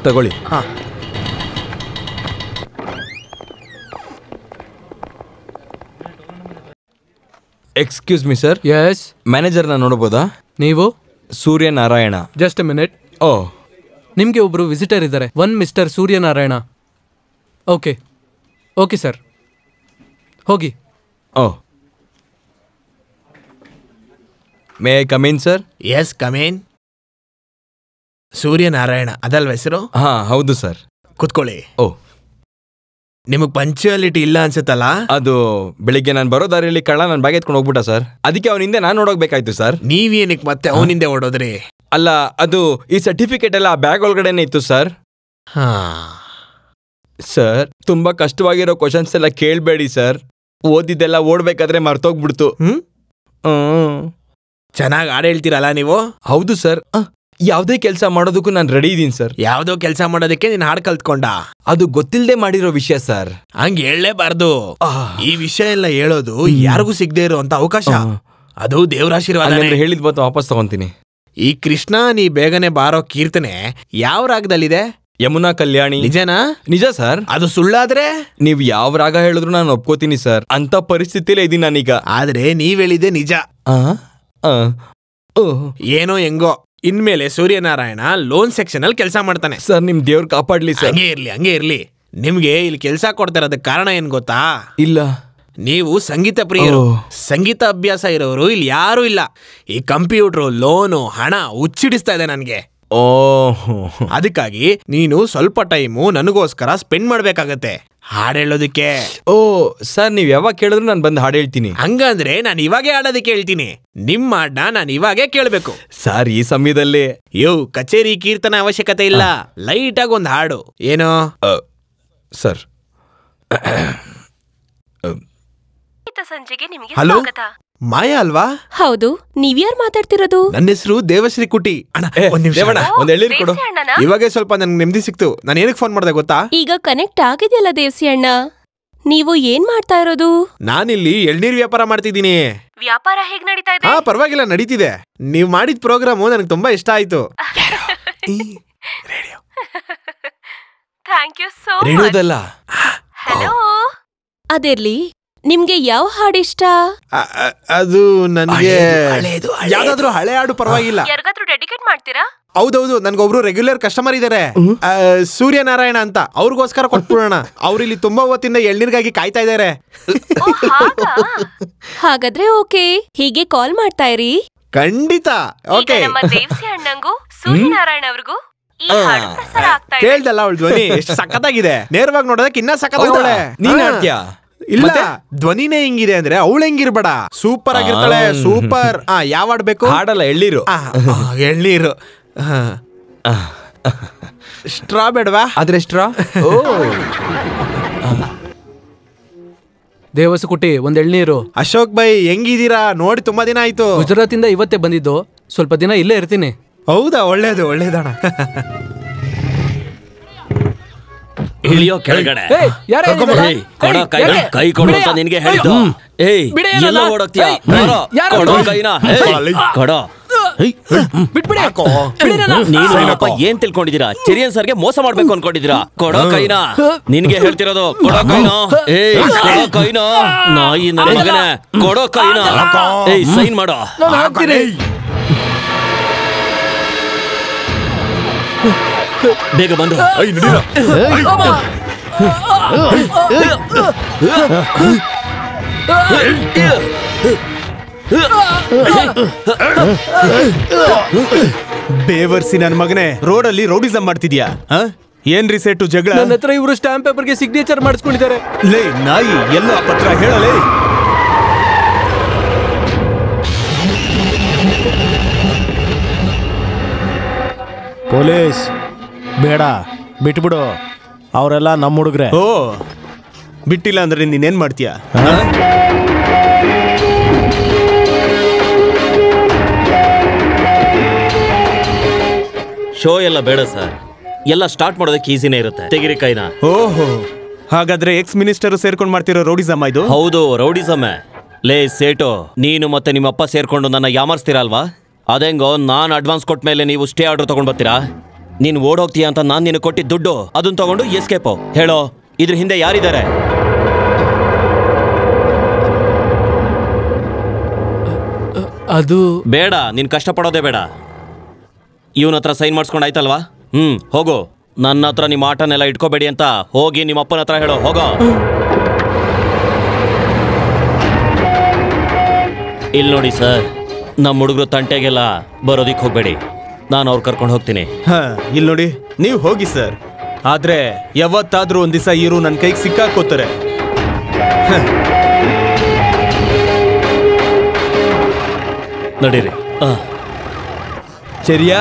ತಗೊಳ್ಳಿ ಹಾ ಎಕ್ಸ್ಕ್ಯೂಸ್ ಮಿ ಸರ್ ಎಸ್ ಮ್ಯಾನೇಜರ್ನ ನೋಡ್ಬೋದಾ ನೀವು Surya Narayana just a minute oh ನಿಮಗೆ ಒಬ್ರು ವಿಸಿಟರ್ ಇದ್ದಾರೆ one mister Suryanarayana okay okay sir ಹೋಗಿ oh may I come in sir yes come in Suryanarayana ಅದಲ್ವ ಹೆಸರು ಹಾ ಹೌದು ಸರ್ ಕುತ್ಕೊಳ್ಳಿ ಓ ನಿಮಗ್ ಪಂಚುಯಾಲಿಟಿ ಇಲ್ಲ ಅನ್ಸುತ್ತಲ್ಲ ಅದು ಬೆಳಿಗ್ಗೆ ನಾನು ಬರೋ ದಾರಿಯಲ್ಲಿ ಕಳ್ಳ ನನ್ನ ಬ್ಯಾಗ್ ಎತ್ಕೊಂಡು ಹೋಗ್ಬಿಟ್ಟ ಸರ್ ಅದಕ್ಕೆ ಅವನ ಹಿಂದೆ ನಾನು ನೋಡೋಗ್ಬೇಕಾಯ್ತು ಸರ್ ನೀವೇನಕ್ ಮತ್ತೆ ಅವನಿಂದೆ ಓಡೋದ್ರಿ ಅಲ್ಲ ಅದು ಈ ಸರ್ಟಿಫಿಕೇಟ್ ಎಲ್ಲ ಆ ಬ್ಯಾಗ್ ಒಳಗಡೆನೆ ಇತ್ತು ಸರ್ ಹಾ ಸರ್ ತುಂಬಾ ಕಷ್ಟವಾಗಿರೋ ಕ್ವಶನ್ಸ್ ಎಲ್ಲ ಕೇಳಬೇಡಿ ಸರ್ ಓದಿದ್ದೆಲ್ಲ ಓಡ್ಬೇಕಾದ್ರೆ ಮರ್ತೋಗ್ಬಿಡ್ತು ಹ್ಮ್ ಹ್ಮ್. ಚೆನ್ನಾಗಿ ಹಾಡು ಹೇಳ್ತೀರಲ್ಲ ನೀವು ಹೌದು ಸರ್ ಯಾವುದೇ ಕೆಲಸ ಮಾಡೋದಕ್ಕೂ ನಾನು ರೆಡಿ ಇದ್ದೀನಿ ಸರ್ ಯಾವ್ದೋ ಕೆಲಸ ಮಾಡೋದಕ್ಕೆ ನೀನ್ ಹಾಡ್ ಕಲ್ತ್ಕೊಂಡ ಅದು ಗೊತ್ತಿಲ್ಲದೆ ಮಾಡಿರೋ ವಿಷಯ ಸರ್ ಹಂಗ್ ಹೇಳಲೇಬಾರ್ದು ಈ ವಿಷಯ ಎಲ್ಲ ಹೇಳೋದು ಯಾರಿಗೂ ಸಿಗದೆ ಇರೋ ಅಂತ ಅವಕಾಶ ಅದು ದೇವರಾಶೀರ್ವಾದ ಹಂಗಂದ್ರೆ ಹೇಳಿದ್ ಬಂತು ವಾಪಸ್ ತಗೊಂತೀನಿ ಈ ಕೃಷ್ಣ ನೀ ಬೇಗನೆ ಬಾರೋ ಕೀರ್ತನೆ ಯಾವ ರಾಗದಲ್ಲಿದೆ ಯಮುನಾ ಕಲ್ಯಾಣಿ ನಿಜನಾ ನಿಜ ಸರ್ ಅದು ಸುಳ್ಳಾದ್ರೆ ನೀವ್ ಯಾವ ರಾಗ ಹೇಳಿದ್ರು ನಾನು ಒಪ್ಕೋತೀನಿ ಸರ್ ಅಂತ ಪರಿಸ್ಥಿತಿಲೇ ಇದೀನಿ ನಾನೀಗ ಆದ್ರೆ ನೀವ್ ಹೇಳಿದೆ ನಿಜ ಆ? ಆ. ಓ. ಏನೋ ಹೆಂಗೋ ಇನ್ಮೇಲೆ ಸೂರ್ಯನಾರಾಯಣ ಲೋನ್ ಸೆಕ್ಷನ್ ಅಲ್ಲಿ ಕೆಲಸ ಮಾಡ್ತಾನೆ ಸರ್ ನಿಮ್ ದೇವ್ರು ಕಾಪಾಡ್ಲಿ ಸರ್ ಹಂಗೆ ಇರ್ಲಿ ಹಂಗೆ ಇರ್ಲಿ ನಿಮ್ಗೆ ಇಲ್ಲಿ ಕೆಲಸ ಕೊಡ್ತಾ ಇರೋದಕ್ಕೆ ಕಾರಣ ಏನ್ ಗೊತ್ತಾ ಇಲ್ಲ ನೀವು ಸಂಗೀತ ಪ್ರಿಯರು ಓ. ಸಂಗೀತ ಅಭ್ಯಾಸ ಇರೋರು ಇಲ್ಲಿ ಯಾರೂ ಇಲ್ಲ ಈ ಕಂಪ್ಯೂಟ್ರು ಲೋನು ಹಣ ಉಚ್ಚಿಡಿಸ್ತಾ ಇದೆ ನನಗೆ ಓ ಅದಕ್ಕಾಗಿ ನೀನು ಸ್ವಲ್ಪ ಟೈಮು ನನಗೋಸ್ಕರ ಸ್ಪೆಂಡ್ ಮಾಡ್ಬೇಕಾಗತ್ತೆ ಹಾಡ್ ಹೇಳೋದಕ್ಕೆ ಓ ಸರ್ ನೀವ್ ಯಾವಾಗ ಕೇಳಿದ್ರು ನಾನು ಬಂದು ಹಾಡು ಹೇಳ್ತೀನಿ ಹಂಗಂದ್ರೆ ನಾನು ಇವಾಗೆ ಹಾಡೋದಕ್ಕೆ ಹೇಳ್ತೀನಿ ನಿಮ್ಮ ಹಾಡ್ನ ನಾನು ಇವಾಗೆ ಕೇಳಬೇಕು ಸರ್ ಈ ಸಮಯದಲ್ಲಿ ಯೋ ಕಚೇರಿ ಕೀರ್ತನ ಅವಶ್ಯಕತೆ ಇಲ್ಲ ಲೈಟ್ ಆಗಿ ಒಂದು ಹಾಡು ಏನೋ ಸರ್ ಸಂಜೆಗೆ ನಿಮಗೆ ಹಲೋ ಸ್ವಾಗತ ಮಾಯಾ ಅಲ್ವಾ ಹೌದು ನೀವ್ಯಾರು ಮಾತಾಡ್ತಿರೋದು ನನ್ನ ಹೆಸರು ದೇವಶ್ರೀ ಕುಟಿ ಅಣ್ಣ ಏ, ಒಂದ್ ನಿಮಿಷ ದೇವಣ್ಣ, ಒಂದ್ ಎಳ್ನೀರ್ ಕೊಡು ದೇವ್ಸಿ ಅಣ್ಣನಾ? ಇವಾಗೆ ಸ್ವಲ್ಪ ನನ್ಗೆ ನೆಮ್ಮದಿ ಸಿಕ್ತು ನಾನು ಏನಕ್ಕೆ ಫೋನ್ ಮಾಡ್ದೆ ಗೊತ್ತಾ ಈಗ ಕನೆಕ್ಟ್ ಆಗಿದೆಯಲ್ಲ ದೇವ್ಸಿ ಅಣ್ಣ ನೀವು ಏನ್ ಮಾಡ್ತಾ ಇರೋದು ನಾನಿಲ್ಲಿ ಎಳ್ನೀರ್ ವ್ಯಾಪಾರ ಮಾಡ್ತಿದ್ದೀನಿ ವ್ಯಾಪಾರ ಹೇಗ್ ನಡೀತಾ ಇದೆ ಹಾ ಪರವಾಗಿಲ್ಲ ನಡೀತಿದೆ ನೀವ್ ಮಾಡಿದ ಪ್ರೋಗ್ರಾಮು ನನಗೆ ತುಂಬಾ ಇಷ್ಟ ಆಯ್ತು ಥ್ಯಾಂಕ್ ಯು ಸೋ ರೇಡಿಯೋದಲ್ಲ ಹಲೋ ಅದಿರ್ಲಿ ನಿಮ್ಗೆ ಯಾವ ಹಾಡಿಷ್ಟ ಅ- ಅ- ಅದು ನನಗೆ ಯಾವ್ದಾದ್ರು ಹಳೆ ಹಾಡು ಪರವಾಗಿಲ್ಲ ಯಾರಿಗಾದ್ರೂ ಡೆಡಿಕೇಟ್ ಮಾಡ್ತೀರಾ ಹೌದೌದು ನನ್ಗೊಬ್ರು ರೆಗ್ಯುಲರ್ ಕಸ್ಟಮರ್ ಇದಾರೆ ಆ, ಸೂರ್ಯನಾರಾಯಣ ಅಂತ ಅವ್ರಿಗೋಸ್ಕರ ಕೊಟ್ಬಿಡೋಣ ಅವ್ರು ಇಲ್ಲಿ ತುಂಬಾ ಹೊತ್ತಿಂದ ಎಳ್ನೀರ್ಗಾಗಿ ಕಾಯ್ತಾ ಇದಾರೆ ಓ, ಹಾಗಾ? ಹಾಗಾದ್ರೆ ಓಕೆ ಹೀಗೆ ಕಾಲ್ ಮಾಡ್ತಾ ಇರಿ ಖಂಡಿತ ಈಗ ಓಕೆ ನಮ್ಮ ದೇವ್ಸಿ ಅಣ್ಣಂಗೂ ಸೂರ್ಯನಾರಾಯಣ ಅವ್ರಿಗೂ ಈ ಹಾಡು ಪ್ರಸಾರ ಆಗ್ತಾ ಇದೆ ಕೇಳ್ದಲ್ಲ ಅವಳ ಧ್ವನಿ ಎಷ್ಟು ಸಖತ್ತಾಗಿದೆ ನೇರವಾಗಿ ನೋಡೋದಕ್ಕೆ ಇನ್ನ ಸಖತ್ತಾಗವಳೆ ನೀನ್ ಹಾಡ್ತ್ಯಾ? ಇಲ್ಲ ಧ್ವನಿನೇ ಹೆಂಗಿದೆ ಅಂದ್ರೆ ಅವಳು ಹೆಂಗಿರ್ಬೇಡ ಸೂಪರ್ ಆಗಿರ್ತಾಳೆ ಆ. ಸೂಪರ್ ಆ ಯಾವ ಹಾಡ್ಬೇಕು ಹಾಡಲ್ಲ ಎಳ್ಳೀರು ಆ, ಆ, ಎಳ್ನೀರು ಸ್ಟ್ರಾ ಬೇಡವಾ ಆದ್ರೆ ಸ್ಟ್ರಾ ಓ ದೇವಸಕುಟಿ ಒಂದ್ ಎಳ್ನೀರು ಅಶೋಕ್ ಬೈ ಹೆಂಗಿದೀರಾ ನೋಡಿ ತುಂಬಾ ದಿನ ಆಯ್ತು ಗುಜರಾತಿಂದ ಇವತ್ತೇ ಬಂದಿದ್ದು ಸ್ವಲ್ಪ ದಿನ ಇಲ್ಲೇ ಇರ್ತೀನಿ ಹೌದಾ ಒಳ್ಳೇದು ಒಳ್ಳೇದಣ ಇಳಿಯೋ ಕೆಳಗಡೆ ಏಯ್, ಯಾರೇ ಇದು? ಏಯ್, ಕೊಡೋ ಏಯ್, ಕೈ ಯಾಕೆ? ಕೈ ಕೊಡು ಅಂತ ಬಿಡೆಯ? ನಿನ್ಗೆ ಹೇಳಿದ್ದು ಅಯ್ಯೋ. ಏಯ್ ಬಿಡೆ ಎಲ್ಲ ಏನಲ್ಲ? ಓಡೋಗ್ತೀಯ ಏಯ್, ಬರೋ, ಯಾರು? ಕೊಡೋ ಕೈನ ಏಯ್, ಕೊಡೋ ಬಿಟ್ಬಿಡಿ ನೀನು ಅಪ್ಪ ಏನ್ ತಿಳ್ಕೊಂಡಿದೀರಾ ಚೆರಿಯನ್ ಸರ್ಗೆ ಮೋಸ ಮಾಡ್ಬೇಕು ಅನ್ಕೊಂಡಿದೀರಾ ಕೊಡೋ ಕೈನ ನಿನ್ಗೆ ಹೇಳ್ತಿರೋದು ಕೊಡೋ ಕೈನ ಏಯ್ ಕೊಡೋ ಕೈನ ನಾಯಿ ನನ್ನ ಮಗನೇ ಕೊಡೋ ಕೈನ ಏಯ್ ಸೈನ್ ಮಾಡೋ ನಾನು ಹಾಕ್ತೀನಿ ಬೇಗ ಬಂದು ಬೇವರ್ಸಿ ನನ್ ಮಗನೇ ರೋಡಲ್ಲಿ ರೌಡಿಸಮ್ ಮಾಡ್ತಿದ್ಯಾ ಆ? ಏನ್ ರಿಸೆಟ್ಟು ಜಗಳ ನನ್ನ ಹತ್ರ ಇವರು ಸ್ಟಾಂಪ್ ಪೇಪರ್ಗೆ ಸಿಗ್ನೇಚರ್ ಮಾಡಿಸ್ಕೊಂಡಿದ್ದಾರೆ ಲೇ ನಾಯಿ ಎಲ್ಲ ಪತ್ರ ಹೇಳಲೇ ಪೊಲೀಸ್ ಬೇಡ ಬಿಟ್ಬಿಡು ಅವರೆಲ್ಲ ನಮ್ಮ ಹುಡುಗ್ರೆ ಓ ಬಿಟ್ಟಿಲ್ಲ ಅಂದ್ರೆ ನೀನೇನ್ ಮಾಡ್ತೀಯ ಶೋ ಎಲ್ಲ ಬೇಡ ಸರ್ ಎಲ್ಲ ಸ್ಟಾರ್ಟ್ ಮಾಡೋದಕ್ಕೆ ಈಸಿನೇ ಇರುತ್ತೆ ತೆಗಿರಿ ಕೈನ ಓಹೋ ಹಾಗಾದ್ರೆ ಎಕ್ಸ್ ಮಿನಿಸ್ಟರ್ ಸೇರ್ಕೊಂಡ್ ಮಾಡ್ತಿರೋ ರೌಡಿಸಮ್ ಇದು ಹೌದು ರೌಡಿಸಮ್ಮೆ ಲೇ ಸೇಟು ನೀನು ಮತ್ತೆ ನಿಮ್ಮಪ್ಪ ಸೇರ್ಕೊಂಡು ನನ್ನ ಯಾಮರ್ಸ್ತೀರಾ ಅಲ್ವಾ ಅದೆಂಗೋ ನಾನು ಅಡ್ವಾನ್ಸ್ ಕೊಟ್ಟ ಮೇಲೆ ನೀವು ಸ್ಟೇ ಆರ್ಡರ್ ತಗೊಂಡ್ ಬರ್ತೀರಾ ನೀನ್ ಓಡೋಗ್ತೀಯ ಅಂತ ನಾನ್ ನಿನಗೆ ಕೊಟ್ಟಿದ್ದ ದುಡ್ಡು ಅದನ್ನ ತಗೊಂಡು ಎಸ್ಕೇಪು ಹೇಳೋ ಇದ್ರ ಹಿಂದೆ ಯಾರಿದ್ದಾರೆ ಅದು ಬೇಡ ನೀನ್ ಕಷ್ಟಪಡೋದೇ ಬೇಡ ಇವನ ಹತ್ರ ಸೈನ್ ಮಾಡಿಸ್ಕೊಂಡು ಆಯ್ತಲ್ವಾ ಹ್ಮ್ ಹೋಗು ನನ್ನ ಹತ್ರ ನಿಮ್ಮ ಆಟನೆಲ್ಲ ಇಟ್ಕೋಬೇಡಿ ಅಂತ ಹೋಗಿ ನಿಮ್ಮ ಅಪ್ಪನ ಹತ್ರ ಹೇಳೋ ಹೋಗೋ ಇಲ್ಲಿ ನೋಡಿ ಸರ್ ನಮ್ಮ ಹುಡುಗರು ತಂಟೆಗೆಲ್ಲ ಬರೋದಿಕ್ ಹೋಗ್ಬೇಡಿ ನಾನು ಅವ್ರು ಕರ್ಕೊಂಡು ಹೋಗ್ತೀನಿ ಹ ಇಲ್ಲಿ ನೋಡಿ ನೀವು ಹೋಗಿ ಸರ್ ಆದ್ರೆ ಯಾವತ್ತಾದ್ರೂ ಒಂದ್ ದಿವಸ ಇವರು ನನ್ನ ಕೈಗೆ ಸಿಕ್ಕಾಕೋತಾರೆ ಹ. ನಡೀರಿ ಆ. ಚರಿಯಾ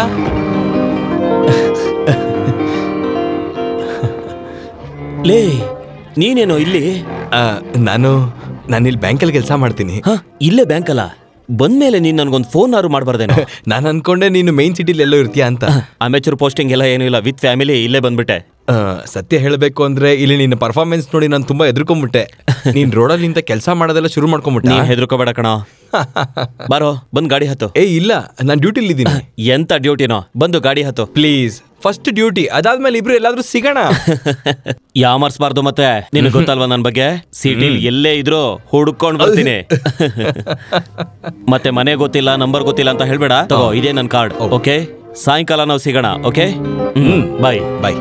ಲೇ ನೀನೇನೋ ಇಲ್ಲಿ ನಾನು ನಾನು ಇಲ್ಲಿ ಬ್ಯಾಂಕಲ್ಲಿ ಕೆಲಸ ಮಾಡ್ತೀನಿ ಹ ಇಲ್ಲೇ ಬ್ಯಾಂಕ್ ಅಲ್ಲ ಬಂದ್ಮೇಲೆ ನೀನ್ ನನ್ಗೊಂದು ಫೋನ್ ಆರು ಮಾಡ್ಬಾರ್ದೇನೋ ನಾನು ಅನ್ಕೊಂಡೆ ನೀನು ಮೈನ್ ಸಿಟಿಲಿ ಎಲ್ಲೋ ಇರ್ತೀಯ ಅಂತ ಅಮೆಚೂರ್ ಪೋಸ್ಟಿಂಗ್ ಎಲ್ಲ ಏನೂ ಇಲ್ಲ ವಿತ್ ಫ್ಯಾಮಿಲಿ ಇಲ್ಲೇ ಬಂದ್ಬಿಟ್ಟೆ ಆ, ಸತ್ಯ ಹೇಳಬೇಕು ಅಂದ್ರೆ ಇಲ್ಲಿ ನಿನ್ನ ಪರ್ಫಾರ್ಮೆನ್ಸ್ ನೋಡಿ ನಾನು ತುಂಬಾ ಎದ್ರುಕೊಂಡ್ಬಿಟ್ಟೆ ನೀನ್ ರೋಡಲ್ಲಿ ನಿಂತ ಕೆಲಸ ಮಾಡೋದೆಲ್ಲ ಶುರು ಮಾಡ್ಕೊಂಡ್ಬಿಟ್ಟೆ ನೀನ್ ಹೆದರ್ಕೋಬೇಡ ಕಣ ಬಾರೋ ಬಂದ್ ಗಾಡಿ ಹತ್ತು ಏ ಇಲ್ಲ ನಾನು ಡ್ಯೂಟಿಲಿ ಇದ್ದೀನಿ ಎಂತ ಡ್ಯೂಟಿನೋ ಬಂದು ಗಾಡಿ ಹತ್ತು ಪ್ಲೀಸ್ ಫಸ್ಟ್ ಡ್ಯೂಟಿ ಅದಾದ್ಮೇಲೆ ಇಬ್ರು ಎಲ್ಲಾದ್ರೂ ಸಿಗೋಣ ಯಾಮರ್ಸ್ಬಾರ್ದು ಮತ್ತೆ ನಿನಗೆ ಗೊತ್ತಲ್ವಾ ನನ್ ಬಗ್ಗೆ ಸಿಟಿಲಿ ಎಲ್ಲೇ ಇದ್ರು ಹುಡ್ಕೊಂಡ್ ಬರ್ತೀನಿ ಮತ್ತೆ ಮನೆ ಗೊತ್ತಿಲ್ಲ ನಂಬರ್ ಗೊತ್ತಿಲ್ಲ ಅಂತ ಹೇಳ್ಬೇಡ ತಗೋ ಇದೇ ನನ್ ಕಾರ್ಡ್ ಓಕೆ ಸಾಯಂಕಾಲ ನಾವು ಸಿಗೋಣ ಓಕೆ ಹ್ಮ್ ಬಾಯ್ ಬಾಯ್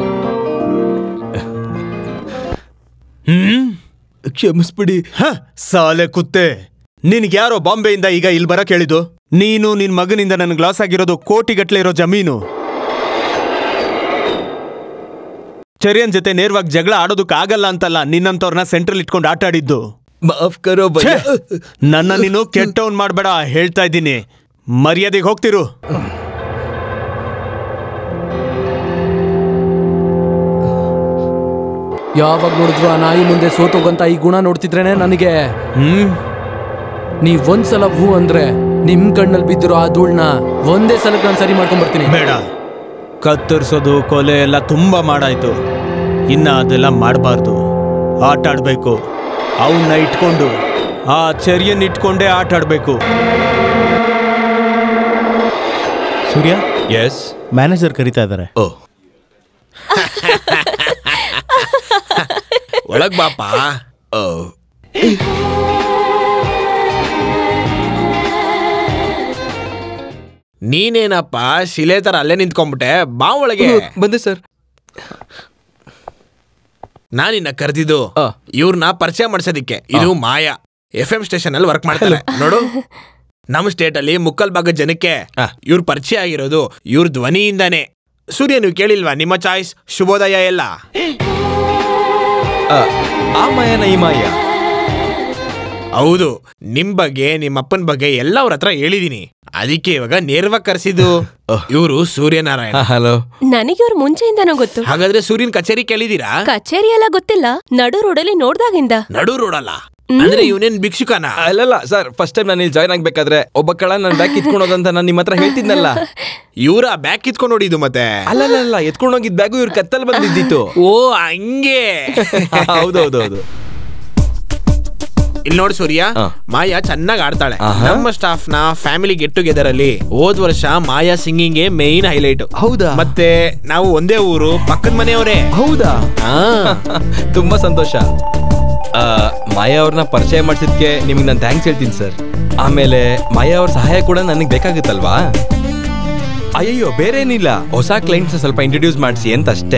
ಹ್ಮ್ ಕ್ಷಮಿಸ್ಬಿಡಿ ಹ ಸಾಲೆ ಕುತ್ತೆ ನಿನ್ಗೆ ಯಾರೋ ಬಾಂಬೆಯಿಂದ ಈಗ ಇಲ್ಲಿ ಬರಕ್ ಹೇಳಿದ್ದು ನೀನು ನಿನ್ ಮಗನಿಂದ ನನ್ಗೆ ಲಾಸ್ ಆಗಿರೋದು ಕೋಟಿಗಟ್ಲೆ ಇರೋ ಜಮೀನು ಚರಿಯನ್ ಜೊತೆ ನೇರವಾಗಿ ಜಗಳ ಆಡೋದಕ್ಕಾಗಲ್ಲ ಅಂತಲ್ಲ ನಿನ್ನಂತವ್ರನ್ನ ಸೆಂಟ್ರಲ್ ಇಟ್ಕೊಂಡು ಆಟ ಆಡಿದ್ದು ಮಾಫ್ ಕರೋ ಛೇ! ನನ್ನ ನೀನು ಕೆಟ್ಟವನ್ ಮಾಡ್ಬೇಡ ಹೇಳ್ತಾ ಇದ್ದೀನಿ ಮರ್ಯಾದೆಗೆ ಹೋಗ್ತಿರು ಯಾವಾಗ ನೋಡಿದ್ರು ಆ ನಾಯಿ ಮುಂದೆ ಸೋತೋಗಂತ ಈ ಗುಣ ನೋಡ್ತಿದ್ರೇನೆ ನನಗೆ ಹ್ಮ್ ನೀವ್ ಒಂದ್ಸಲ ಹೂ ಅಂದ್ರೆ ನಿಮ್ ಕಣ್ಣಲ್ಲಿ ಬಿದ್ದಿರೋ ಆ ಧೂಳ್ನ ಒಂದೇ ಸಲಕ್ಕೆ ನಾನು ಸರಿ ಮಾಡ್ಕೊಂಡ್ ಬರ್ತೀನಿ ಬೇಡ ಕತ್ತರಿಸೋದು ಕೊಲೆ ಎಲ್ಲ ತುಂಬಾ ಮಾಡಾಯ್ತು ಇನ್ನ ಅದೆಲ್ಲ ಮಾಡಬಾರ್ದು ಆಟ ಆಡ್ಬೇಕು ಅವನ್ನ ಇಟ್ಕೊಂಡು ಆ ಚರ್ಯನ್ ಇಟ್ಕೊಂಡೇ ಆಟ ಆಡ್ಬೇಕು ಸೂರ್ಯ ಎಸ್ ಮ್ಯಾನೇಜರ್ ಕರಿತಾ ಇದ್ದಾರೆ ಓ ಒಳಗ್ ಬಾಪ ಓ ನೀನೇನಪ್ಪ ಶಿಲೆ ತರ ಅಲ್ಲೇ ನಿಂತ್ಕೊಂಡ್ಬಿಟ್ಟೆ ಬಾ ಒಳಗೆ ಬಂದೆ ಸರ್ ನಾನಿನ್ನ ಕರೆದಿದ್ದು ಇವ್ರನ್ನ ಪರಿಚಯ ಮಾಡ್ಸೋದಿಕ್ಕೆ ಇದು ಮಾಯಾ ಎಫ್ ಎಂ ಸ್ಟೇಷನ್ ಅಲ್ಲಿ ವರ್ಕ್ ಮಾಡ್ತಾರೆ ನೋಡು ನಮ್ಮ ಸ್ಟೇಟ್ ಅಲ್ಲಿ ಮುಕ್ಕಲ್ ಭಾಗದ ಜನಕ್ಕೆ ಇವ್ರ ಪರಿಚಯ ಆಗಿರೋದು ಇವ್ರ ಧ್ವನಿಯಿಂದಾನೆ ಸೂರ್ಯ ನೀವು ಕೇಳಿಲ್ವಾ ನಿಮ್ಮ ಚಾಯ್ಸ್ ಶುಭೋದಯ ಎಲ್ಲ ಆ ಮಾಯನ ಈ ಮಾಯ ಹೌದು ನಿಮ್ ಬಗ್ಗೆ ನಿಮ್ಮ ಅಪ್ಪನ ಬಗ್ಗೆ ಎಲ್ಲ ಅವ್ರ ಹತ್ರ ಹೇಳಿದೀನಿ ಅದಕ್ಕೆ ಇವಾಗ ನೇರವಾಗಿ ಕರೆಸಿದ್ದು ಇವರು ಸೂರ್ಯನಾರಾಯಣ ಹಲೋ ನನಗೆ ಅವ್ರ ಮುಂಚೆಯಿಂದನೂ ಗೊತ್ತು ಹಾಗಾದ್ರೆ ಸೂರ್ಯನ್ ಕಚೇರಿ ಕೇಳಿದೀರಾ ಕಚೇರಿ ಎಲ್ಲ ಗೊತ್ತಿಲ್ಲ ನಡು ರೋಡಲ್ಲಿ ನೋಡ್ದಾಗಿಂದ ನಡು ರೋಡಲ್ಲ ಅಂದ್ರೆ ಇವನೇನ್ ಭಿಕ್ಷುಕನ ಅಲ್ಲಲ್ಲ ಸರ್ ಫಸ್ಟ್ ಟೈಮ್ ನಾನು ಇಲ್ಲಿ ಜಾಯ್ನ್ ಆಗ್ಬೇಕಾದ್ರೆ ಒಬ್ಬ ಕಳ ನನ್ನ ಬ್ಯಾಗ್ ಕಿತ್ಕೊಂಡೋದಂತ ನಾನು ನಿಮ್ಮ ಹತ್ರ ಹೇಳ್ತಿದ್ನಲ್ಲ ಇವ್ರ ಬ್ಯಾಗ್ ಕಿತ್ಕೊಂಡು ನೋಡಿದ್ದು ಮತ್ತೆ ಅಲ್ಲಲ್ಲ ಎತ್ಕೊಂಡು ಹೋಗಿದ್ ಬ್ಯಾಗು ಇವ್ರ ಕತ್ತಲ್ ಬಂದಿದ್ದಿತ್ತು ಓ ಹಂಗೆ ಹೌದೌದೌದು ಇಲ್ಲಿ ನೋಡಿ ಸೂರ್ಯ ಮಾಯಾ ಚೆನ್ನಾಗಿ ಆಡ್ತಾಳೆ ನಮ್ಮ ಸ್ಟಾಫ್ ನ ಫ್ಯಾಮಿಲಿ ಗೆಟ್ ಟುಗೆದರ್ ಅಲ್ಲಿ ಹೋದ್ ವರ್ಷ ಮಾಯಾ ಸಿಂಗಿಂಗ್ ಮೇನ್ ಹೈಲೈಟ್ ಹೌದಾ ಮತ್ತೆ ನಾವು ಒಂದೇ ಊರು ಪಕ್ಕದ ಮನೆಯವರೇ ಹೌದಾ ತುಂಬಾ ಸಂತೋಷ ಆ, ಮಾಯಾ ಅವ್ರನ್ನ ಪರಿಚಯ ಮಾಡಿಸಿದ್ಕೆ ನಿಮಗೆ ನಾನು ಥ್ಯಾಂಕ್ಸ್ ಹೇಳ್ತೀನಿ ಸರ್ ಆಮೇಲೆ ಮಾಯಾ ಅವ್ರ ಸಹಾಯ ಕೂಡ ನನಗೆ ಬೇಕಾಗುತ್ತಲ್ವಾ ಅಯ್ಯಯ್ಯೋ ಬೇರೆ ಏನಿಲ್ಲ ಹೊಸ ಕ್ಲೈಂಟ್ಸ್ ಸ್ವಲ್ಪ ಇಂಟ್ರೊಡ್ಯೂಸ್ ಮಾಡಿಸಿ ಅಂತ ಅಷ್ಟೇ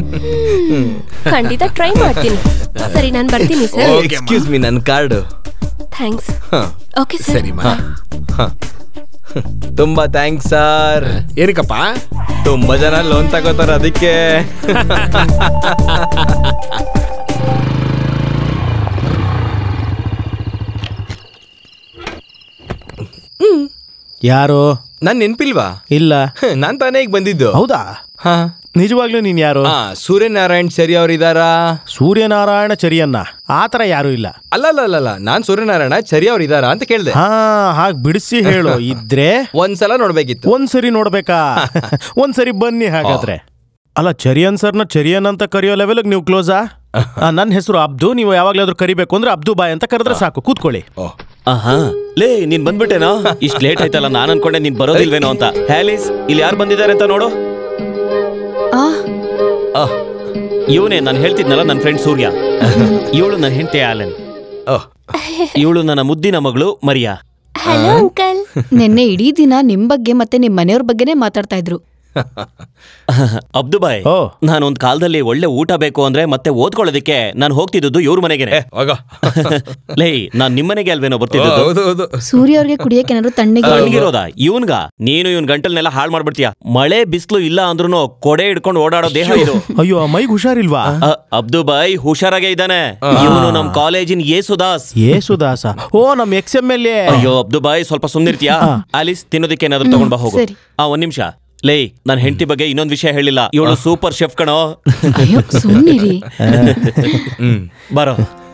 ಖಂಡಿತ ಟ್ರೈ ಮಾಡ್ತೀನಿ ಸರಿ ನಾನು ಬರ್ತೀನಿ ಸರ್ ಎಕ್ಸ್ಕ್ಯೂಸ್ ಮೀ ನನ್ನ ಕಾರ್ಡ್ ಥ್ಯಾಂಕ್ಸ್ ಓಕೆ ಸರ್ ಸರಿ ತುಂಬಾ ಥ್ಯಾಂಕ್ಸ್ ಸರ್ ಏನಕ್ಕಪ್ಪ ತುಂಬಾ ಜನ ಲೋನ್ ತಗೋತಾರ ಅದಕ್ಕೆ ಯಾರು ನಾನ್ ನೆನ್ಪಿಲ್ವಾ ಇಲ್ಲ ನಾನ್ ತಾನೇ ಈಗ ಬಂದಿದ್ದು ಹೌದಾ ಹಾ ನಿಜವಾಗ್ಲೂ ನೀನ್ ಯಾರು ಹಾ ಸೂರ್ಯನಾರಾಯಣ್ ಸರಿ ಅವ್ರು ಇದಾರಾ ಸೂರ್ಯನಾರಾಯಣ ಚರಿಯನ್ನ ಆತರ ಯಾರು ಇಲ್ಲ ಅಲ್ಲ ಅಲ್ಲ ಅಲ್ಲ, ಅಲ್ಲ ನಾನ್ ಸೂರ್ಯನಾರಾಯಣ ಚರಿ ಅವ್ರು ಇದಾರಾ ಅಂತ ಕೇಳ್ದೆ ಹಾ ಹಾಗ್ ಬಿಡಿಸಿ ಹೇಳು ಇದ್ರೆ ಒಂದ್ಸಲ ನೋಡ್ಬೇಕಿತ್ತು ಒಂದ್ಸರಿ ನೋಡ್ಬೇಕಾ ಒಂದ್ಸರಿ ಬನ್ನಿ ಹಾಗಾದ್ರೆ ಅಲ್ಲ ಚರಿಯನ್ ಸರ್ನ ಚರಿಯನ್ ಅಂತ ಕರೆಯೋ ಲೆವೆಲ್ ನೀವು ಕ್ಲೋಸಾ ನನ್ನ ಹೆಸರು ಅಬ್ದು ನೀವು ಯಾವಾಗ್ಲಾದ್ರೂ ಕರಿಬೇಕು ಅಂದ್ರೆ ಅಬ್ದು ಬಾಯ್ ಅಂತ ಕರೆದ್ರೆ ಸಾಕು ಕೂತ್ಕೊಳ್ಳಿ ಆಹಾ ಲೇ ನೀನ್ ಬಂದ್ಬಿಟ್ಟೇನೋ ಇಷ್ಟ್ ಲೇಟ್ ಆಯ್ತಲ್ಲ ನಾನ್ ಅನ್ಕೊಂಡೆ ನೀನ್ ಬರೋದಿಲ್ವೇನೋ ಅಂತ ಹ್ಯಾಲಿಸ್ ಇಲ್ಲಿ ಯಾರು ಬಂದಿದ್ದಾರೆ ಅಂತ ನೋಡು ಆ ಇವನೇ ನಾನು ಹೇಳ್ತಿದ್ನಲ್ಲ ನನ್ನ ಫ್ರೆಂಡ್ ಸೂರ್ಯ ಇವಳು ನನ್ನ ಹೆಂಡತಿ ಆಲನ್ ಇವಳು ನನ್ನ ಮುದ್ದಿನ ಮಗಳು ಮರಿಯಾ ಹಲೋ ಅಂಕಲ್ ನಿನ್ನೆ ಇಡೀ ದಿನ ನಿಮ್ ಬಗ್ಗೆ ಮತ್ತೆ ನಿಮ್ ಮನೆಯವ್ರ ಬಗ್ಗೆನೇ ಮಾತಾಡ್ತಾ ಇದ್ರು ಅಬ್ದು ಬಾಯ್ ನಾನೊಂದ್ ಕಾಲದಲ್ಲಿ ಒಳ್ಳೆ ಊಟ ಬೇಕು ಅಂದ್ರೆ ಮತ್ತೆ ಓದ್ಕೊಳ್ಳೋದಕ್ಕೆ ನಾನು ಹೋಗ್ತಿದ್ದು ಇವ್ರ ಮನೆಗೆನೆ ಲೇ ನಾನ್ ನಿಮ್ಮನೆಗೆ ಅಲ್ವೇನೋ ಬರ್ತಿದ್ದು ಸೂರ್ಯ ಅವ್ರಿಗೆ ಕುಡಿಯಕ್ಕೆ ಏನಾದ್ರು ತಣ್ಣಗೆ ತಣ್ಣಗಿರೋದ ಇವನ್ಗ ನೀನು ಇವನ್ ಗಂಟಲ್ನೆಲ್ಲ ಹಾಳು ಮಾಡ್ಬಿಡ್ತೀಯ ಮಳೆ ಬಿಸಿಲು ಇಲ್ಲ ಅಂದ್ರೂ ಕೊಡೆ ಹಿಡ್ಕೊಂಡು ಓಡಾಡೋ ದೇಹ ಇದು ಅಯ್ಯೋ ಮೈಗ್ ಹುಷಾರಿಲ್ವಾ ಅ, ಅಬ್ದು ಬಾಯ್ ಹುಷಾರಾಗೆ ಇದ್ದಾನೆ ಇವನು ನಮ್ ಕಾಲೇಜಿನ ಯೇಸುದಾಸ್ ಯೇಸುದಾಸ ಓ ನಮ್ ಎಕ್ಸ್ ಎಮ್ ಎಲ್ ಎ ಅಯ್ಯೋ ಅಬ್ದು ಬಾಯ್ ಸ್ವಲ್ಪ ಸುಮ್ನಿರ್ತೀಯಾ ಆಲಿಸ್ ತಿನ್ನೋದಕ್ಕೆ ಏನಾದ್ರು ತಗೊಂಡ್ ಬಾ ಹೋಗು ಸರಿ. ಆ ಒಂದ್ ನಿಮಿಷ ಲೇ ನನ್ ಹೆಂಡತಿ ಬಗ್ಗೆ ಇನ್ನೊಂದ್ ವಿಷಯ ಹೇಳಿಲ್ಲ ಇವಳು ಸೂಪರ್ ಶೆಫ್ ಕಣೋ ಅಯ್ಯೋ ಸುಮ್ನಿರಿ ಬರೋ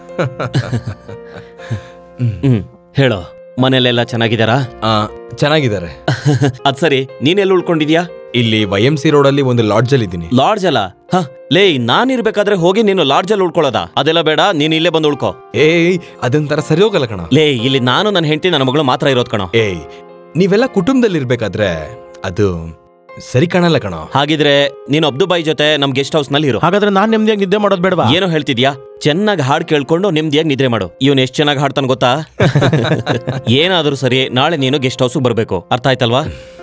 ಹ್ಮ್ ಹೇಳೋ ಮನೇಲೆಲ್ಲ ಚೆನ್ನಾಗಿದ್ದಾರಾ ಚೆನ್ನಾಗಿದ್ದಾರೆ ಅದ್ ಸರಿ ನೀನೆಲ್ಲ ಉಳ್ಕೊಂಡಿದ್ಯಾ ಇಲ್ಲಿ ವೈ ಎಂ ಸಿ ರೋಡ್ ಅಲ್ಲಿ ಒಂದು ಲಾಡ್ಜ್ ಅಲ್ಲಿ ಇದ್ದೀನಿ ಲಾಡ್ಜ್ ಅಲ್ಲ ಹ ಲೇ ನಾನ್ ಇರ್ಬೇಕಾದ್ರೆ ಹೋಗಿ ನೀನು ಲಾಡ್ಜ್ ಅಲ್ಲಿ ಉಳ್ಕೊಳ್ಳೋದ ಅದೆಲ್ಲ ಬೇಡ ನೀನ್ ಇಲ್ಲೇ ಬಂದು ಉಳ್ಕೋ ಏಯ್ ಅದೊಂಥರ ಸರಿ ಹೋಗಲ್ಲ ಕಣ ಲೇ ಇಲ್ಲಿ ನಾನು ನನ್ನ ಹೆಂಡತಿ ನನ್ನ ಮಗಳು ಮಾತ್ರ ಇರೋದ್ ಕಣೋ ಏಯ್ ನೀವೆಲ್ಲ ಕುಟುಂಬದಲ್ಲಿ ಇರ್ಬೇಕಾದ್ರೆ ಅದು ಸರಿ ಕಾಣಲ್ಲ ಕಣೋ ಹಾಗಿದ್ರೆ ನೀನು ಅಬ್ದು ಬಾಯಿ ಜೊತೆ ನಮ್ ಗೆಸ್ಟ್ ಹೌಸ್ ನಲ್ಲಿ ಇರು ಹಾಗಾದ್ರೆ ನಾನ್ ನೆಮ್ಮದಿಯಾಗಿ ನಿದ್ದೆ ಮಾಡೋದ್ ಬೇಡವಾ ಏನೋ ಹೇಳ್ತಿದ್ಯಾ ಚೆನ್ನಾಗಿ ಹಾಡ್ ಕೇಳ್ಕೊಂಡು ನಿಮ್ದಿಯಾಗಿ ನಿದ್ರೆ ಮಾಡು ಇವನ್ ಎಷ್ಟ್ ಚೆನ್ನಾಗಿ ಹಾಡ್ತಾನ ಗೊತ್ತಾ ಏನಾದ್ರೂ ಸರಿ ನಾಳೆ ನೀನು ಗೆಸ್ಟ್ ಹೌಸ್ ಬರ್ಬೇಕು ಅರ್ಥ ಆಯ್ತಲ್ವಾ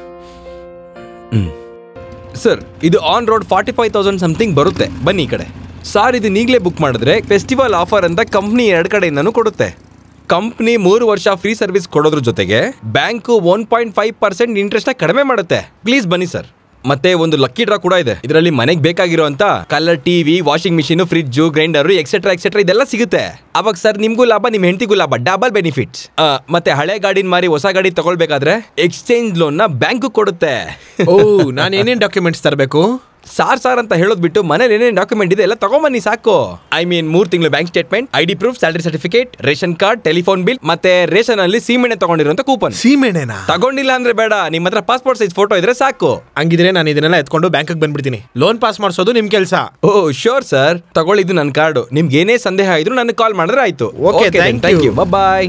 ಸರ್ ಇದು on road forty five thousand something ಬರುತ್ತೆ ಬನ್ನಿ ಈ ಕಡೆ ಸಾರ್ ಇದು ಈಗಲೇ ಬುಕ್ ಮಾಡಿದ್ರೆ ಫೆಸ್ಟಿವಲ್ ಆಫರ್ ಅಂತ ಕಂಪ್ನಿ ಎರಡು ಕಡೆಯಿಂದನೂ ಕೊಡುತ್ತೆ ಕಂಪ್ನಿ ಮೂರು ವರ್ಷ ಫ್ರೀ ಸರ್ವಿಸ್ ಕೊಡೋದ್ರ ಜೊತೆಗೆ bank one point five percent interest ಕಡಿಮೆ ಮಾಡುತ್ತೆ ಪ್ಲೀಸ್ ಬನ್ನಿ ಸರ್ ಮತ್ತೆ ಒಂದು ಲಕ್ಕಿ ಡ್ರಾ ಕೂಡ ಇದೆ ಇದರಲ್ಲಿ ಮನೆಗೆ ಬೇಕಾಗಿರೋ ಅಂತ colour TV washing machine fridge grinder etcetera etcetera ಇದೆಲ್ಲ ಸಿಗುತ್ತೆ ಅವಾಗ ಸರ್ ನಿಮ್ಗೂ ಲಾಭ ನಿಮ್ ಹೆಂಡತಿಗೂ ಲಾಭ ಡಬಲ್ ಬೆನಿಫಿಟ್ಸ್ ಮತ್ತೆ ಹಳೆ ಗಾಡಿನ ಮಾರಿ ಹೊಸ ಗಾಡಿ ತಗೊಳ್ಬೇಕಾದ್ರೆ ಎಕ್ಸ್ಚೇಂಜ್ ಲೋನ್ ನ ಬ್ಯಾಂಕ್ ಕೊಡುತ್ತೆ ಓ ನಾನು ಏನೇನ್ ಡಾಕ್ಯುಮೆಂಟ್ಸ್ ತರಬೇಕು ಸಾರ್ ಸಾರ್ ಅಂತ ಹೇಳೋದ್ ಬಿಟ್ಟು ಮನೇಲಿ ಏನೇನು ಡಾಕ್ಯುಮೆಂಟ್ ಇದೆ ಎಲ್ಲ ತಗೊಂಬನ್ನಿ ಸಾಕು ಐ ಮೀನ್ ಮೂರ್ ತಿಂಗಳು bank statement I D proof salary certificate ration card telephone bill ಮತ್ತೆ ರೇಷನ್ ಅಲ್ಲಿ ಸೀಮೆಣ್ಣೆ ತಗೊಂಡಿರುವಂತ ಕೂಪನ್ ಸೀಮೆಣ್ಣೆನಾ ತಗೊಂಡಿಲ್ಲ ಅಂದ್ರೆ ಬೇಡ ನಿಮ್ಮ ಹತ್ರ ಪಾಸ್ಪೋರ್ಟ್ ಸೈಜ್ ಫೋಟೋ ಇದ್ರೆ ಸಾಕು ಹಂಗಿದ್ರೆ ನಾನು ಇದನ್ನೆಲ್ಲ ಎತ್ಕೊಂಡು ಬ್ಯಾಂಕಿಗೆ ಬಂದ್ಬಿಡ್ತೀನಿ ಲೋನ್ ಪಾಸ್ ಮಾಡಿಸೋದು ನಿಮ್ ಕೆಲಸ ಓ ಶೋರ್ ಸರ್ ತಗೊಳ್ಳಿದ್ದು ನನ್ನ ಕಾರ್ಡು ನಿಮ್ಗೆ ಏನೇ ಸಂದೇಹ ಇದ್ರು ನನಗೆ ಕಾಲ್ ಮಾಡಿದ್ರೆ ಆಯ್ತು Okay, thank thank you. You bye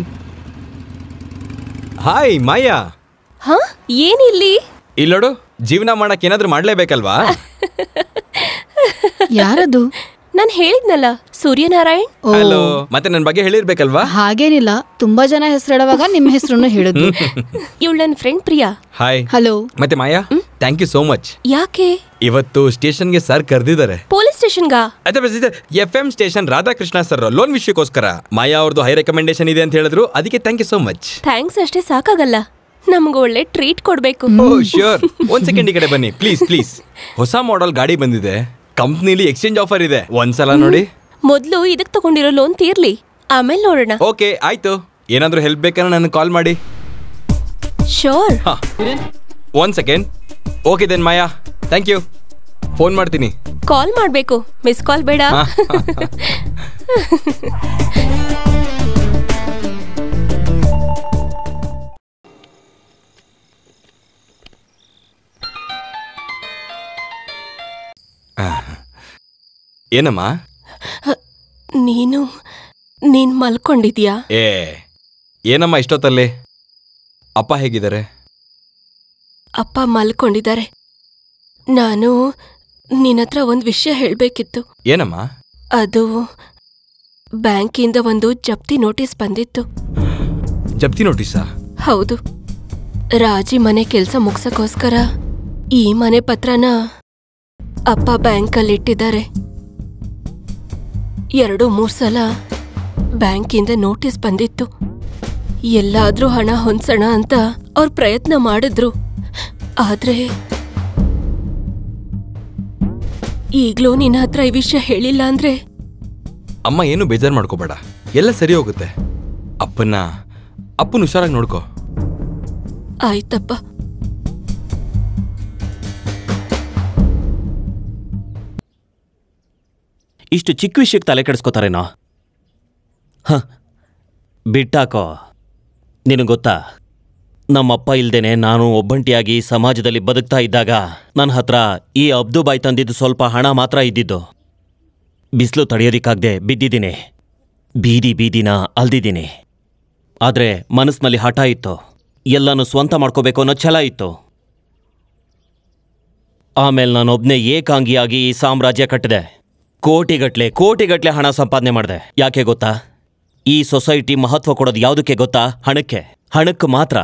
hi Maya ಹ ಏನಿಲ್ಲಿ ಇಲ್ಲೋಡು ಜೀವನ ಮಾಡಕ್ ಏನಾದ್ರೂ ಮಾಡ್ಲೇಬೇಕಲ್ವಾ ಯಾರದು ನಾನ್ ಹೇಳಿದ್ನಲ್ಲ ಸೂರ್ಯನಾರಾಯಣ್ ಹಲೋ ಮತ್ತೆ ನನ್ನ ಬಗ್ಗೆ ಹೇಳಿರ್ಬೇಕಲ್ವಾ ಹಾಗೇನಿಲ್ಲ ತುಂಬಾ ಜನ ಹೆಸರಿಡುವಾಗ ನಿಮ್ ಹೆಸರನ್ನು ಹೇಳಿದ್ರು ಇವಳು ನನ್ನ ಫ್ರೆಂಡ್ ಪ್ರಿಯಾ ಹಾಯ್ ಹಲೋ ಮತ್ತೆ Maya thank you so much ಯಾಕೆ ಇವತ್ತು ಸ್ಟೇಷನ್ಗೆ ಸರ್ ಕರೆದಿದ್ದಾರೆ ಪೊಲೀಸ್ ಸ್ಟೇಷನ್ಗಾ F M station Radhakrishna sir loan ವಿಷಯಕ್ಕೋಸ್ಕರ ಮಾಯಾ ಅವ್ರದ್ದು ಹೈ ರೆಕಮೆಂಡೇಶನ್ ಇದೆ ಅಂತ ಹೇಳಿದ್ರು ಅದಕ್ಕೆ thank you so much thanks ಅಷ್ಟೇ ಸಾಕಾಗಲ್ಲ ನಮ್ಗೆ ಒಳ್ಳೆ ಟ್ರೀಟ್ ಕೊಡ್ಬೇಕು ಓ ಶ್ಯೂರ್ ಒಂದ್ ಸೆಕೆಂಡ್ ಈ ಕಡೆ ಬನ್ನಿ ಪ್ಲೀಸ್ ಪ್ಲೀಸ್ ಹೊಸ ಮಾಡೆಲ್ ಗಾಡಿ ಬಂದಿದೆ ಕಂಪ್ನಿಲಿ ಎಕ್ಸ್ಚೇಂಜ್ ಆಫರ್ ಇದೆ ಒಂದ್ಸಲ ನೋಡಿ ಮೊದ್ಲು ಇದಕ್ ತಗೊಂಡಿರೋ ಲೋನ್ ತೀರ್ಲಿ ಆಮೇಲೆ ನೋಡೋಣ ಓಕೆ ಆಯ್ತು ಏನಾದ್ರೂ ಹೆಲ್ಪ್ ಬೇಕಾದ್ರೆ ನನಗೆ ಕಾಲ್ ಮಾಡಿ ಶೋರ್ ಹಾ ಒಂದ್ second okay then Maya thank you phone ಮಾಡ್ತೀನಿ ಕಾಲ್ ಮಾಡ್ಬೇಕು ಮಿಸ್ ಕಾಲ್ ಬೇಡ ಹಾ. ಏನಮ್ಮ ನೀನು ನೀನ್ ಮಲ್ಕೊಂಡಿದ್ಯಾ ಏ ಏನಮ್ಮ ಇಷ್ಟೊತ್ತಲ್ಲಿ ಅಪ್ಪ ಹೇಗಿದ್ದಾರೆ ಅಪ್ಪ ಮಲ್ಕೊಂಡಿದ್ದಾರೆ ನಾನು ನಿನ್ನ ಹತ್ರ ಒಂದು ವಿಷಯ ಹೇಳಬೇಕಿತ್ತು ಏನಮ್ಮ ಅದು ಬ್ಯಾಂಕಿಂದ ಒಂದು ಜಪ್ತಿ ನೋಟಿಸ್ ಬಂದಿತ್ತು ಜಪ್ತಿ ನೋಟಿಸಾ ಹೌದು ರಾಜಿ ಮನೆ ಕೆಲಸ ಮುಗ್ಸಕ್ಕೋಸ್ಕರ ಈ ಮನೆ ಪತ್ರನ ಅಪ್ಪ ಬ್ಯಾಂಕಲ್ಲಿ ಇಟ್ಟಿದ್ದಾರೆ ಎರಡು ಮೂರ್ ಸಲ ಬ್ಯಾಂಕಿಂದ ನೋಟಿಸ್ ಬಂದಿತ್ತು ಎಲ್ಲಾದ್ರೂ ಹಣ ಹೊಂದ್ಸೋಣ ಅಂತ ಅವ್ರು ಪ್ರಯತ್ನ ಮಾಡಿದ್ರು ಆದ್ರೆ ಈಗ್ಲೂ ನಿನ್ನ ಹತ್ರ ಈ ವಿಷಯ ಹೇಳಿಲ್ಲ ಅಂದ್ರೆ ಅಮ್ಮ ಏನು ಬೇಜಾರು ಮಾಡ್ಕೋಬೇಡ ಎಲ್ಲ ಸರಿ ಹೋಗುತ್ತೆ ಅಪ್ಪನ್ನ ಅಪ್ಪನ ಹುಷಾರಾಗಿ ನೋಡ್ಕೋ ಆಯ್ತಪ್ಪ ಇಷ್ಟು ಚಿಕ್ಕ ವಿಷಯಕ್ಕೆ ತಲೆ ಕೆಡಿಸ್ಕೋತಾರೇನೋ ಹ ಬಿಟ್ಟಾಕೋ ನಿನಗೆ ಗೊತ್ತಾ ನಮ್ಮಪ್ಪ ಇಲ್ದೇನೆ ನಾನು ಒಬ್ಬಂಟಿಯಾಗಿ ಸಮಾಜದಲ್ಲಿ ಬದುಕ್ತಾ ಇದ್ದಾಗ ನನ್ನ ಹತ್ರ ಈ ಅಬ್ದು ಬಾಯ್ ತಂದಿದ್ದು ಸ್ವಲ್ಪ ಹಣ ಮಾತ್ರ ಇದ್ದಿದ್ದು ಬಿಸಿಲು ತಡೆಯೋದಿಕ್ಕಾಗ್ದೆ ಬಿದ್ದಿದ್ದೀನಿ ಬೀದಿ ಬೀದಿನ ಅಲ್ದಿದ್ದೀನಿ ಆದರೆ ಮನಸ್ಸಿನಲ್ಲಿ ಹಠ ಇತ್ತು ಎಲ್ಲನೂ ಸ್ವಂತ ಮಾಡ್ಕೋಬೇಕು ಅನ್ನೋ ಛಲ ಇತ್ತು ಆಮೇಲೆ ನಾನೊಬ್ನೇ ಏಕಾಂಗಿಯಾಗಿ ಈ ಸಾಮ್ರಾಜ್ಯ ಕಟ್ಟಿದೆ ಕೋಟಿಗಟ್ಲೆ ಕೋಟಿಗಟ್ಲೆ ಹಣ ಸಂಪಾದನೆ ಮಾಡಿದೆ ಯಾಕೆ ಗೊತ್ತಾ ಈ ಸೊಸೈಟಿ ಮಹತ್ವ ಕೊಡೋದು ಯಾವುದಕ್ಕೆ ಗೊತ್ತಾ ಹಣಕ್ಕೆ ಹಣಕ್ಕೆ ಮಾತ್ರ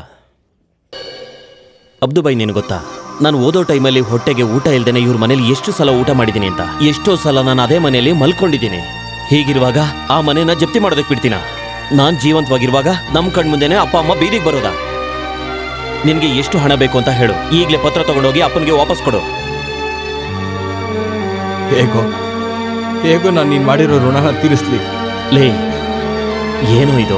ಅಬ್ದು ಬೈ ನಿನಗೆ ಗೊತ್ತಾ ನಾನು ಓದೋ ಟೈಮಲ್ಲಿ ಹೊಟ್ಟೆಗೆ ಊಟ ಇಲ್ದೇನೆ ಇವ್ರ ಮನೇಲಿ ಎಷ್ಟು ಸಲ ಊಟ ಮಾಡಿದ್ದೀನಿ ಅಂತ ಎಷ್ಟೋ ಸಲ ನಾನು ಅದೇ ಮನೆಯಲ್ಲಿ ಮಲ್ಕೊಂಡಿದ್ದೀನಿ ಹೀಗಿರುವಾಗ ಆ ಮನೆನ ಜಪ್ತಿ ಮಾಡೋದಕ್ಕೆ ಬಿಡ್ತೀನ ನಾನ್ ಜೀವಂತವಾಗಿರುವಾಗ ನಮ್ ಕಣ್ಮುಂದೆನೆ ಅಪ್ಪ ಅಮ್ಮ ಬೀದಿಗೆ ಬರೋದಾ ನಿನ್ಗೆ ಎಷ್ಟು ಹಣ ಬೇಕು ಅಂತ ಹೇಳು ಈಗಲೇ ಪತ್ರ ತಗೊಂಡೋಗಿ ಅಪ್ಪನಿಗೆ ವಾಪಸ್ ಕೊಡು ಹೇಗೋ ಹೇಗೋ ನಾನು ನೀನು ಮಾಡಿರೋ ಋಣನ ತೀರಿಸ್ಲಿ ಲೇ ಏನೋ ಇದು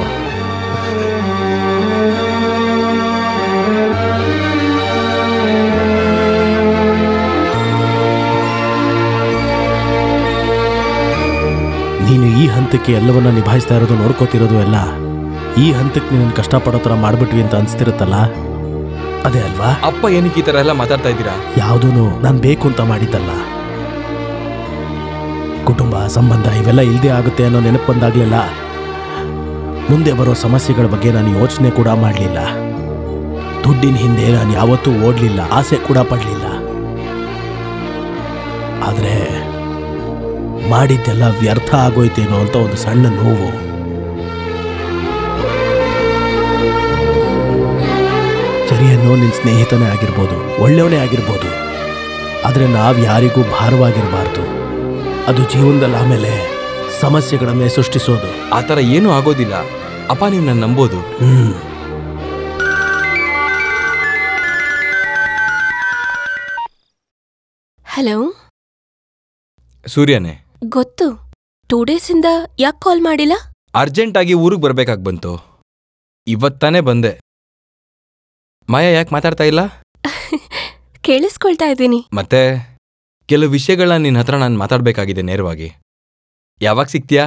ನೀನು ಈ ಹಂತಕ್ಕೆ ಎಲ್ಲವನ್ನ ನಿಭಾಯಿಸ್ತಾ ಇರೋದು ನೋಡ್ಕೋತಿರೋದು ಎಲ್ಲ ಈ ಹಂತಕ್ಕೆ ನೀನು ಕಷ್ಟಪಡೋ ಥರ ಮಾಡ್ಬಿಟ್ವಿ ಅಂತ ಅನ್ಸ್ತಿರುತ್ತಲ್ಲ ಅದೇ ಅಲ್ವಾ ಅಪ್ಪ ಏನಕ್ಕೆ ಈ ಥರ ಎಲ್ಲ ಮಾತಾಡ್ತಾ ಇದ್ದೀರಾ ಯಾವುದೂ ನಾನು ಬೇಕು ಅಂತ ಮಾಡಿದ್ದಲ್ಲ ಕುಟುಂಬ ಸಂಬಂಧ ಇವೆಲ್ಲ ಇಲ್ಲದೆ ಆಗುತ್ತೆ ಅನ್ನೋ ನೆನಪು ಬಂದಾಗ್ಲೆಲ್ಲ ಮುಂದೆ ಬರೋ ಸಮಸ್ಯೆಗಳ ಬಗ್ಗೆ ನಾನು ಯೋಚನೆ ಕೂಡ ಮಾಡಲಿಲ್ಲ ದುಡ್ಡಿನ ಹಿಂದೆ ನಾನು ಯಾವತ್ತೂ ಓಡಲಿಲ್ಲ ಆಸೆ ಕೂಡ ಪಡಲಿಲ್ಲ ಆದರೆ ಮಾಡಿದ್ದೆಲ್ಲ ವ್ಯರ್ಥ ಆಗೋಯ್ತೇನೋ ಅಂತ ಒಂದು ಸಣ್ಣ ನೋವು ಚರಿಯನ್ನು ನಿನ್ನ ಸ್ನೇಹಿತನೇ ಆಗಿರ್ಬೋದು ಒಳ್ಳೆಯವನೇ ಆಗಿರ್ಬೋದು ಆದರೆ ನಾವು ಯಾರಿಗೂ ಭಾರವಾಗಿರಬಾರ್ದು ಅದು ಜೀವನದಲ್ಲಿ ಆಮೇಲೆ ಸಮಸ್ಯೆಗಳನ್ನೇ ಸೃಷ್ಟಿಸೋದು ಆ ಥರ ಏನೂ ಆಗೋದಿಲ್ಲ ಅಪ್ಪ ನೀವು ನನ್ನ ನಂಬೋದು ಹ್ಮ್ ಹಲೋ ಸೂರ್ಯನೇ ಗೊತ್ತು ಟೂ ಡೇಸಿಂದ ಯಾಕೆ ಕಾಲ್ ಮಾಡಿಲ್ಲ ಅರ್ಜೆಂಟಾಗಿ ಊರಿಗೆ ಬರ್ಬೇಕಾಗಿ ಬಂತು ಇವತ್ತಾನೇ ಬಂದೆ ಮಾಯಾ ಯಾಕೆ ಮಾತಾಡ್ತಾ ಇಲ್ಲ ಕೇಳಿಸ್ಕೊಳ್ತಾ ಇದ್ದೀನಿ ಮತ್ತೆ ಕೆಲವು ವಿಷಯಗಳನ್ನ ನಿನ್ನ ಹತ್ರ ನಾನು ಮಾತಾಡಬೇಕಾಗಿದೆ ನೇರವಾಗಿ ಯಾವಾಗ ಸಿಗ್ತೀಯಾ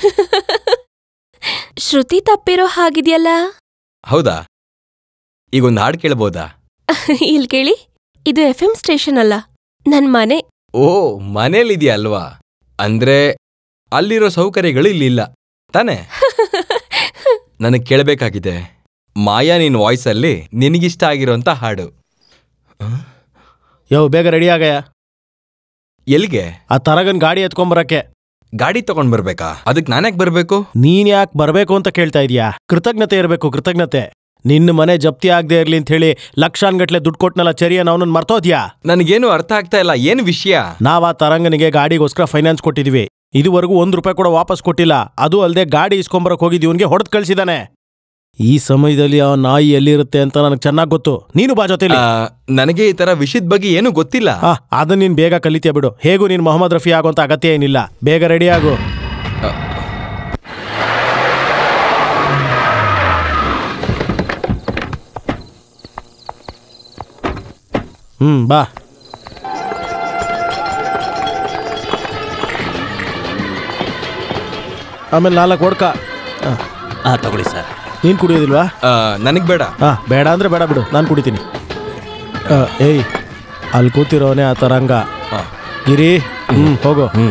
ಶ್ರುತಿ ತಪ್ಪಿರೋ ಹಾಗಿದೆಯಲ್ಲ ಹೌದಾ ಈಗೊಂದು ಹಾಡು ಕೇಳ್ಬೋದಾ ಇಲ್ಲಿ ಕೇಳಿ ಇದು ಎಫ್ ಎಂ ಸ್ಟೇಷನ್ ಅಲ್ಲ ನನ್ ಮನೆ ಓ ಮನೇಲಿದ್ಯಾ ಅಲ್ವಾ ಅಂದ್ರೆ ಅಲ್ಲಿರೋ ಸೌಕರ್ಯಗಳು ಇಲ್ಲಿಲ್ಲ ತಾನೇ ನನಗೆ ಕೇಳಬೇಕಾಗಿದೆ ಮಾಯಾ ನಿನ್ ವಾಯ್ಸಲ್ಲಿ ನಿನಗಿಷ್ಟ ಆಗಿರೋಂಥ ಹಾಡು ಯೋ ಬೇಗ ರೆಡಿ ಆಗಯ್ಯ ಎಲ್ಲಿಗೆ ಆ ತರಗನ್ ಗಾಡಿ ಎತ್ಕೊಂಬರಕ್ಕೆ ಗಾಡಿ ತಗೊಂಡ್ ಬರ್ಬೇಕಾ ಅದಕ್ಕೆ ನಾನ್ಯಾಕೆ ಬರ್ಬೇಕು ನೀನ್ ಯಾಕೆ ಬರಬೇಕು ಅಂತ ಕೇಳ್ತಾ ಇದೀಯಾ ಕೃತಜ್ಞತೆ ಇರಬೇಕು ಕೃತಜ್ಞತೆ ನಿನ್ನ ಮನೆ ಜಪ್ತಿ ಆಗದೆ ಇರ್ಲಿ ಅಂತ ಹೇಳಿ ಲಕ್ಷಾನ್ಗಟ್ಲೆ ದುಡ್ಡು ಕೊಟ್ನಲ್ಲ ಚರಿಯ ಅವನನ್ನ ಮರ್ತೋದ್ಯಾ ನನಗೇನು ಅರ್ಥ ಆಗ್ತಾ ಇಲ್ಲ ಏನು ವಿಷಯ ನಾವ್ ಆ ತರಂಗನಿಗೆ ಗಾಡಿಗೋಸ್ಕರ ಫೈನಾನ್ಸ್ ಕೊಟ್ಟಿದೀವಿ ಇದುವರೆಗೂ ಒಂದ್ ರೂಪಾಯಿ ಕೂಡ ವಾಪಸ್ ಕೊಟ್ಟಿಲ್ಲ ಅದು ಅಲ್ಲದೆ ಗಾಡಿ ಇಸ್ಕೊಂಬರಕ್ ಹೋಗಿದ್ ಇವನ್ಗೆ ಹೊಡೆದ್ ಕಳ್ಸಿದಾನೆ ಈ ಸಮಯದಲ್ಲಿ ಆ ನಾಯಿ ಎಲ್ಲಿರುತ್ತೆ ಅಂತ ನನಗೆ ಚೆನ್ನಾಗ್ ಗೊತ್ತು ನೀನು ಬಾ ಜೊತೆಲಿ ಆ, ನನಗೆ ಈ ತರ ವಿಷಯದ ಬಗ್ಗೆ ಏನು ಗೊತ್ತಿಲ್ಲ ಆ, ಅದನ್ನ ನೀನ್ ಬೇಗ ಕಲಿತೀಯ ಬಿಡು ಹೇಗೂ ನೀನ್ ಮೊಹಮ್ಮದ್ ರಫಿ ಆಗೋಂತ ಅಗತ್ಯ ಏನಿಲ್ಲ ಬೇಗ ರೆಡಿ ಆಗು ಹ್ಮ್ ಬಾ ಆಮೇಲೆ ನಾಲ್ಕು ಹೊಡ್ಕ ಆ ತಗೊಳ್ಳಿ ಸರ್ ನೀನ್ ಕುಡಿಯೋದಿಲ್ವಾ ನನಗೆ ಬೇಡ ಹಾ ಬೇಡ ಅಂದ್ರೆ ಬೇಡ ಬಿಡು ನಾನು ಕುಡಿತೀನಿ ಆ, ಏಯ್ ಅಲ್ಲಿ ಕೂತಿರೋನೆ ಆ ತರಂಗ ಗಿರಿ ಹ್ಮ್ ಹೋಗೋ ಹ್ಮ್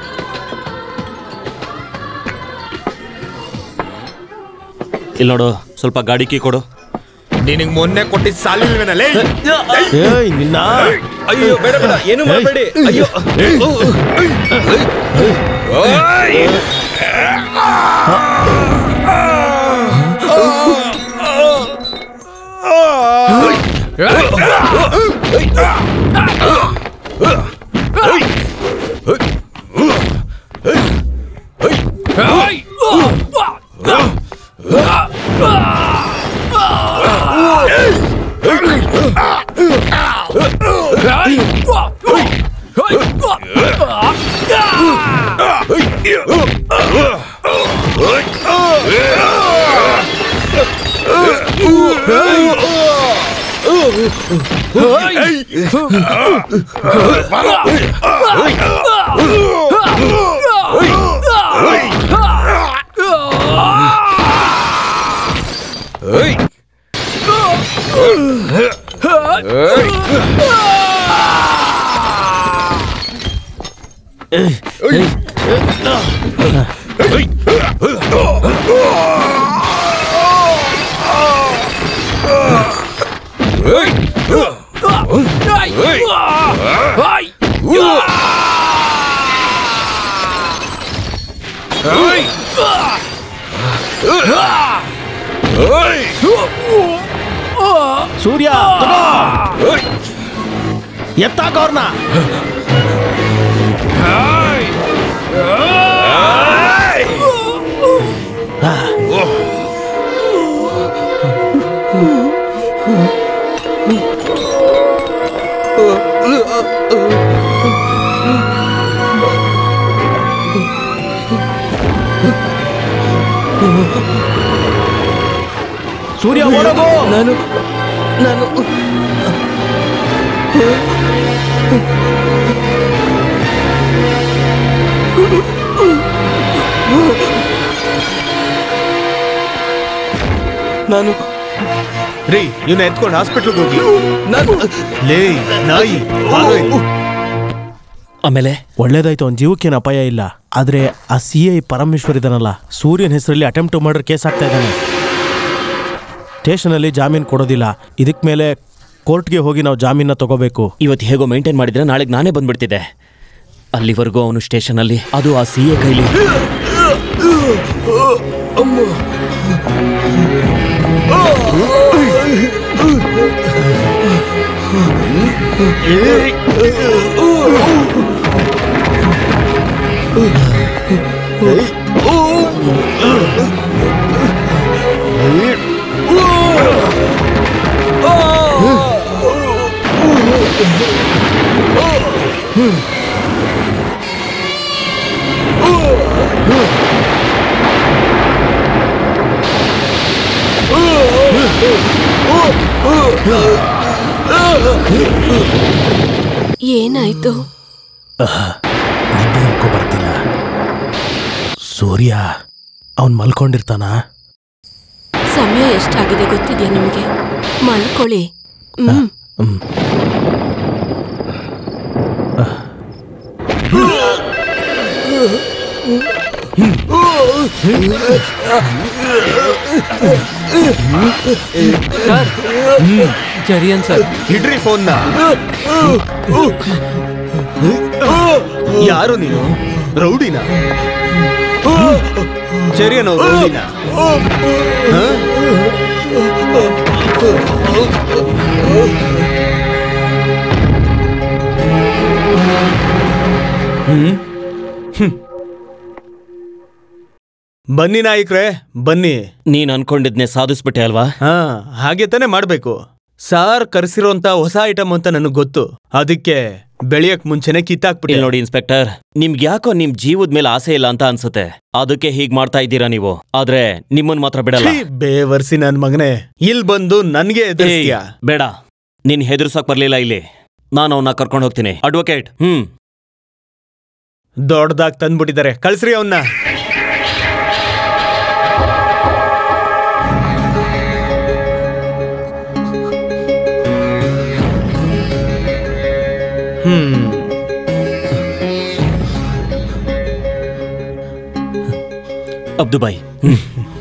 ಇಲ್ಲಿ ನೋಡು ಸ್ವಲ್ಪ ಗಾಡಿ ಕೀ ಕೊಡು ನಿನಗೆ ಮೊನ್ನೆ ಕೊಟ್ಟಿದ್ದ ಸಾಲಿಲ್ವೇನಲ್ಲೇ ಏಯ್ ನಿನ್ನ ಅಯ್ಯೋ ಬೇಡ ಬೇಡ ಏನು ಮಾಡಬೇಡಿ ಅಯ್ಯೋ ಸೂರ್ಯ ತಗೋ! ಎತ್ತಾಕ ಅವ್ರನ್ನ ಸೂರ್ಯ ಓಡೋಗು ನಾನು ನಾನು ನಾನು ರೀ ಇವ್ನ ಎತ್ಕೊಂಡು ಹಾಸ್ಪಿಟ್ಲ್ಗೆ ಹೋಗಿ ನಾನು ಲೇ ನಾಯಿ ಬಾರೋ ಇಲ್ಲಿ. ಆಮೇಲೆ ಒಳ್ಳೇದಾಯ್ತು ಅವ್ನ ಜೀವಕ್ಕೇನು ಅಪಾಯ ಇಲ್ಲ ಆದ್ರೆ ಆ ಸಿ ಐ ಪರಮೇಶ್ವರ್ ಇದಾನಲ್ಲ ಸೂರ್ಯನ ಹೆಸರಲ್ಲಿ ಅಟೆಂಪ್ಟ್ ಟು ಮರ್ಡರ್ ಕೇಸ್ ಆಗ್ತಾ ಇದ್ದಾನೆ ಸ್ಟೇಷನಲ್ಲಿ ಜಾಮೀನು ಕೊಡೋದಿಲ್ಲ ಇದಕ್ ಮೇಲೆ ಕೋರ್ಟ್ಗೆ ಹೋಗಿ ನಾವು ಜಾಮೀನ ತಗೋಬೇಕು ಇವತ್ತು ಹೇಗೋ ಮೇಂಟೈನ್ ಮಾಡಿದ್ರೆ ನಾಳೆಗೆ ನಾನೇ ಬಂದ್ಬಿಡ್ತಿದ್ದೆ ಅಲ್ಲಿವರೆಗೂ ಅವನು ಸ್ಟೇಷನಲ್ಲಿ ಅದು ಆ ಸಿ ಎ ಕೈಲಿ ಏನಾಯ್ತು ನಿದ್ದೆ ಯಾಕೋ ಬರ್ತಿಲ್ಲ ಸೂರ್ಯ ಅವನ್ ಮಲ್ಕೊಂಡಿರ್ತಾನ ಸಮಯ ಎಷ್ಟಾಗಿದೆ ಗೊತ್ತಿದ್ಯಾ ನಿಮಗೆ ಮಲ್ಕೊಳ್ಳಿ ಹ್ಮ್ ಹ್ಮ್ ಸರ್ ಜರಿಯನ್ ಸರ್ ಇಡ್ರಿ ಫೋನ್ನ ಯಾರು ನೀನು ರೌಡಿನ ಚರಿಯನೋ ರೌಡಿನ ಹ? ಹ್ಮ್ ಹ್ಮ್. ಬನ್ನಿ ನಾಯಕ್ರೆ ಬನ್ನಿ ನೀನ್ ಅನ್ಕೊಂಡಿದ್ನೆ ಸಾಧಿಸ್ಬಿಟ್ಟೆ ಅಲ್ವಾ ಹಾ ಹಾಗೆ ತಾನೇ ಮಾಡ್ಬೇಕು ಸಾರ್ ಕರ್ಸಿರೋಂತ ಹೊಸ ಐಟಮ್ ಅಂತ ನನಗೆ ಗೊತ್ತು ಅದಕ್ಕೆ ಬೆಳೆಯಕ್ ಮುಂಚೆನೆ ಕಿತ್ತಾಕ್ಬಿಟ್ಟೆ ಇಲ್ಲಿ ನೋಡಿ ಇನ್ಸ್ಪೆಕ್ಟರ್ ನಿಮ್ಗೆ ಯಾಕೋ ನಿಮ್ ಜೀವದ ಮೇಲೆ ಆಸೆ ಇಲ್ಲ ಅಂತ ಅನ್ಸುತ್ತೆ ಅದಕ್ಕೆ ಹೀಗ್ ಮಾಡ್ತಾ ಇದ್ದೀರಾ ನೀವು ಆದ್ರೆ ನಿಮ್ಮನ್ ಮಾತ್ರ ಬಿಡಲ್ಲ ಛೀ, ಬೇವರ್ಸಿ ನನ್ ಮಗನೇ ಇಲ್ ಬಂದು ನನ್ಗೆ ಎದುರಿಸ್ತೀಯ ಏಯ್, ಬೇಡ ನಿನ್ ಹೆದರ್ಸಕ್ ಬರ್ಲಿಲ್ಲ ಇಲ್ಲಿ ನಾನು ಅವನ್ನ ಕರ್ಕೊಂಡು ಹೋಗ್ತೀನಿ ಅಡ್ವೊಕೇಟ್ ಹ್ಮ್ ದೊಡ್ಡದಾಗ್ ತಂದ್ಬಿಟ್ಟಿದ್ದಾರೆ ಕಳ್ಸ್ರಿ ಅವನ್ನ ಹ್ಮ್ ಅಬ್ದುಬಾಯ್ ಹ್ಮ್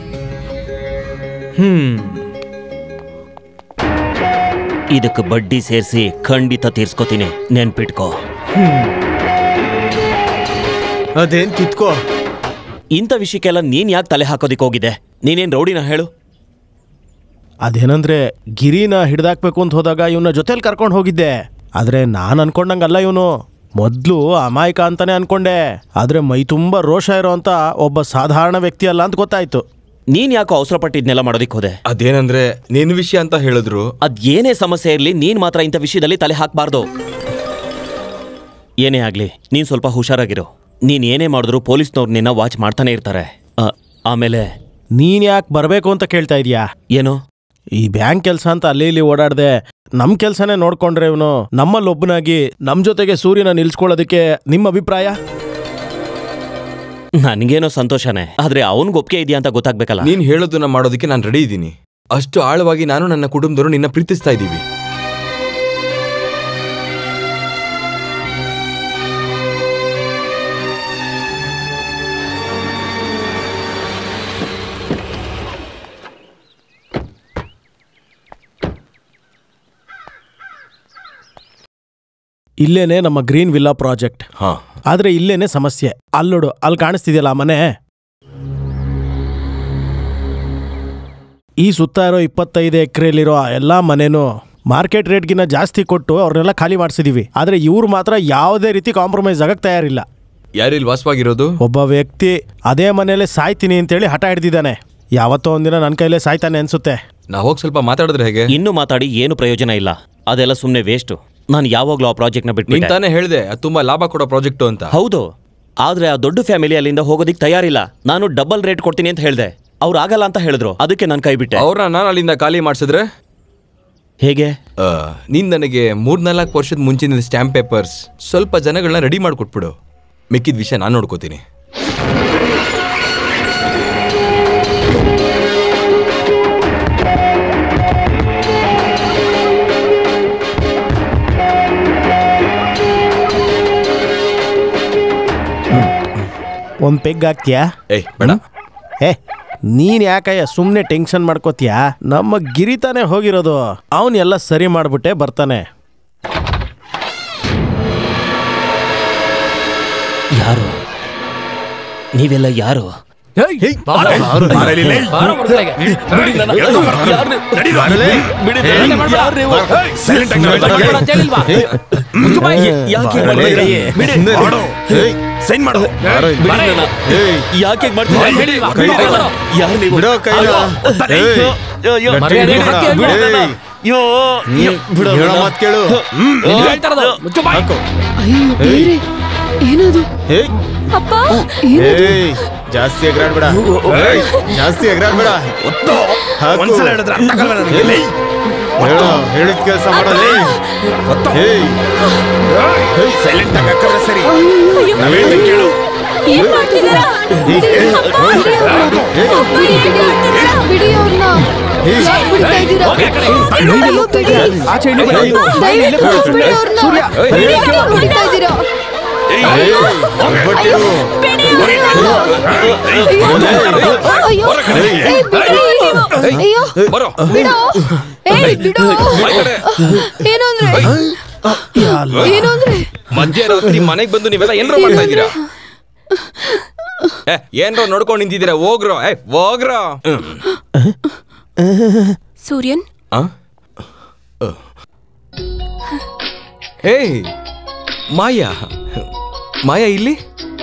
ಹ್ಮ್ ಇದಕ್ಕೆ ಬಡ್ಡಿ ಸೇರಿಸಿ ಖಂಡಿತ ತೀರ್ಸ್ಕೊತೀನಿ ನೆನ್ಪಿಟ್ಕೋ ಅದೇನ್ ಕಿತ್ಕೋ ಇಂಥ ವಿಷಯಕ್ಕೆಲ್ಲ ನೀನ್ ಯಾಕೆ ತಲೆ ಹಾಕೋದಿಕ್ ಹೋಗಿದೆ ನೀನೇನ್ ರೌಡಿನ ಹೇಳು ಅದೇನಂದ್ರೆ ಗಿರಿನ ಹಿಡ್ದಾಕ್ಬೇಕು ಅಂತ ಹೋದಾಗ ಇವನ ಜೊತೆಲಿ ಕರ್ಕೊಂಡು ಹೋಗಿದ್ದೆ ಆದ್ರೆ ನಾನ್ ಅನ್ಕೊಂಡಂಗಲ್ಲ ಇವನು ಮೊದ್ಲು ಅಮಾಯಕ ಅಂತಾನೆ ಅನ್ಕೊಂಡೆ ಆದ್ರೆ ಮೈ ತುಂಬಾ ರೋಷ ಇರೋ ಅಂತ ಒಬ್ಬ ಸಾಧಾರಣ ವ್ಯಕ್ತಿ ಅಲ್ಲ ಅಂತ ಗೊತ್ತಾಯ್ತು ನೀನ್ ಯಾಕೋ ಅವಸರ ಪಟ್ಟಿದ್ನೆಲ್ಲ ಮಾಡೋದಿಕ್ ಹೋದೆ ಅದೇನಂದ್ರೆ ನಿನ್ ವಿಷಯ ಅಂತ ಹೇಳಿದ್ರು ಅದ್ ಏನೇ ಸಮಸ್ಯೆ ಇರ್ಲಿ ನೀನ್ ಮಾತ್ರ ಇಂಥ ವಿಷಯದಲ್ಲಿ ತಲೆ ಹಾಕ್ಬಾರ್ದು ಏನೇ ಆಗ್ಲಿ ನೀನ್ ಸ್ವಲ್ಪ ಹುಷಾರಾಗಿರು ನೀನ್ ಏನೇ ಮಾಡಿದ್ರು ಪೊಲೀಸ್ನವ್ರು ನಿನ್ನ ವಾಚ್ ಮಾಡ್ತಾನೆ ಇರ್ತಾರೆ ಆ, ಆಮೇಲೆ ನೀನ್ ಯಾಕೆ ಬರ್ಬೇಕು ಅಂತ ಕೇಳ್ತಾ ಇದೀಯಾ ಏನು ಈ ಬ್ಯಾಂಕ್ ಕೆಲಸ ಅಂತ ಅಲ್ಲಿ ಇಲ್ಲಿ ಓಡಾಡ್ದೆ ನಮ್ ಕೆಲ್ಸನೇ ನೋಡ್ಕೊಂಡ್ರೆ ಇವನು ನಮ್ಮಲ್ಲಿ ಒಬ್ಬನಾಗಿ ನಮ್ ಜೊತೆಗೆ ಸೂರ್ಯನ ನಿಲ್ಸ್ಕೊಳ್ಳೋದಕ್ಕೆ ನಿಮ್ಮ ಅಭಿಪ್ರಾಯ ನನ್ಗೇನೋ ಸಂತೋಷನೇ ಆದ್ರೆ ಅವನ್ಗೆ ಒಪ್ಪಿಗೆ ಇದೆಯಾ ಅಂತ ಗೊತ್ತಾಗ್ಬೇಕಲ್ಲ ನೀನ್ ಹೇಳೋದನ್ನ ಮಾಡೋದಕ್ಕೆ ನಾನು ರೆಡಿ ಇದ್ದೀನಿ ಅಷ್ಟು ಆಳವಾಗಿ ನಾನು ನನ್ನ ಕುಟುಂಬದವರು ನಿನ್ನ ಪ್ರೀತಿಸ್ತಾ ಇದ್ದೀವಿ ಇಲ್ಲೇನೆ ನಮ್ಮ ಗ್ರೀನ್ ವಿಲ್ಲಾ ಪ್ರಾಜೆಕ್ಟ್ ಹಾ ಆದ್ರೆ ಇಲ್ಲೇನೆ ಸಮಸ್ಯೆ ಅಲ್ಲಿ ನೋಡು ಅಲ್ಲಿ ಕಾಣಿಸ್ತಿದೆಯಲ್ಲ ಆ ಮನೆ ಈ ಸುತ್ತ ಇರೋ ಇಪ್ಪತ್ತೈದು ಎಕರೆಲಿರೋ ಆ ಎಲ್ಲಾ ಮನೆನೂ ಮಾರ್ಕೆಟ್ ರೇಟ್ಗಿನ್ನ ಜಾಸ್ತಿ ಕೊಟ್ಟು ಅವ್ರನ್ನೆಲ್ಲ ಖಾಲಿ ಮಾಡಿಸಿದೀವಿ ಆದ್ರೆ ಇವ್ರು ಮಾತ್ರ ಯಾವುದೇ ರೀತಿ ಕಾಂಪ್ರಮೈಸ್ ಆಗಕ್ಕೆ ತಯಾರಿಲ್ಲ ಯಾರಿಲ್ಲಿ ವಾಸವಾಗಿರೋದು ಒಬ್ಬ ವ್ಯಕ್ತಿ ಅದೇ ಮನೇಲೆ ಸಾಯ್ತೀನಿ ಅಂತೇಳಿ ಹಠ ಹಿಡ್ದಿದ್ದಾನೆ ಯಾವತ್ತೋ ಒಂದಿನ ನನ್ನ ಕೈಲೇ ಸಾಯ್ತಾನೆ ಅನ್ಸುತ್ತೆ ನಾ ಹೋಗಿ ಸ್ವಲ್ಪ ಮಾತಾಡಿದ್ರೆ ಹೇಗೆ ಇನ್ನು ಮಾತಾಡಿ ಏನು ಪ್ರಯೋಜನ ಇಲ್ಲ ಅದೆಲ್ಲ ಸುಮ್ಮನೆ ವೇಸ್ಟ್ ನಾನು ಯಾವಾಗ್ಲೂ ಆ ಪ್ರಾಜೆಕ್ಟ್ನ ನೀನ್ ಬಿಟ್ಟು ತಾನೇ ಹೇಳ್ದೆ ಅದು ತುಂಬಾ ಲಾಭ ಕೊಡೋ ಪ್ರಾಜೆಕ್ಟ್ ಅಂತ ಹೌದು ಆದ್ರೆ ಆ ದೊಡ್ಡ ಫ್ಯಾಮಿಲಿ ಅಲ್ಲಿಂದ ಹೋಗೋದಿಕ್ ತಯಾರಿಲ್ಲ ನಾನು ಡಬಲ್ ರೇಟ್ ಕೊಡ್ತೀನಿ ಅಂತ ಹೇಳ್ದೆ ಅವ್ರು ಆಗಲ್ಲ ಅಂತ ಹೇಳಿದ್ರು ಅದಕ್ಕೆ ನಾನು ಕೈ ಬಿಟ್ಟೆ ಅವ್ರನ್ನ ನಾನು ಅಲ್ಲಿಂದ ಖಾಲಿ ಮಾಡಿಸಿದ್ರೆ ಹೇಗೆ ನೀನ್ ನನಗೆ ಮೂರ್ನಾಲ್ಕು ವರ್ಷದ ಮುಂಚಿನ ಸ್ಟ್ಯಾಂಪ್ ಪೇಪರ್ಸ್ ಸ್ವಲ್ಪ ಜನಗಳನ್ನ ರೆಡಿ ಮಾಡಿಕೊಟ್ಬಿಡು ಮಿಕ್ಕಿದ ವಿಷಯ ನಾನು ನೋಡ್ಕೋತೀನಿ ಒಂದ್ ಪೆಗ್ ಹಾಕ್ತೀಯಾ ಏಯ್ ಬೇಡ ಏ ನೀನ್ ಯಾಕಯ್ಯ ಸುಮ್ಮನೆ ಟೆನ್ಷನ್ ಮಾಡ್ಕೋತೀಯಾ ನಮ್ಮ ಗಿರಿತಾನೆ ಹೋಗಿರೋದು ಅವನ್ ಎಲ್ಲ ಸರಿ ಮಾಡ್ಬಿಟ್ಟೆ ಬರ್ತಾನೆ ಯಾರು ನೀವೆಲ್ಲ ಯಾರು ಸೈನ್ ಮಾಡು ಯಾಕೆ ಯಾರು ನೀವು ಬಿಡೋ ಕೈನ. ಏಯ್, ಅಯ್ಯೋ, ಮರ್ಯಾದೆ ಬಿಡು, ಹಾಕಿ, ಬಿಡು, ಬಿಡು. ಅಯ್ಯೋ, ಅಯ್ಯೋ, ಬಿಡು, ಹೇಳೋ ಬಿಡು. ಮಾತ್ ಕೇಳು ಹ್ಮ್, ನಿನ್ಗೆ ಹಾಕು. ಅಯ್ಯೋ ಬೇರೆ ಏನದು ಏಯ್, ಅಪ್ಪ ಏಯ್, ಜಾಸ್ತಿ ಎಗರಾಡ್ಬೇಡ ಏಯ್, ಜಾಸ್ತಿ ಎಗರಾಡ್ಬೇಡ ಹಾಕು. ಒಂದ್ಸಲ ಹೇಳಿದ್ರೆ ಅರ್ಥ ಆಗಲ್ಲ ನನಗೆ. ಏಯ್, ಹೇಳು ಹೇಳಿದ ಕೆಲಸ ಮಾಡೋದು ಏಯ್ ಸೈಲೆಂಟ್ ಆಗಿ ಹಾಕಿದ್ರೆ ಸರಿ ಅಯ್ಯೋ. ನಾವ್ ಹೇಳ್ದಂಗ್ ಕೇಳು ಏನ್ ಮಾಡ್ತಿದ್ದೀರಾ ಬಿಡಿ ಅವ್ರನ್ನ ಯಾಕ್ ಬಿಡ್ತಾ ಇದ್ದೀರಾ? ಅಯ್ಯೋ, ಬಿಡಿ. ಆಚೆ ಇಳಿ ಬಿಡು. ದಯವಿಟ್ಟು ಬಿಡಿ ಅವ್ರನ್ನ. ಬಿಡಿ, ಯಾಕ್ ಹೊಡಿತಾ ಇದ್ದೀರಾ? ಅಯ್ಯೋ, ಏಯ್, ಬಿಡಿ. ಅಯ್ಯೋ, ಬರೋ ಬಿಡು. ಏಯ್, ಬಿಡು. ಏನು ಅಂದ್ರೆ ಏನು ಅಂದ್ರೆ ಮಧ್ಯರಾತ್ರಿ ಮನೆಗೆ ಬಂದು ನೀವೆಲ್ಲ ಏನ್ರ ಮಾಡ್ತಾ ಇದ್ದೀರಾ ಏ ಏನ್ರೋ ನೋಡ್ಕೊಂಡು ನಿಂತಿದ್ದೀರಾ ಹೋಗ್ರೋ ಏ ಹೋಗ್ರೋ ಸೂರ್ಯನ್ ಆ? ಅ. ಏಯ್ ಮಾಯಾ ಮಾಯಾ ಇಲ್ಲಿ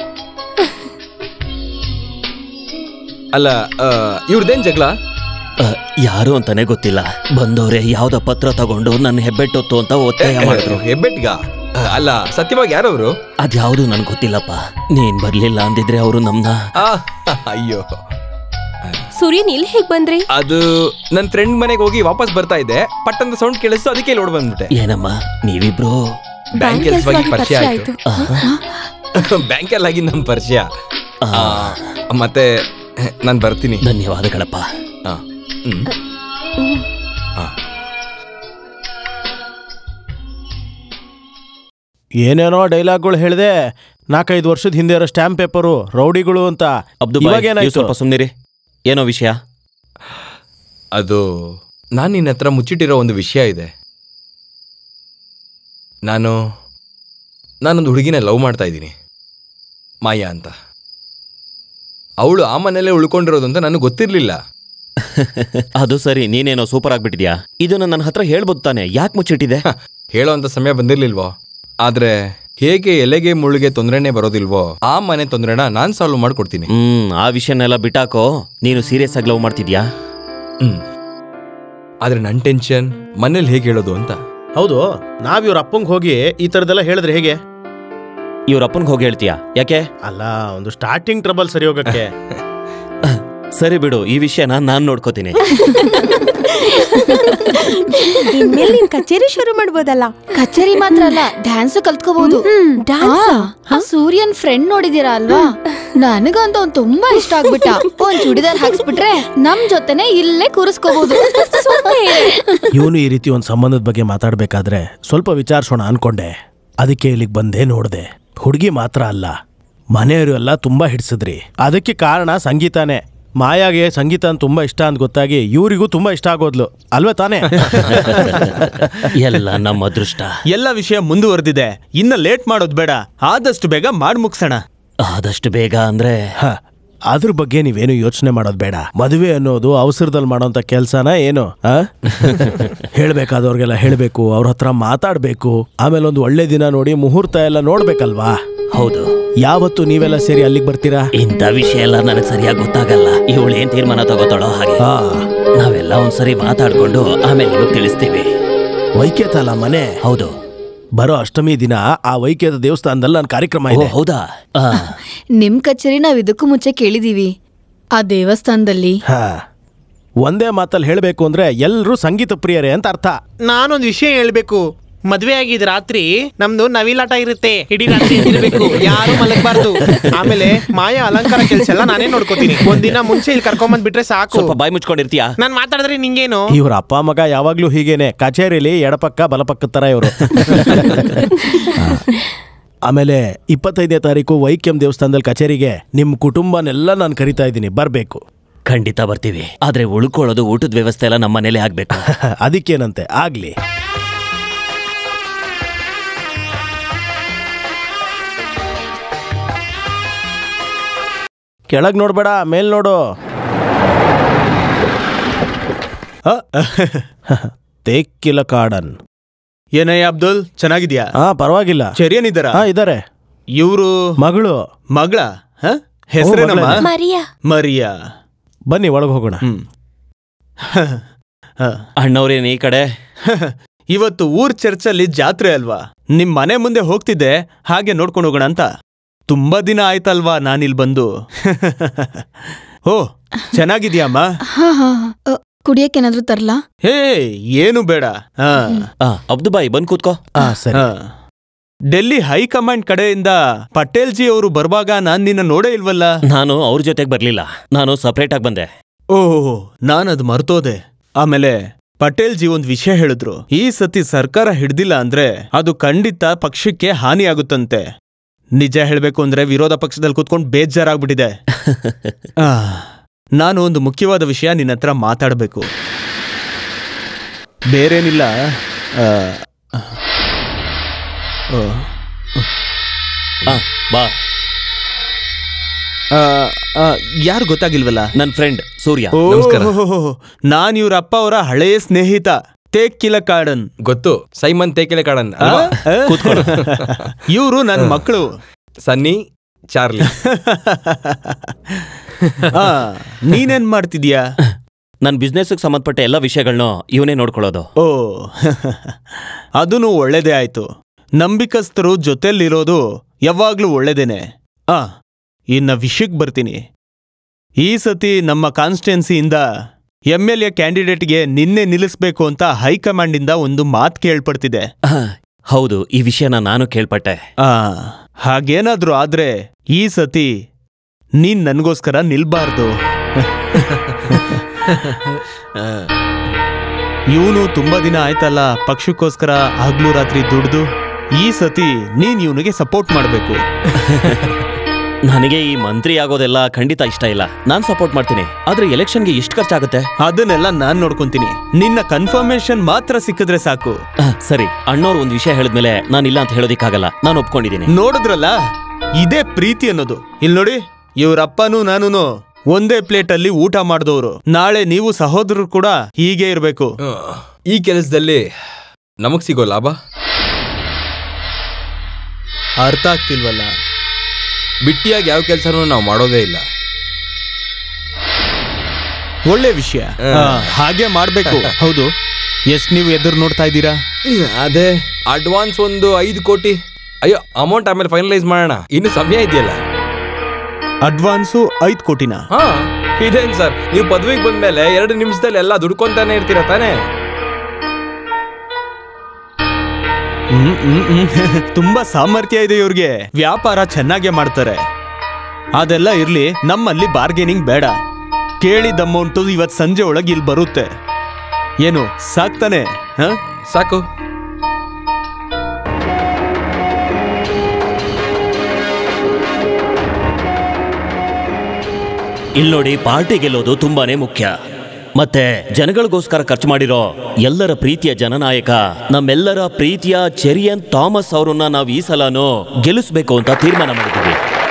ಅಲ್ಲ ಇವ್ರದ್ದೇನ್ ಜಗಳ ಅ, ಯಾರು ಅಂತಾನೆ ಗೊತ್ತಿಲ್ಲ ಬಂದವ್ರೆ ಯಾವ್ದ ಪತ್ರ ತಗೊಂಡು ನನ್ನ ಹೆಬ್ಬೆಟ್ಟೊತ್ತು ಅಂತ ಒತ್ತಾಯ ಮಾಡಿದ್ರು ಹೆಬ್ಬೆಟ್ಗ ಅಲ್ಲ ಸತ್ಯವಾಗಿ ಯಾರವರು ಅದ್ಯಾವುದು ನನ್ಗೆ ಗೊತ್ತಿಲ್ಲಪ್ಪ ನೀನ್ ಬರ್ಲಿಲ್ಲ ಅಂದಿದ್ರೆ ಅವರು ನಮ್ನ ಅಯ್ಯೋ ಸೂರ್ಯನ್ ಇಲ್ಲಿ ಹೇಗ್ ಬಂದ್ರಿ ಅದು ನನ್ನ ಫ್ರೆಂಡ್ ಮನೆಗೆ ಹೋಗಿ ವಾಪಸ್ ಬರ್ತಾ ಇದ್ದೆ ಪಟ್ಟಂತ ಸೌಂಡ್ ಕೇಳಿಸ್ತು ಅದಕ್ಕೆ ಇಲ್ಲಿ ಓಡ್ ಬಂದ್ಬಿಟ್ಟೆ ಏನಮ್ಮ ನೀವಿಬ್ರು ಬ್ಯಾಂಕ್ ಕೆಲಸವಾಗಿ ಪರಿಚಯ ಆಯ್ತು ಬ್ಯಾಂಕಲ್ಲಿ ಆಗಿ ನಮ್ಮ ಪರಿಚಯ ಆ, ಮತ್ತೆ ನಾನು ಬರ್ತೀನಿ ಧನ್ಯವಾದಗಳಪ್ಪ ಆ, ಹ್ಮ್. ಆ. ಏನೇನೋ ಡೈಲಾಗ್ಗಳು ಹೇಳಿದೆ ನಾಲ್ಕೈದು ವರ್ಷದ ಹಿಂದೆ ಇರೋ ಸ್ಟ್ಯಾಂಪ್ ಪೇಪರು ರೌಡಿಗಳು ಅಂತ ಅಬ್ದು ಇವಾಗ ಬಾಯ್, ನೀವು ಏನಾಯ್ತು ಸ್ವಲ್ಪ ಸುಮ್ನಿರಿ ಏನೋ ವಿಷಯ ಅದು ನಾನು ನಿನ್ನ ಹತ್ರ ಮುಚ್ಚಿಟ್ಟಿರೋ ಒಂದು ವಿಷಯ ಇದೆ ನಾನು ನಾನೊಂದು ಹುಡುಗಿನ ಲವ್ ಮಾಡ್ತಾ ಇದ್ದೀನಿ ಮಾಯಾ ಅಂತ ಅವಳು ಆ ಮನೆಯಲ್ಲೇ ಉಳ್ಕೊಂಡಿರೋದು ಅಂತ ನನಗೆ ಗೊತ್ತಿರಲಿಲ್ಲ ಅದು ಸರಿ ನೀನೇನೋ ಸೂಪರ್ ಆಗ್ಬಿಟ್ಟಿದ್ಯಾ ಇದನ್ನ ನನ್ನ ಹತ್ರ ಹೇಳ್ಬೋದು ತಾನೆ ಯಾಕೆ ಮುಚ್ಚಿಟ್ಟಿದೆ ಹೇಳೋ ಅಂತ ಸಮಯ ಬಂದಿರ್ಲಿಲ್ವೋ ಆದ್ರೆ ಹೇಗೆ ಎಲೆಗೆ ಮುಳ್ಳಿಗೆ ತೊಂದರೆನೇ ಬರೋದಿಲ್ವೋ ಆ ಮನೆ ತೊಂದರೆನ ನಾನು ಸಾಲ್ವ್ ಮಾಡ್ಕೊಡ್ತೀನಿ ಹ್ಮ್ ಆ ವಿಷಯನೆಲ್ಲ ಬಿಟ್ಟಾಕೋ ನೀನು ಸೀರಿಯಸ್ ಆಗಿ ಲವ್ ಮಾಡ್ತಿದ್ಯಾ ಹ್ಮ್ ಆದ್ರೆ ನನ್ನ ಟೆನ್ಷನ್ ಮನೇಲಿ ಹೇಗೆ ಹೇಳೋದು ಅಂತ ಹೌದು ನಾವ್ ಇವ್ರ ಅಪ್ಪಂಗ್ ಹೋಗಿ ಈ ತರದೆಲ್ಲ ಹೇಳಿದ್ರೆ ಹೇಗೆ ಇವ್ರ ಅಪ್ಪನ್ಗೆ ಹೋಗಿ ಹೇಳ್ತೀಯಾ ಯಾಕೆ ಅಲ್ಲ ಒಂದು ಸ್ಟಾರ್ಟಿಂಗ್ ಟ್ರಬಲ್ ಸರಿ ಹೋಗಕ್ಕೆ ಸರಿ ಬಿಡು ಈ ವಿಷಯನ ನಾನ್ ನೋಡ್ಕೋತೀನಿ ಇನ್ಮೇಲೆ ನೀನ್ ಕಚೇರಿ ಶುರು ಮಾಡ್ಬೋದಲ್ಲ ಕಚೇರಿ ಮಾತ್ರ ಅಲ್ಲ ಡ್ಯಾನ್ಸ್ ಕಲ್ತ್ಕೋಬಹುದು ಸೂರ್ಯನ್ ಫ್ರೆಂಡ್ ನೋಡಿದೀರಾ ಅಲ್ವಾ ನನಗಂತೂ ಅವ್ನ್ ತುಂಬಾ ಇಷ್ಟ ಆಗ್ಬಿಟ್ಟ ಒಂದ್ ಚೂಡಿದಾರ್ ಹಾಕ್ಸ್ಬಿಟ್ರೆ ನಮ್ ಜೊತೆನೆ ಇಲ್ಲೇ ಕೂರಿಸ್ಕೋಬಹುದು ಇವನು ಈ ರೀತಿ ಒಂದು ಸಂಬಂಧದ ಬಗ್ಗೆ ಮಾತಾಡ್ಬೇಕಾದ್ರೆ ಸ್ವಲ್ಪ ವಿಚಾರಿಸೋಣ ಅನ್ಕೊಂಡೆ ಅದಕ್ಕೆ ಇಲ್ಲಿಗೆ ಬಂದೆ ನೋಡ್ದೆ ಹುಡುಗಿ ಮಾತ್ರ ಅಲ್ಲ ಮನೆಯವರು ಎಲ್ಲ ತುಂಬಾ ಹಿಡ್ಸಿದ್ರಿ ಅದಕ್ಕೆ ಕಾರಣ ಸಂಗೀತಾನೇ ಮಾಯಾಗೆ ಸಂಗೀತ ಅಂತ ತುಂಬಾ ಇಷ್ಟ ಅಂತ ಗೊತ್ತಾಗಿ ಇವರಿಗೂ ತುಂಬಾ ಇಷ್ಟ ಆಗೋದ್ಲು ಅಲ್ವೇ ತಾನೇ ಎಲ್ಲ ನಮ್ಮ ಅದೃಷ್ಟ ಎಲ್ಲ ವಿಷಯ ಮುಂದುವರೆದಿದೆ ಇನ್ನ ಲೇಟ್ ಮಾಡೋದ್ ಬೇಡ ಆದಷ್ಟು ಬೇಗ ಮಾಡ್ ಮುಗ್ಸೋಣ ಆದಷ್ಟು ಬೇಗ ಅಂದ್ರೆ ಹ, ಅದ್ರ ಬಗ್ಗೆ ನೀವೇನು ಯೋಚನೆ ಮಾಡೋದು ಬೇಡ ಮದುವೆ ಅನ್ನೋದು ಅವಸರದಲ್ಲಿ ಮಾಡೋಂಥ ಕೆಲ್ಸನ ಏನು ಆ? ಹೇಳ್ಬೇಕಾದವ್ರಿಗೆಲ್ಲ ಹೇಳ್ಬೇಕು ಅವ್ರ ಹತ್ರ ಮಾತಾಡ್ಬೇಕು ಆಮೇಲೆ ಒಂದು ಒಳ್ಳೆ ದಿನ ನೋಡಿ ಮುಹೂರ್ತ ಎಲ್ಲ ನೋಡ್ಬೇಕಲ್ವಾ ಹೌದು ಯಾವತ್ತು ನೀವೆಲ್ಲ ಸೇರಿ ಅಲ್ಲಿಗೆ ಬರ್ತೀರಾ ಇಂಥ ವಿಷಯ ಎಲ್ಲ ನನಗೆ ಸರಿಯಾಗಿ ಗೊತ್ತಾಗಲ್ಲ ಇವಳು ಏನ್ ತೀರ್ಮಾನ ತಗೋತಾಳೋ ಹಾಗೆ ನಾವೆಲ್ಲ ಒಂದ್ಸರಿ ಮಾತಾಡ್ಕೊಂಡು ಆಮೇಲೆ ನಿಮಗೆ ತಿಳಿಸ್ತೀವಿ ವೈಕ್ಯತ ಅಲ್ಲ ಮನೆ ಹೌದು ಬರೋ ಅಷ್ಟಮಿ ದಿನ ಆ ವೈಕ್ಯದ ದೇವಸ್ಥಾನದಲ್ಲಿ ನನ್ನ ಕಾರ್ಯಕ್ರಮ ಇದೆ ಹೌದಾ ನಿಮ್ ಕಚೇರಿ ನಾವ್ ಇದಕ್ಕೂ ಮುಂಚೆ ಕೇಳಿದೀವಿ ಆ ದೇವಸ್ಥಾನದಲ್ಲಿ ಹಾ ಒಂದೇ ಮಾತಲ್ಲಿ ಹೇಳಬೇಕು ಅಂದ್ರೆ ಎಲ್ಲರೂ ಸಂಗೀತ ಪ್ರಿಯರೇ ಅಂತ ಅರ್ಥ ನಾನೊಂದು ವಿಷಯ ಹೇಳ್ಬೇಕು ಮದ್ವೆ ಆಗಿದ್ ರಾತ್ರಿ ನಮ್ದು ನವಿಲಾಟ ಇರುತ್ತೆ ಇಡೀ ರಾತ್ರಿ ಇರ್ಬೇಕು ಯಾರು ಮಲಗಬಾರ್ದು ಆಮೇಲೆ ಮಾಯಾ ಅಲಂಕಾರ ಕೆಲಸ ಎಲ್ಲ ನಾನೇ ನೋಡ್ಕೋತೀನಿ ಒಂದಿನ ಮುಂಚೆ ಇಲ್ಲಿ ಕರ್ಕೊಂಬಂದ್ ಬಿಟ್ರೆ ಸಾಕು ಸ್ವಲ್ಪ ಬಾಯಿ ಮುಚ್ಕೊಂಡಿರ್ತೀಯಾ ನಾನ್ ಮಾತಾಡಿದ್ರೆ ನಿಂಗೇನು ಇವ್ರ ಅಪ್ಪ ಮಗ ಯಾವಾಗ್ಲೂ ಹೀಗೇನೆ ಕಚೇರಿಲಿ ಎಡಪಕ್ಕ ಬಲಪಕ್ಕದ ತರ ಇವರು ಆಮೇಲೆ ಇಪ್ಪತ್ತೈದನೇ ತಾರೀಕು ವೈಕ್ಯಂ ದೇವಸ್ಥಾನದಲ್ಲಿ ಕಚೇರಿಗೆ ನಿಮ್ ಕುಟುಂಬನೆಲ್ಲ ನಾನು ಕರಿತಾ ಇದ್ದೀನಿ ಬರ್ಬೇಕು ಖಂಡಿತ ಬರ್ತೀವಿ ಆದ್ರೆ ಉಳ್ಕೊಳ್ಳೋದು ಊಟದ ವ್ಯವಸ್ಥೆ ಎಲ್ಲ ನಮ್ಮ ಮನೇಲೆ ಆಗ್ಬೇಕು ಅದಕ್ಕೇನಂತೆ ಆಗ್ಲಿ ಕೆಳಗ್ ನೋಡ್ಬೇಡ ಮೇಲ್ ನೋಡು ತೇಕ್ಕಿಲ ಕಾಡನ್ ಏನಯ್ಯ ಅಬ್ದುಲ್ ಚೆನ್ನಾಗಿದ್ಯಾ ಹಾ ಪರವಾಗಿಲ್ಲ ಚೆರಿಯನ್ ಇದ್ದಾರಾ ಹಾ ಇದಾರೆ ಇವರು ಮಗಳು ಮಗಳ ಹೆಸರೇನಮ್ಮ ಮಗಳೇ. ಮರಿಯಾ ಮರಿಯಾ ಬನ್ನಿ ಒಳಗೆ ಹೋಗೋಣ ಅಣ್ಣವ್ರೇನ್ ಈ ಕಡೆ ಇವತ್ತು ಊರ್ ಚರ್ಚಲ್ಲಿ ಜಾತ್ರೆ ಅಲ್ವಾ ನಿಮ್ ಮನೆ ಮುಂದೆ ಹೋಗ್ತಿದ್ದೆ ಹಾಗೆ ನೋಡ್ಕೊಂಡು ಹೋಗೋಣ ಅಂತ ತುಂಬಾ ದಿನ ಆಯ್ತಲ್ವಾ ನಾನಿಲ್ ಬಂದು ಓ ಚೆನ್ನಾಗಿದ್ಯಾಮ್ಮ ಹಾ ಹಾ ಅ, ಕುಡಿಯಕ್ಕೇನಾದ್ರೂ ತರ್ಲಾ ಹೇ ಏನು ಬೇಡ ಹಾ ಅಬ್ದು ಬಾಯಿ ಬಂದ್ ಕೂತ್ಕೋ ಸರಿ ಹಾ. ಡೆಲ್ಲಿ ಹೈಕಮಾಂಡ್ ಕಡೆಯಿಂದ ಪಟೇಲ್ ಜಿ ಅವರು ಬರುವಾಗ ನಾನ್ ನಿನ್ನ ನೋಡೇ ಇಲ್ವಲ್ಲ ನಾನು ಅವ್ರ ಜೊತೆಗೆ ಬರ್ಲಿಲ್ಲ ನಾನು ಸಪರೇಟ್ ಆಗಿ ಬಂದೆ ಓಹ್ ನಾನದು ಮರ್ತೋದೆ ಆಮೇಲೆ ಪಟೇಲ್ ಜಿ ಒಂದ್ ವಿಷಯ ಹೇಳಿದ್ರು ಈ ಸತಿ ಸರ್ಕಾರ ಹಿಡ್ದಿಲ್ಲ ಅಂದ್ರೆ ಅದು ಖಂಡಿತ ಪಕ್ಷಕ್ಕೆ ಹಾನಿಯಾಗುತ್ತಂತೆ ನಿಜ ಹೇಳ್ಬೇಕು ಅಂದ್ರೆ ವಿರೋಧ ಪಕ್ಷದಲ್ಲಿ ಕೂತ್ಕೊಂಡು ಬೇಜಾರಾಗ್ಬಿಟ್ಟಿದೆ ಆ, ನಾನು ಒಂದು ಮುಖ್ಯವಾದ ವಿಷಯ ನಿನ್ನ ಹತ್ರ ಮಾತಾಡಬೇಕು ಬೇರೇನಿಲ್ಲ ಆ, ಆ, ಬಾ ಆ, ಆ, ಯಾರು ಗೊತ್ತಾಗಿಲ್ವಲ್ಲ ನನ್ ಫ್ರೆಂಡ್ ಸೂರ್ಯ ಓ, ನಾನ್ ಇವ್ರ ಅಪ್ಪ ಅವರ ಹಳೆಯ ಸ್ನೇಹಿತ ತೇಕ್ಕಿಲ ಕಾಡನ್ ಗೊತ್ತು ಸೈಮನ್ ತೇಕೆಲೆ ಕಾಡನ್ ಇವರು ನನ್ನ ಮಕ್ಕಳು ಸನ್ನಿ ಚಾರ್ಲಿ ಆ, ನೀನೇನ್ ಮಾಡ್ತಿದ್ಯಾ ನನ್ ಬಿಸ್ನೆಸ್ಗೆ ಸಂಬಂಧಪಟ್ಟ ಎಲ್ಲ ವಿಷಯಗಳನ್ನೂ ಇವನೇ ನೋಡ್ಕೊಳ್ಳೋದು ಓ ಅದೂ ಒಳ್ಳೇದೇ ಆಯ್ತು ನಂಬಿಕಸ್ಥರು ಜೊತೆಲಿರೋದು ಯಾವಾಗ್ಲೂ ಒಳ್ಳೇದೇನೆ ಆ ಇನ್ನ ವಿಷಯಕ್ಕೆ ಬರ್ತೀನಿ ಈ ಸತಿ ನಮ್ಮ ಕಾನ್ಸ್ಟಿಟ್ಯೂನ್ಸಿಯಿಂದ ಎಂ ಎಲ್ ಎ ಕ್ಯಾಂಡಿಡೇಟ್ಗೆ ನಿನ್ನೆ ನಿಲ್ಲಿಸ್ಬೇಕು ಅಂತ ಹೈಕಮಾಂಡಿಂದ ಒಂದು ಮಾತು ಕೇಳ್ಪಡ್ತಿದೆ ಹೌದು ಈ ವಿಷಯನ ನಾನು ಕೇಳ್ಪಟ್ಟೆ ಆ ಹಾಗೇನಾದ್ರೂ ಆದ್ರೆ ಈ ಸತಿ ನೀನ್ ನನ್ಗೋಸ್ಕರ ನಿಲ್ಬಾರ್ದು ಇವನು ತುಂಬಾ ದಿನ ಆಯ್ತಲ್ಲ ಪಕ್ಷಕ್ಕೋಸ್ಕರ ಹಗ್ಲು ರಾತ್ರಿ ದುಡ್ದು ಈ ಸತಿ ನೀನ್ ಇವನಿಗೆ ಸಪೋರ್ಟ್ ಮಾಡ್ಬೇಕು ನನಗೆ ಈ ಮಂತ್ರಿ ಆಗೋದೆಲ್ಲ ಖಂಡಿತ ಇಷ್ಟ ಇಲ್ಲ ನಾನ್ ಸಪೋರ್ಟ್ ಮಾಡ್ತೀನಿ ಆದ್ರೆ ಎಲೆಕ್ಷನ್ಗೆ ಎಷ್ಟು ಖರ್ಚಾಗುತ್ತೆ ಅದನ್ನೆಲ್ಲ ನಾನ್ ನೋಡ್ಕೊಂತೀನಿ ನಿನ್ನ ಕನ್ಫರ್ಮೇಶನ್ ಮಾತ್ರ ಸಿಕ್ಕಿದ್ರೆ ಸಾಕು ಸರಿ ಅಣ್ಣವ್ರು ಒಂದ್ ವಿಷಯ ಹೇಳಿದ್ಮೇಲೆ ನಾನು ಇಲ್ಲ ಅಂತ ಹೇಳೋದಿಕ್ಕಾಗಲ್ಲ ನಾನು ಒಪ್ಕೊಂಡಿದ್ದೀನಿ ನೋಡಿದ್ರಲ್ಲ ಇದೇ ಪ್ರೀತಿ ಅನ್ನೋದು ಇಲ್ಲಿ ನೋಡಿ ಇವ್ರಪ್ಪನೂ ನಾನೂನು ಒಂದೇ ಪ್ಲೇಟ್ ಅಲ್ಲಿ ಊಟ ಮಾಡಿದವರು ನಾಳೆ ನೀವು ಸಹೋದರರು ಕೂಡ ಹೀಗೆ ಇರಬೇಕು ಈ ಕೆಲಸದಲ್ಲಿ ನಮಗ್ ಸಿಗೋ ಲಾಭ ಅರ್ಥ ಆಗ್ತಿಲ್ವಲ್ಲ ಬಿಟ್ಟಿಯಾಗಿ ಯಾವ ಕೆಲಸನೂ ನಾವು ಮಾಡೋದೇ ಇಲ್ಲ ಒಳ್ಳೆ ವಿಷಯ ಆ, ಹಾಗೆ ಮಾಡ್ಬೇಕು ಹೌದು ಎಷ್ಟ್ ನೀವು ಎದುರು ನೋಡ್ತಾ ಇದ್ದೀರಾ ಅದೇ ಅಡ್ವಾನ್ಸ್ ಒಂದು ಐದು ಕೋಟಿ ಅಯ್ಯೋ ಅಮೌಂಟ್ ಆಮೇಲೆ ಫೈನಲೈಸ್ ಮಾಡೋಣ ಇನ್ನು ಸಮಯ ಇದೆಯಲ್ಲ ಅಡ್ವಾನ್ಸು ಐದ್ ಕೋಟಿನ ಹಾ ಇದೇನ್ ಸರ್ ನೀವು ಪದವಿಗೆ ಬಂದ್ಮೇಲೆ ಎರಡು ನಿಮಿಷದಲ್ಲಿ ಎಲ್ಲ ದುಡ್ಕೊಂತಾನೆ ಇರ್ತೀರಾ ತಾನೇ ಹ್ಮ್, ಹ್ಮ್, ಹ್ಮ್. ತುಂಬಾ ಸಾಮರ್ಥ್ಯ ಇದೆ ಇವ್ರಿಗೆ ವ್ಯಾಪಾರ ಚೆನ್ನಾಗೇ ಮಾಡ್ತಾರೆ ಅದೆಲ್ಲ ಇರ್ಲಿ ನಮ್ಮಲ್ಲಿ ಬಾರ್ಗೇನಿಂಗ್ ಬೇಡ ಕೇಳಿದ ಅಮೌಂಟು ಇವತ್ ಸಂಜೆ ಒಳಗೆ ಇಲ್ಲಿ ಬರುತ್ತೆ ಏನು ಸಾಕ್ತಾನೆ ಹ? ಸಾಕು ಇಲ್ಲಿ ನೋಡಿ ಪಾರ್ಟಿ ಗೆಲ್ಲೋದು ತುಂಬಾನೇ ಮುಖ್ಯ ಮತ್ತೆ ಜನಗಳಿಗೋಸ್ಕರ ಖರ್ಚು ಮಾಡಿರೋ ಎಲ್ಲರ ಪ್ರೀತಿಯ ಜನನಾಯಕ ನಮ್ಮೆಲ್ಲರ ಪ್ರೀತಿಯ ಚೆರಿಯನ್ ಥಾಮಸ್ ಅವರನ್ನ ನಾವು ಈ ಸಲನೂ ಗೆಲ್ಲಿಸ್ಬೇಕು ಅಂತ ತೀರ್ಮಾನ ಮಾಡಿದ್ದೀವಿ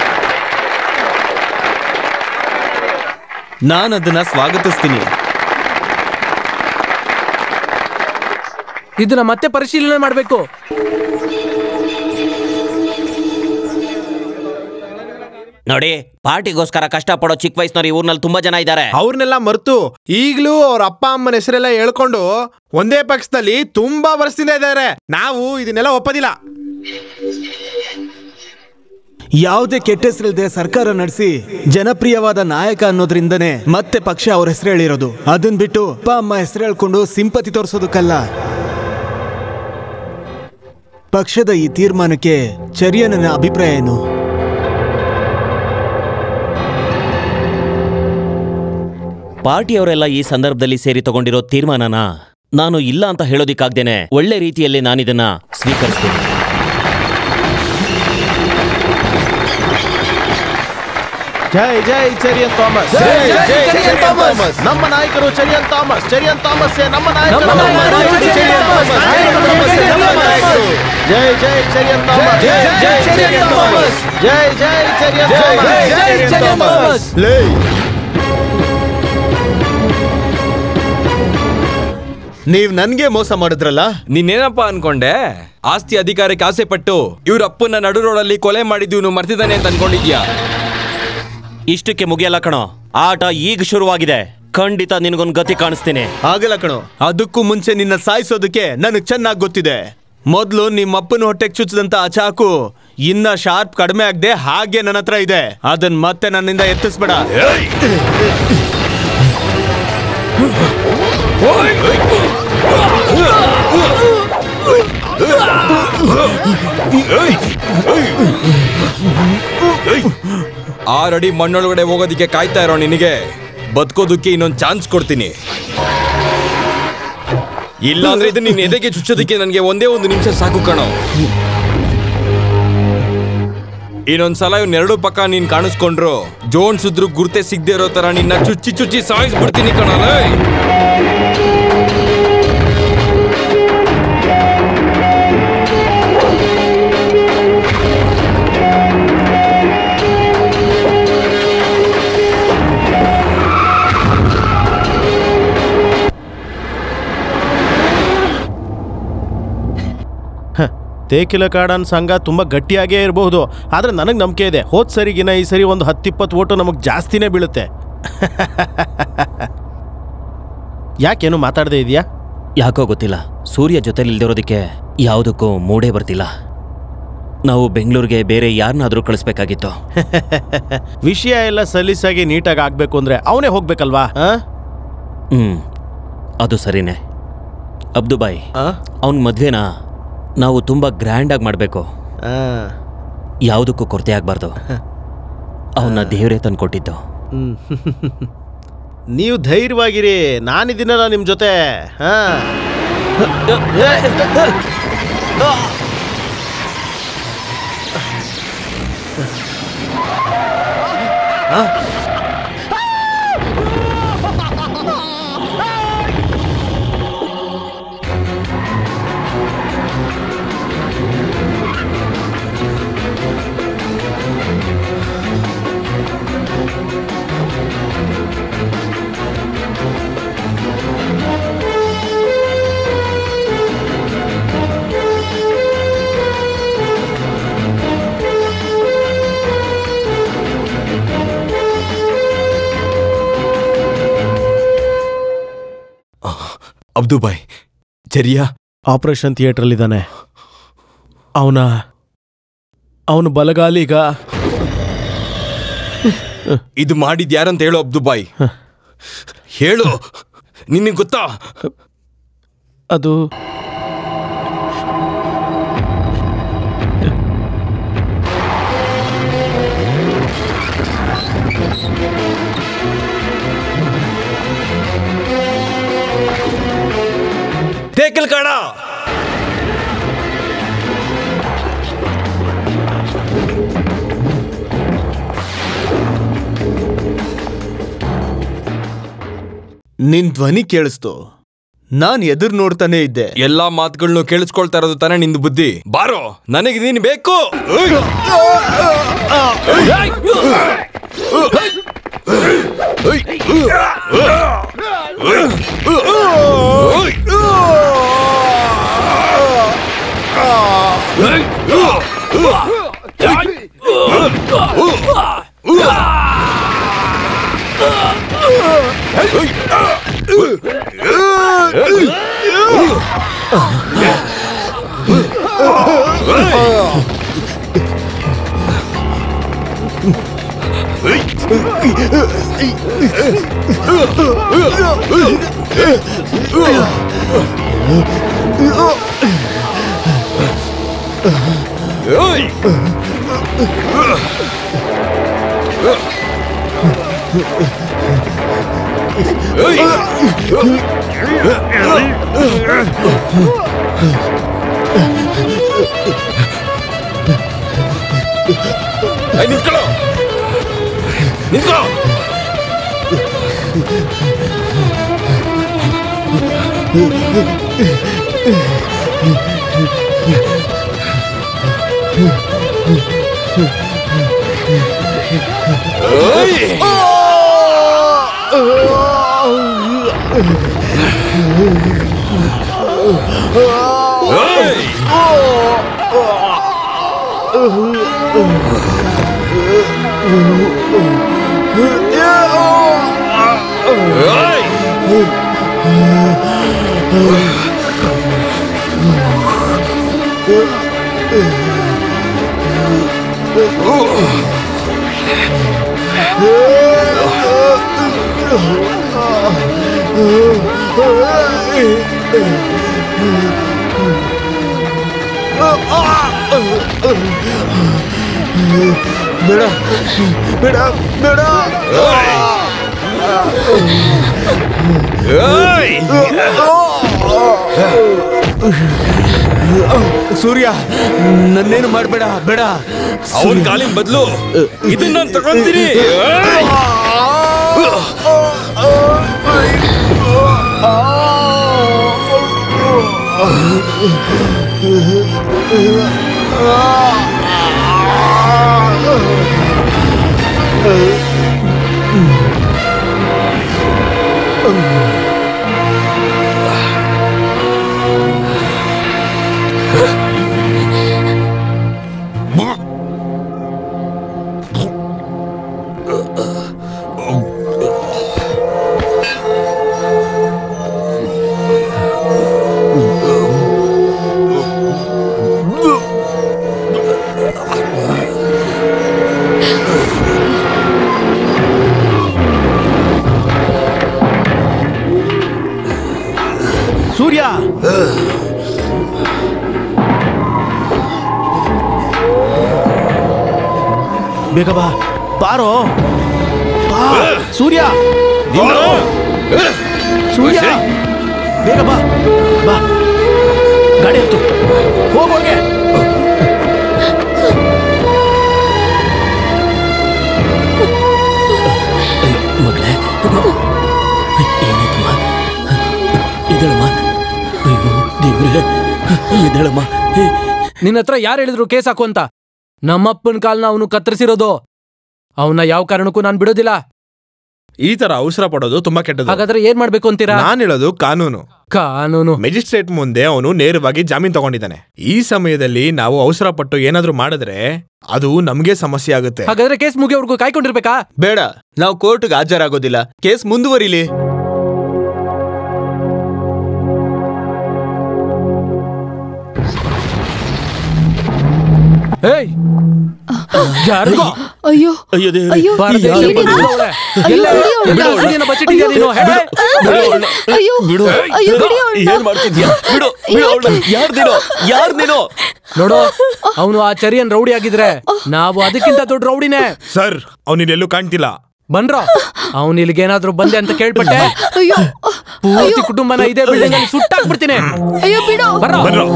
ನಾನು ಅದನ್ನ ಸ್ವಾಗತಿಸ್ತೀನಿ ಇದನ್ನ ಮತ್ತೆ ಪರಿಶೀಲನೆ ಮಾಡಬೇಕು ನೋಡಿ ಪಾರ್ಟಿಗೋಸ್ಕರ ಕಷ್ಟಪಡೋ ಚಿಕ್ಕ ವಯಸ್ಸಿನವ್ರು ಈ ಊರ್ನಲ್ಲಿ ತುಂಬಾ ಜನ ಇದ್ದಾರೆ ಅವ್ರನ್ನೆಲ್ಲ ಮರ್ತು ಈಗ್ಲೂ ಅವ್ರ ಅಪ್ಪ ಅಮ್ಮನ ಹೆಸರೆಲ್ಲ ಹೇಳ್ಕೊಂಡು ಒಂದೇ ಪಕ್ಷದಲ್ಲಿ ತುಂಬಾ ವರ್ಷದಿಂದ ಇದ್ದಾರೆ ನಾವು ಇದನ್ನೆಲ್ಲ ಒಪ್ಪೋದಿಲ್ಲ ಯಾವುದೇ ಕೆಟ್ಟ ಹೆಸರಿಲ್ಲದೆ ಸರ್ಕಾರ ನಡೆಸಿ ಜನಪ್ರಿಯವಾದ ನಾಯಕ ಅನ್ನೋದ್ರಿಂದನೇ ಮತ್ತೆ ಪಕ್ಷ ಅವ್ರ ಹೆಸರು ಹೇಳಿರೋದು ಅದನ್ ಬಿಟ್ಟು ಅಪ್ಪ ಅಮ್ಮ ಹೆಸರು ಹೇಳ್ಕೊಂಡು ಸಿಂಪತಿ ತೋರಿಸೋದಕ್ಕಲ್ಲ ಪಕ್ಷದ ಈ ತೀರ್ಮಾನಕ್ಕೆ ಚರ್ಯನ ಅಭಿಪ್ರಾಯ ಏನು ಪಾರ್ಟಿಯವರೆಲ್ಲ ಈ ಸಂದರ್ಭದಲ್ಲಿ ಸೇರಿ ತಗೊಂಡಿರೋ ತೀರ್ಮಾನನ ನಾನು ಇಲ್ಲ ಅಂತ ಹೇಳೋದಿಕ್ಕಾಗ್ದೇನೆ ಒಳ್ಳೆ ರೀತಿಯಲ್ಲಿ ನಾನಿದನ್ನ ಸ್ವೀಕರಿಸ್ತೀನಿ ಜೈ ಜೈ ಚರಿಯನ್ ಥಾಮಸ್ ಜೈ, ಜೈ, ಚರಿಯನ್ ಥಾಮಸ್. ನಮ್ಮ ನಾಯಕರು ಚರಿಯನ್ ಥಾಮಸ್ ಚರಿಯನ್ ಥಾಮಸ್ ನಮ್ಮ ನಾಯಕರು ನಮ್ಮ ನಾಯಕರು ಚರಿಯನ್ ಥಾಮಸ್. ನಾಯಕರು ನಮ್ಮ ನಾಯಕರು. ಜೈ ಜೈ ಚರಿಯನ್ ಥಾಮಸ್ ಜೈ, ಜೈ, ಚರಿಯನ್ ಥಾಮಸ್. ಜೈ ಜೈ ಚರಿಯನ್ ಜೈ, ಥಾಮಸ್ ಜೈ, ಜೈ, ಚರಿಯನ್ ಥಾಮಸ್. ಲೇ ನೀವ್ ನನ್ಗೆ ಮೋಸ ಮಾಡಿದ್ರಲ್ಲ ನೀನೇನಪ್ಪ ಅನ್ಕೊಂಡೆ ಆಸ್ತಿ ಅಧಿಕಾರಕ್ಕೆ ಆಸೆ ಪಟ್ಟು ಇವ್ರ ಅಪ್ಪನ ನಡು ರೋಡಲ್ಲಿ ಕೊಲೆ ಮಾಡಿದ್ದು ಇವ್ನು ಮರ್ತಿದ್ದಾನೆ ಅಂತ ಅನ್ಕೊಂಡಿದ್ಯಾ ಇಷ್ಟಕ್ಕೆ ಮುಗಿಯಲ್ಲ ಕಣೋ ಆಟ ಈಗ ಶುರುವಾಗಿದೆ ಖಂಡಿತ ನಿನಗೊಂದು ಗತಿ ಕಾಣಿಸ್ತೀನಿ ಆಗಲ್ಲ ಕಣೋ ಅದಕ್ಕೂ ಮುಂಚೆ ನಿನ್ನ ಸಾಯಿಸೋದಕ್ಕೆ ನನಗ್ ಚೆನ್ನಾಗಿ ಗೊತ್ತಿದೆ ಮೊದ್ಲು ನಿಮ್ಮ ಅಪ್ಪನ ಹೊಟ್ಟೆಗೆ ಚುಚ್ಚದಂತ ಆ ಚಾಕು ಇನ್ನ ಶಾರ್ಪ್ ಕಡಿಮೆ ಆಗದೆ ಹಾಗೆ ನನ್ನ ಹತ್ರ ಇದೆ ಅದನ್ ಮತ್ತೆ ನನ್ನಿಂದ ಎತ್ತಿಸ್ಬೇಡ ಆರಡಿ ಮಣ್ಣೊಳಗಡೆ ಹೋಗೋದಿಕ್ಕೆ ಕಾಯ್ತಾ ಇರೋ ನಿನಗೆ ಬದುಕೋದಕ್ಕೆ ಇನ್ನೊಂದು ಚಾನ್ಸ್ ಕೊಡ್ತೀನಿ ಇಲ್ಲಾಂದ್ರೆ ಇದು ನಿನ್ನ ಎದೆಗೆ ಚುಚ್ಚೋದಕ್ಕೆ ನನಗೆ ಒಂದೇ ಒಂದು ನಿಮಿಷ ಸಾಕು ಕಣೋ ಇನ್ನೊಂದ್ಸಲ ಇವ್ನ ಎರಡು ಪಕ್ಕ ನೀನ್ ಕಾಣಿಸ್ಕೊಂಡ್ರು ಜೋಡ್ಸಿದ್ರು ಗುರ್ತೆ ಸಿಗದೆ ಇರೋ ತರ ನಿನ್ನ ಚುಚ್ಚಿ ಚುಚ್ಚಿ ಸಾಯಿಸ್ಬಿಡ್ತೀನಿ ಕಣಲ್ಲ ತೇಕಿಲ ಕಾಡನ್ ಸಂಘ ತುಂಬ ಗಟ್ಟಿಯಾಗೇ ಇರಬಹುದು ಆದರೆ ನನಗೆ ನಂಬಿಕೆ ಇದೆ ಹೋದ್ ಸರಿಗಿನ ಈ ಸರಿ ಒಂದು ಹತ್ತಿಪ್ಪತ್ತು ಓಟು ನಮಗೆ ಜಾಸ್ತಿನೇ ಬೀಳುತ್ತೆ ಯಾಕೇನು ಮಾತಾಡದೇ ಇದೆಯಾ ಯಾಕೋ ಗೊತ್ತಿಲ್ಲ ಸೂರ್ಯ ಜೊತೆಲಿ ಇಲ್ದಿರೋದಕ್ಕೆ ಯಾವುದಕ್ಕೂ ಮೂಡೇ ಬರ್ತಿಲ್ಲ ನಾವು ಬೆಂಗಳೂರಿಗೆ ಬೇರೆ ಯಾರನ್ನಾದ್ರೂ ಕಳಿಸ್ಬೇಕಾಗಿತ್ತು ವಿಷಯ ಎಲ್ಲ ಸಲೀಸಾಗಿ ನೀಟಾಗಿ ಆಗಬೇಕು ಅಂದರೆ ಅವನೇ ಹೋಗ್ಬೇಕಲ್ವಾ ಆ? ಹ್ಮ್ ಅದು ಸರಿನೇ ಅಬ್ದುಬಾಯ್ ಅವನ ಮದ್ವೆನ ನಾವು ತುಂಬಾ ಗ್ರ್ಯಾಂಡ್ ಆಗಿ ಮಾಡಬೇಕು ಯಾವುದಕ್ಕೂ ಕೊರತೆ ಆಗಬಾರ್ದು ಅವನ್ನ ದೇವರೇ ತಂದ್ಕೊಟ್ಟಿದ್ದು ಹ್ಮ್. ನೀವು ಧೈರ್ಯವಾಗಿರಿ ನಾನಿದ್ದೀನಲ್ಲ ನಿಮ್ಮ ಜೊತೆ ಹಾ ಅಬ್ದುಬಾಯ್ ಚರಿಯಾ ಆಪರೇಷನ್ ಥಿಯೇಟ್ರಲ್ಲಿದ್ದಾನೆ ಅವನ ಅವನು ಬಲಗಾಲಿಗ ಇದು ಮಾಡಿದ್ ಯಾರಂತ ಹೇಳು ಅಬ್ದುಬಾಯ್ ಹೇಳು ನಿನಗೆ ಗೊತ್ತಾ ಅದು ತೇಕಲ್ ಕಾಡ ನಿನ್ ಧ್ವನಿ ಕೇಳಿಸ್ತು ನಾನ್ ಎದುರು ನೋಡ್ತಾನೆ ಇದ್ದೆ ಎಲ್ಲಾ ಮಾತುಗಳನ್ನು ಕೇಳಿಸ್ಕೊಳ್ತಾ ಇರೋದು ತಾನೇ ನಿಂದು ಬುದ್ಧಿ ಬಾರೋ ನನಗೆ ನೀನು ಬೇಕು ಉಯ್! ಏಯ್, ನಿಂತ್ಕೊಳ್ಳೋ ನಿಂತ್ಕೋ ಬೇಡ ಬೇಡ ಬೇಡ ಸೂರ್ಯ ನನ್ನೇನು ಮಾಡಬೇಡ ಬೇಡ ಅವನ್ ಕಾಲಿನ ಬದಲು ಇದನ್ನ ನಾನ್ ತಗೊಂತೀನಿ ಏಯ್! ಸೂರ್ಯ ಬೇಗ ಬಾ ಬಾರೋ ಬಾ ಸೂರ್ಯ ಬಾರೋ. ಸೂರ್ಯ ಬೇಗ ಬಾ ಬಾ ಗಾಡಿ ಹತ್ತು ಹೋಗೋಗೆ ಮಗಳೇ ಏನಾಯ್ತಮ್ಮ ಇದಳಮ್ಮ ಅಯ್ಯೋ ದೇವ್ರೆ ಇದಳಮ್ಮ ನಿನ್ನ ಹತ್ರ ಯಾರು ಹೇಳಿದ್ರು ಕೇಸ್ ಹಾಕು ಅಂತ ನಮ್ಮಪ್ಪನ ಕಾಲ್ನ ಅವನು ಕತ್ತರಿಸಿರೋದು ಅವನ್ನ ಯಾವ ಕಾರಣಕ್ಕೂ ನಾನು ಬಿಡೋದಿಲ್ಲ ಈ ತರ ಅವಸರ ಪಡೋದು ತುಂಬಾ ಕೆಟ್ಟದ್ದು ಹಾಗಾದ್ರೆ ಏನ್ ಮಾಡ್ಬೇಕು ಅಂತೀರಾ ನಾನ್ ಹೇಳೋದು ಕಾನೂನು ಕಾನೂನು ಮೆಜಿಸ್ಟ್ರೇಟ್ ಮುಂದೆ ಅವನು ನೇರವಾಗಿ ಜಾಮೀನ್ ತಗೊಂಡಿದ್ದಾನೆ ಈ ಸಮಯದಲ್ಲಿ ನಾವು ಅವಸರ ಪಟ್ಟು ಏನಾದ್ರೂ ಮಾಡಿದ್ರೆ ಅದು ನಮ್ಗೆ ಸಮಸ್ಯೆ ಆಗುತ್ತೆ ಹಾಗಾದ್ರೆ ಕೇಸ್ ಮುಗಿಯೋವರೆಗೂ ಕಾಯ್ಕೊಂಡಿರ್ಬೇಕಾ ಬೇಡ ನಾವು ಕೋರ್ಟ್ಗೆ ಹಾಜರಾಗೋದಿಲ್ಲ ಕೇಸ್ ಮುಂದುವರಿಲಿ ಏಯ್ ಯಾರಿಗೋ ಅಯ್ಯೋ ಅಯ್ಯೋ ದೇವ್ರೆ. ಅಯ್ಯೋ ಬಾರದೆ ಏನಿದು? ಬಿಡು ಅವಳೆ. ಎಲ್ಲ- ಬಿಡಿ ಅವ್ಳನ್ನ. ಎಲ್ಲ ಹಸುವಿನ ಬಚ್ಚಿಟ್ಟಿದ್ಯಾ ನೀನು? ಹೇ, ಹೇ. ಅಯ್ಯೋ ಬಿಡು ಅಯ್ಯೋ ಬಿಡು. ಬಿಡಿ ಅವ್ಳನ್ನ. ಏನ್ ಮಾಡ್ತಿದ್ಯಾ ಬಿಡು ಬಿಡು ಅವಳನ್ನ ಯಾರ್ ನೀನು ಯಾರ್ ನೀನು ನೋಡು ಅವನು ಆ ಚರಿಯನ್ ರೌಡಿ ಆಗಿದ್ರೆ ನಾವು ಅದಕ್ಕಿಂತ ದೊಡ್ಡ ರೌಡಿನೇ ಸರ್ ಅವನಿಲ್ಲೆಲ್ಲೂ ಕಾಣ್ತಿಲ್ಲ ಬಂದ್ರ ಅವನ್ ಇಲ್ಲಿಗೇನಾದ್ರೂ ಬಂದೆ ಅಂತ ಕೇಳ್ಪಟ್ಟೆ ಅಯ್ಯೋ ಪೂರ್ತಿ ಕುಟುಂಬನ ಇದೇ ಬಿಲ್ಡಿಂಗ್ ಅಲ್ಲಿ ಸುಟ್ಟಾಕ್ಬಿಡ್ತೀನಿ ಅಯ್ಯೋ ಬಿಡು ಬರ್ರೋ. ಬರ್ರೋ.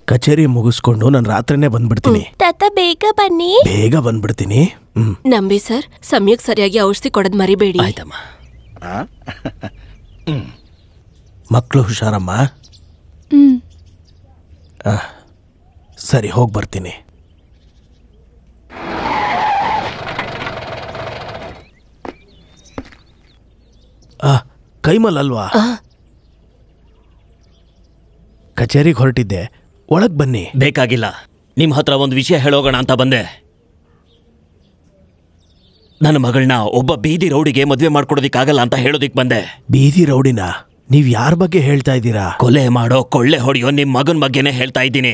ಕಚೇರಿ ಮುಗಿಸ್ಕೊಂಡು ನಾನು ರಾತ್ರಿನೇ ಬಂದ್ಬಿಡ್ತೀನಿ ತಾತ ಬೇಗ ಬನ್ನಿ ಬೇಗ ಬಂದ್ಬಿಡ್ತೀನಿ ಹ್ಮ್ ನಂಬಿ ಸರ್ ಸಮಯಕ್ಕೆ ಸರಿಯಾಗಿ ಔಷಧಿ ಕೊಡೋದ್ ಮರಿಬೇಡಿ ಮಕ್ಕಳು ಹುಷಾರಮ್ಮ ಹ್ಮ್ ಆ, ಸರಿ ಹೋಗಿ ಬರ್ತೀನಿ ಆ ಕೈಮಲ್ ಅಲ್ವಾ ಕಚೇರಿಗೆ ಹೊರಟಿದ್ದೆ ಒಳಗ್ ಬನ್ನಿ ಬೇಕಾಗಿಲ್ಲ ನಿಮ್ ಹತ್ರ ಒಂದು ವಿಷಯ ಹೇಳೋಗೋಣ ಅಂತ ಬಂದೆ ನನ್ನ ಮಗಳನ್ನ ಒಬ್ಬ ಬೀದಿ ರೌಡಿಗೆ ಮದ್ವೆ ಮಾಡ್ಕೊಡೋದಿಕ್ಕಾಗಲ್ಲ ಅಂತ ಹೇಳೋದಿಕ್ ಬಂದೆ ಬೀದಿ ರೌಡಿನ ನೀವ್ ಯಾರ ಬಗ್ಗೆ ಹೇಳ್ತಾ ಇದ್ದೀರಾ ಕೊಲೆ ಮಾಡೋ ಕೊಳ್ಳೆ ಹೊಡೆಯೋ ನಿಮ್ ಮಗನ್ ಬಗ್ಗೆನೇ ಹೇಳ್ತಾ ಇದ್ದೀನಿ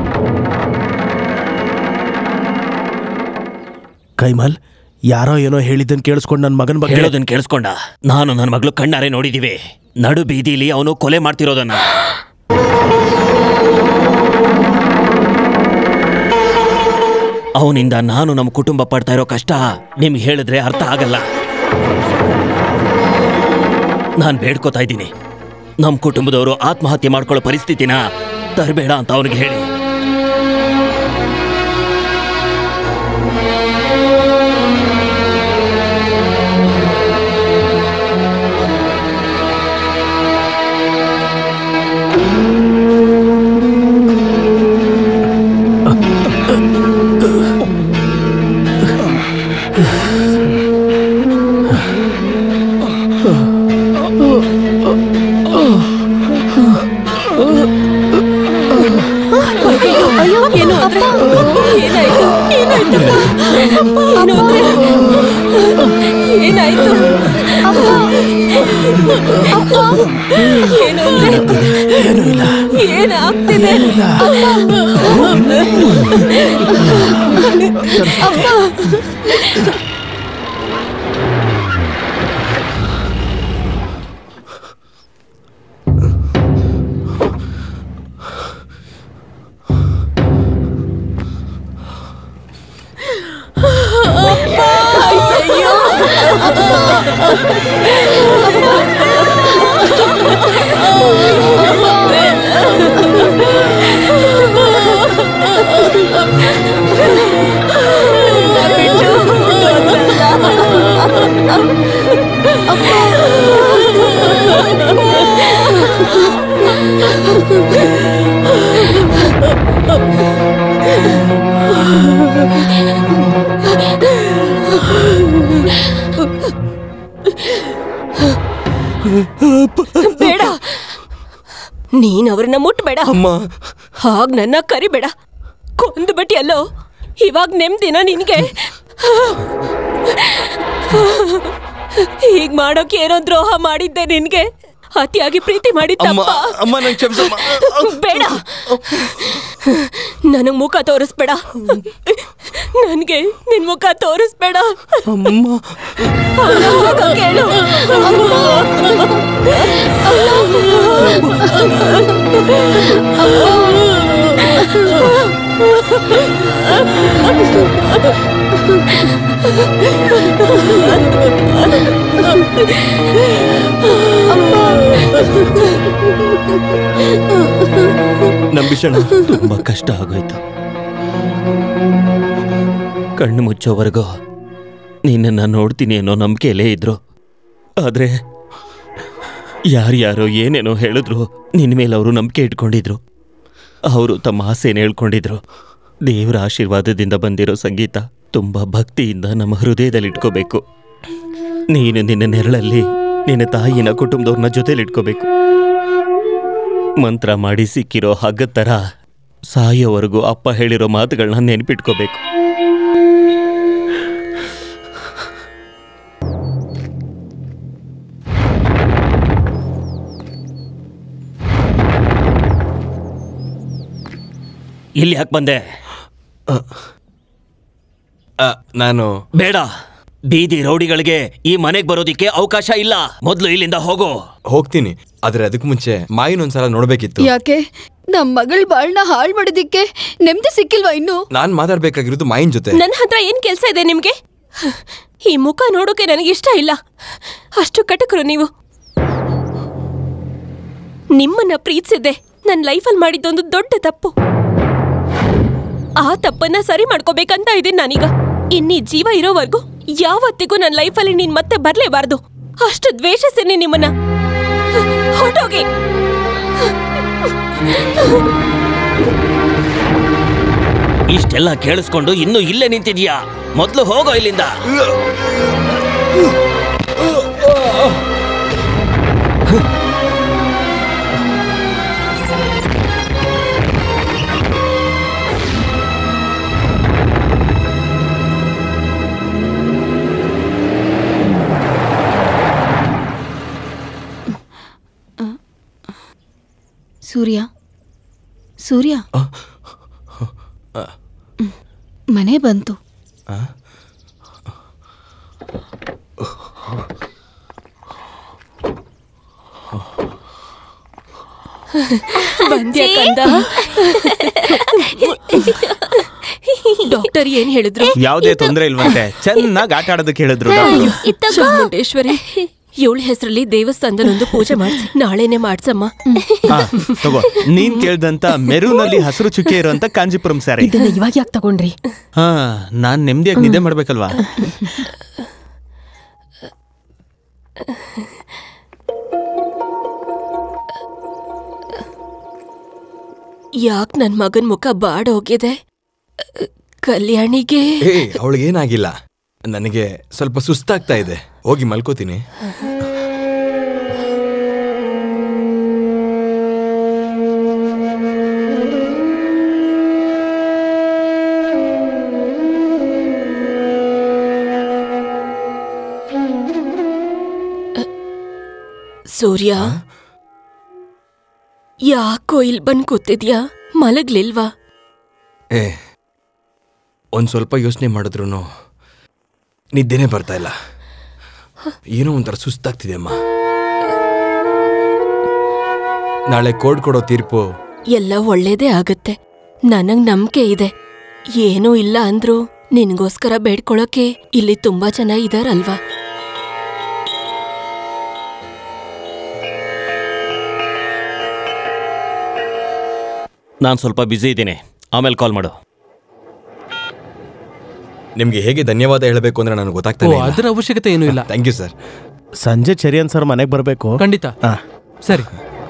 ಕೈಮಲ್ ಯಾರೋ ಏನೋ ಹೇಳಿದ್ದನ್ ಕೇಳಿಸ್ಕೊಂಡು ನನ್ನ ಮಗನ ಬಗ್ಗೆ ಹೇಳೋದನ್ನ ಕೇಳಿಸ್ಕೊಂಡ ನಾನು ನನ್ನ ಮಗಳು ಕಣ್ಣಾರೆ ನೋಡಿದೀವಿ ನಡು ಬೀದಿಲಿ ಅವನು ಕೊಲೆ ಮಾಡ್ತಿರೋದನ್ನ ಅವನಿಂದ ನಾನು ನಮ್ಮ ಕುಟುಂಬ ಪಡ್ತಾ ಇರೋ ಕಷ್ಟ ನಿಮ್ಗೆ ಹೇಳಿದ್ರೆ ಅರ್ಥ ಆಗಲ್ಲ ನಾನು ಬೇಡ್ಕೋತಾ ಇದ್ದೀನಿ ನಮ್ಮ ಕುಟುಂಬದವರು ಆತ್ಮಹತ್ಯೆ ಮಾಡ್ಕೊಳ್ಳೋ ಪರಿಸ್ಥಿತಿನ ತರಬೇಡ ಅಂತ ಅವನಿಗೆ ಹೇಳಿ ಅಯ್ಯೋ ಏನು ಅಂದ್ರೆ ಏನಾಯ್ತು ಏನಾಯ್ತು ಏನು ಅಂದ್ರೆ ಏನಾಯ್ತು ಏನು ಅಂದ್ರೆ ಏನಾಗ್ತಿದೆ ಬೇಡ ನೀನ್ ಅವ್ರನ್ನ ಮುಟ್ಬೇಡ ಅಮ್ಮ ಹಾಗ್ ನನ್ನ ಕರಿಬೇಡ ಕೊಂದು ಬಿಟ್ಟಿ ಅಲ್ಲೋ ಇವಾಗ ನೆಮ್ಮದಿನ ನಿನ್ಗೆ ಹೀಗ್ ಮಾಡೋಕೆ ಏನೋ ದ್ರೋಹ ಮಾಡಿದ್ದೆ ನಿನ್ಗೆ ಅತಿಯಾಗಿ ಪ್ರೀತಿ ಮಾಡಿ ಅಮ್ಮ ತಪ್ಪ ಅಮ್ಮ ನಂಗೆ ಕ್ಷಮಿಸಮ್ಮ ಬೇಡ ನನಗ್ ಮುಖ ತೋರಿಸ್ಬೇಡ ನನ್ಗೆ ನಿನ್ ಮುಖ ತೋರಿಸ್ಬೇಡ ಅಮ್ಮ ಅವ್ನ ಹೋಗೋ ಕೇಳು ನಂಬಿಷಣ ತುಂಬಾ ಕಷ್ಟ ಆಗೋಯ್ತು ಕಣ್ಣು ಮುಚ್ಚೋವರೆಗೂ ನಿನ್ನನ್ನು ನೋಡ್ತೀನಿ ಅನ್ನೋ ನಂಬಿಕೆಯಲ್ಲೇ ಇದ್ರು ಆದ್ರೆ ಯಾರ್ಯಾರೋ ಏನೇನೋ ಹೇಳಿದ್ರು ನಿನ್ನ ಮೇಲೆ ಅವರು ನಂಬಿಕೆ ಇಟ್ಕೊಂಡಿದ್ರು ಅವರು ತಮ್ಮ ಆಸೆನ ಹೇಳ್ಕೊಂಡಿದ್ರು ದೇವರ ಆಶೀರ್ವಾದದಿಂದ ಬಂದಿರೋ ಸಂಗೀತ ತುಂಬಾ ಭಕ್ತಿಯಿಂದ ನಮ್ಮ ಹೃದಯದಲ್ಲಿ ಇಟ್ಕೋಬೇಕು ನೀನು ನಿನ್ನ ನೆರಳಲ್ಲಿ ನಿನ್ನ ತಾಯಿನ ಕುಟುಂಬದವ್ರನ್ನ ಜೊತೆಲಿ ಇಟ್ಕೋಬೇಕು ಮಂತ್ರ ಮಾಡಿ ಸಿಕ್ಕಿರೋ ಹಗ್ಗದ ಥರ ಸಾಯೋವರೆಗೂ ಅಪ್ಪ ಹೇಳಿರೋ ಮಾತುಗಳನ್ನ ನೆನ್ಪಿಟ್ಕೋಬೇಕು ಇಲ್ಲಿ ಯಾಕೆ ಬಂದೆ ನಾನು ಬೇಡ ಬೀದಿ ರೌಡಿಗಳಿಗೆ ಈ ಮನೆಗೆ ಬರೋದಿಕ್ಕೆ ಅವಕಾಶ ಇಲ್ಲ ಮೊದಲು ಇಲ್ಲಿಂದ ಹೋಗೋ ಹೋಗ್ತೀನಿ ಆದ್ರೆ ಅದಕ್ಕೂ ಮುಂಚೆ ಮಾಯಿನೊಂದ್ಸಲ ನೋಡ್ಬೇಕಿತ್ತು ಯಾಕೆ ನಮ್ ಮಗಳ್ ಬಾಳ್ನ ಹಾಳ್ ಮಾಡೋದಿಕ್ಕೆ ನೆಮ್ಮದಿ ಸಿಕ್ಕಿಲ್ವಾ ಇನ್ನು ನಾನ್ ಮಾತಾಡ್ಬೇಕಾಗಿರೋದು ಮಾಯಿನ್ ಜೊತೆ ನನ್ನ ಹತ್ರ ಏನ್ ಕೆಲ್ಸ ಇದೆ ನಿಮ್ಗೆ ಈ ಮುಖ ನೋಡೋಕೆ ನನಗೆ ಇಷ್ಟ ಇಲ್ಲ ಅಷ್ಟು ಕಟಕರು ನೀವು ನಿಮ್ಮನ್ನ ಪ್ರೀತಿಸಿದ್ದೆ ನನ್ನ ಲೈಫಲ್ಲಿ ಮಾಡಿದ್ದೊಂದು ದೊಡ್ಡ ತಪ್ಪು ಆ ತಪ್ಪನ್ನ ಸರಿ ಮಾಡ್ಕೋಬೇಕಂತ ಇದೀನಿ ನಾನೀಗ ಇನ್ನೀ ಜೀವ ಇರೋವರೆಗೂ ಯಾವತ್ತಿಗೂ ನನ್ನ ಲೈಫಲ್ಲಿ ನೀನ್ ಮತ್ತೆ ಬರ್ಲೇಬಾರ್ದು ಅಷ್ಟು ದ್ವೇಷಿಸ್ತೀನಿ ನಿಮ್ಮನ್ನ ಹೊರಟೋಗಿ ಇಷ್ಟೆಲ್ಲ ಕೇಳಿಸ್ಕೊಂಡು ಇನ್ನು ಇಲ್ಲೇ ನಿಂತಿದ್ಯಾ ಮೊದ್ಲು ಹೋಗೋ ಇಲ್ಲಿಂದ ಸೂರ್ಯ ಸೂರ್ಯ ಹ್ಮ್. ಮನೆ ಬಂತು ಬಂದ್ಯಾ ಕಂದ ಡಾಕ್ಟರ್ ಏನ್ ಹೇಳಿದ್ರು ಯಾವುದೇ ತೊಂದರೆ ಇಲ್ವಂತೆ ಚೆನ್ನಾಗಿ ಆಟ ಆಡೋದಕ್ಕೆ ಹೇಳಿದ್ರು ಡಾಕ್ಟ್ರು. ಚಾಮುಂಡೇಶ್ವರಿ ಇವಳ ಹೆಸರಲ್ಲಿ ದೇವಸ್ಥಾನದಲ್ಲೊಂದು ಪೂಜೆ ಮಾಡ್ಸಿ ನಾಳೆನೆ ಮಾಡ್ಸಮ್ಮ ಹಾ, ತಗೋ ನೀನ್ ಕೇಳ್ದಂತ ಮೆರೂನಲ್ಲಿ ಹಸಿರು ಚುಕ್ಕೆ ಇರುವಂತ ಕಾಂಜಿಪುರಂ ಸ್ಯಾರಿ ಇದನ್ನ ಇವಾಗ ಯಾಕೆ ತಗೊಂಡ್ರಿ ಹಾ ನಾನ್ ನೆಮ್ಮದಿಯಾಗಿ ನಿದ್ದೆ ಮಾಡ್ಬೇಕಲ್ವಾ ಯಾಕ್ ನನ್ ಮಗನ್ ಮುಖ ಬಾಡೋಗಿದೆ ಕಲ್ಯಾಣಿಗೆ ಏ ಅವಳಿಗೇನಾಗಿಲ್ಲ ನನಗೆ ಸ್ವಲ್ಪ ಸುಸ್ತಾಗ್ತಾ ಇದೆ ಹೋಗಿ ಮಲ್ಕೋತೀನಿ ಸೂರ್ಯ ಯಾಕೋ ಇಲ್ ಬಂದ್ ಕೂತಿದ್ಯಾ ಮಲಗ್ಲಿಲ್ವಾ ಏ ಒಂದ್ ಸ್ವಲ್ಪ ಯೋಚನೆ ಮಾಡಿದ್ರು ನಿದ್ದೆನೇ ಬರ್ತಾ ಇಲ್ಲ ಏನೋ ಒಂಥರ ಸುಸ್ತಾಗ್ತಿದೆ ಅಮ್ಮ ನಾಳೆ ಕೋರ್ಟ್ ಕೊಡೋ ತೀರ್ಪು ಎಲ್ಲ ಒಳ್ಳೇದೇ ಆಗತ್ತೆ ನನಗ್ ನಂಬಿಕೆ ಇದೆ ಏನೂ ಇಲ್ಲ ಅಂದ್ರೂ ನಿನ್ಗೋಸ್ಕರ ಬೇಡ್ಕೊಳಕ್ಕೆ ಇಲ್ಲಿ ತುಂಬಾ ಜನ ಇದಾರಲ್ವಾ ನಾನು ಸ್ವಲ್ಪ ಬ್ಯುಸಿ ಇದ್ದೀನಿ ಆಮೇಲೆ ಕಾಲ್ ಮಾಡು ನಿಮ್ಗೆ ಹೇಗೆ ಧನ್ಯವಾದ ಹೇಳಬೇಕು ಅಂದ್ರೆ ನನಗೆ ಓ ಗೊತ್ತಾಗ್ತಾನೆ ಅದರ ಅವಶ್ಯಕತೆ ಏನೂ ಇಲ್ಲ ಥ್ಯಾಂಕ್ ಯು ಸರ್ ಸಂಜೆ ಚರಿಯನ್ ಸರ್ ಮನೆಗೆ ಬರಬೇಕು ಖಂಡಿತ ಸರಿ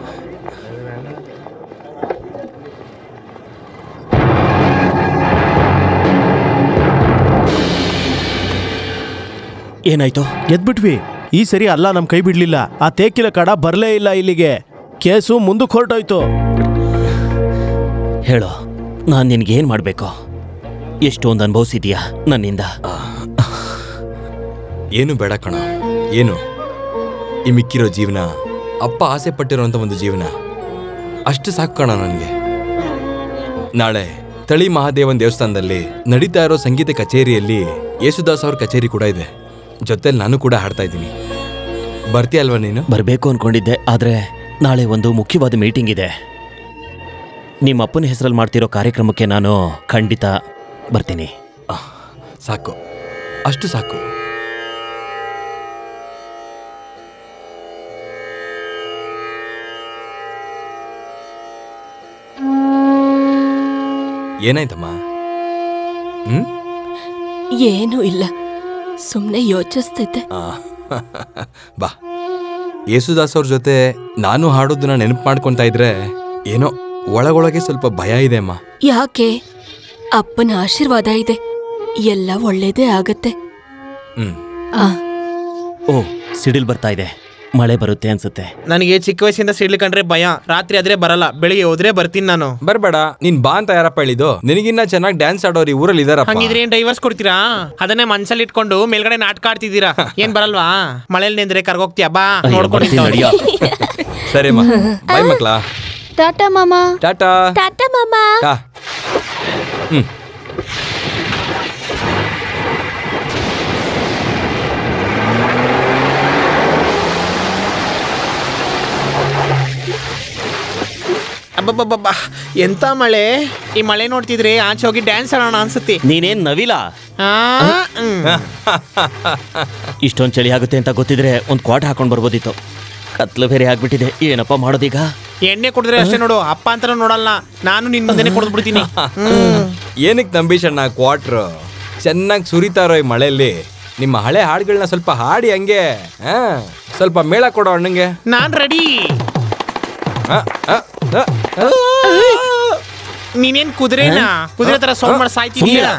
ಏನಾಯ್ತು ಗೆದ್ಬಿಟ್ವಿ ಈ ಸರಿ ಅಲ್ಲ ನಮ್ ಕೈ ಬಿಡ್ಲಿಲ್ಲ ಆ ತೇಕಿಲ ಕಡ ಬರ್ಲೇ ಇಲ್ಲ ಇಲ್ಲಿಗೆ ಕೇಸು ಮುಂದಕ್ಕೆ ಹೊರಟೋಯ್ತು ಹೇಳೋ ನಾನು ನಿನ್ಗೆ ಏನ್ ಮಾಡ್ಬೇಕು ಎಷ್ಟೊಂದು ಅನುಭವಿಸಿದ್ಯಾ ನನ್ನಿಂದ ಏನು ಬೇಡ ಕಣ ಏನು ಈ ಮಿಕ್ಕಿರೋ ಜೀವನ ಅಪ್ಪ ಆಸೆ ಪಟ್ಟಿರೋಂಥ ಒಂದು ಜೀವನ ಅಷ್ಟು ಸಾಕು ಕಣ ನನಗೆ ನಾಳೆ ತಳಿ ಮಹಾದೇವನ್ ದೇವಸ್ಥಾನದಲ್ಲಿ ನಡೀತಾ ಇರೋ ಸಂಗೀತ ಕಚೇರಿಯಲ್ಲಿ ಯೇಸುದಾಸ್ ಅವ್ರ ಕಚೇರಿ ಕೂಡ ಇದೆ ಜೊತೆಲಿ ನಾನು ಕೂಡ ಹಾಡ್ತಾ ಇದ್ದೀನಿ ಬರ್ತೀಯ ಅಲ್ವಾ ನೀನು ಬರಬೇಕು ಅನ್ಕೊಂಡಿದ್ದೆ ಆದ್ರೆ ನಾಳೆ ಒಂದು ಮುಖ್ಯವಾದ ಮೀಟಿಂಗ್ ಇದೆ ನಿಮ್ಮ ಅಪ್ಪನ ಹೆಸರಲ್ಲಿ ಮಾಡ್ತಿರೋ ಕಾರ್ಯಕ್ರಮಕ್ಕೆ ನಾನು ಖಂಡಿತ ಬರ್ತೀನಿ ಸಾಕು ಅಷ್ಟು ಸಾಕು ಏನಾಯ್ತಮ್ಮ ಹ್ಮ್ ಏನೂ ಇಲ್ಲ ಸುಮ್ನೆ ಯೋಚಿಸ್ತಿದ್ದೆ ಆ, ಬಾ ಯೇಸುದಾಸ್ ಅವ್ರ ಜೊತೆ ನಾನು ಹಾಡೋದನ್ನ ನೆನಪು ಮಾಡ್ಕೊಂತಾ ಇದ್ರೆ ಏನೋ ಒಳಗೊಳಗೆ ಸ್ವಲ್ಪ ಭಯ ಇದೆ ಅಮ್ಮ ಯಾಕೆ ಅಪ್ಪನ ಆಶೀರ್ವಾದ ಇದೆ ಎಲ್ಲ ಒಳ್ಳೇದೇ ಆಗತ್ತೆ ಹ್ಮ್ ಆ ಓ ಸಿಡಿಲ್ ಬರ್ತಾ ಇದೆ ಮಳೆ ಬರುತ್ತೆ ಅನ್ಸುತ್ತೆ ನನಗೆ ಚಿಕ್ಕ ವಯಸ್ಸಿಂದ ಸಿಡ್ಲು ಕಂಡ್ರೆ ಭಯ ರಾತ್ರಿ ಆದ್ರೆ ಬರಲ್ಲ ಬೆಳಿಗ್ಗೆ ಹೋದ್ರೆ ಬರ್ತೀನಿ ನಾನು ಬರ್ಬೇಡ ನೀನ್ ಬಾ ಅಂತ ಯಾರಪ್ಪ ಹೇಳಿದ್ದು ನಿನಗಿನ್ನ ಚೆನ್ನಾಗಿ ಡ್ಯಾನ್ಸ್ ಆಡೋರು ಈ ಊರಲ್ಲಿ ಇದಾರಪ್ಪ ಹಂಗಿದ್ರೆ ಏನ್ ಡೈವರ್ಸ್ ಕೊಡ್ತೀರಾ ಅದನ್ನೇ ಮನ್ಸಲ್ಲಿ ಇಟ್ಕೊಂಡು ಮೇಲ್ಗಡೆ ನಾಟಕ ಆಡ್ತಿದ್ದೀರಾ ಏನ್ ಬರಲ್ವಾ ಮಳೇಲಿ ನಿಂದ್ರೆ ಕರ್ಗೋಗ್ತೀಯಾ ಬಾ ನೋಡ್ಕೊಂಡು ಸರಿ ಅಮ್ಮ ಬಾಯ್ ಮಕ್ಳಾ ಟಾಟಾ ಮಾಮಾ ಟಾಟಾ ಟಾಟಾ ಮಾಮಾ ಟಾ ಹ್ಮ್ ಅಬ್ಬಬ್ಬಬ್ಬ ಎಂತ ಮಳೆ ಈ ಮಳೆ ನೋಡ್ತಿದ್ರೆ ಆಚೆ ಹೋಗಿ ಡ್ಯಾನ್ಸ್ ಆಡೋಣ ಅನ್ಸುತ್ತೆ ನೀನೇನ್ ನವಿಲ ಆ, ಹ್ಮ್. ಇಷ್ಟೊಂದು ಚಳಿ ಆಗುತ್ತೆ ಅಂತ ಗೊತ್ತಿದ್ರೆ ಒಂದು ಕ್ವಾಟ್ ಹಾಕೊಂಡ್ ಬರ್ಬೋದಿತ್ತು ಕತ್ಲು ಬೇರೆ ಆಗ್ಬಿಟ್ಟಿದೆ ಏನಪ್ಪ ಮಾಡೋದೀಗ ಎಣ್ಣೆ ಕುಡಿದ್ರೆ ಅಷ್ಟೇ ನೋಡು ಅಪ್ಪ ಅಂತ ನೋಡಲ್ಲ ನಾನು ನಿನ್ ಮುಂದೆನೆ ಕುಡಿದ್ಬಿಡ್ತೀನಿ ಹ್ಮ್ ಏನಕ್ಕೆ ನಂಬೀಶಣ್ಣ ಕ್ವಾಟ್ರು ಚೆನ್ನಾಗಿ ಸುರಿತಾ ಇರೋ ಈ ಮಳೆಯಲ್ಲಿ ನಿಮ್ಮ ಹಳೆ ಹಾಡುಗಳನ್ನ ಸ್ವಲ್ಪ ಹಾಡಿ ಹಂಗೆ ಹಾ ಸ್ವಲ್ಪ ಮೇಳ ಕೊಡೋ ಅಣ್ಣಂಗೆ ನಾನ್ ರೆಡಿ ಆ, ಆ, ಆ, ಆ. ನೀನೇನ್ ಕುದುರೆನಾ ಕುದುರೆ ತರ ಸೌಂಡ್ ಮಾಡಿ ಸಾಯ್ತಿದ್ಯಾ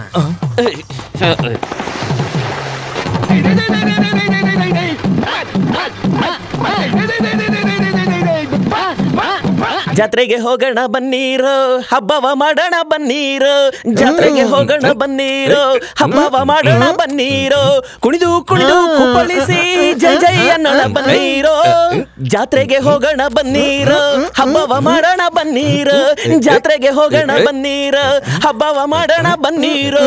ಜಾತ್ರೆಗೆ ಹೋಗೋಣ ಬನ್ನೀರು ಹಬ್ಬವ ಮಾಡೋಣ ಬನ್ನೀರು ಜಾತ್ರೆಗೆ ಹೋಗೋಣ ಬನ್ನೀರು ಹಬ್ಬವ ಮಾಡೋಣ ಬನ್ನೀರು ಕುಣಿದು ಕುಣಿದು ಕುಪ್ಪಳಿಸಿ ಜೈ ಜೈ ಅನ್ನೋಣ ಬನ್ನೀರು ಜಾತ್ರೆಗೆ ಹೋಗೋಣ ಬನ್ನೀರು ಹಬ್ಬವ ಮಾಡೋಣ ಬನ್ನೀರು ಜಾತ್ರೆಗೆ ಹೋಗೋಣ ಬನ್ನೀರು ಹಬ್ಬವ ಮಾಡೋಣ ಬನ್ನೀರು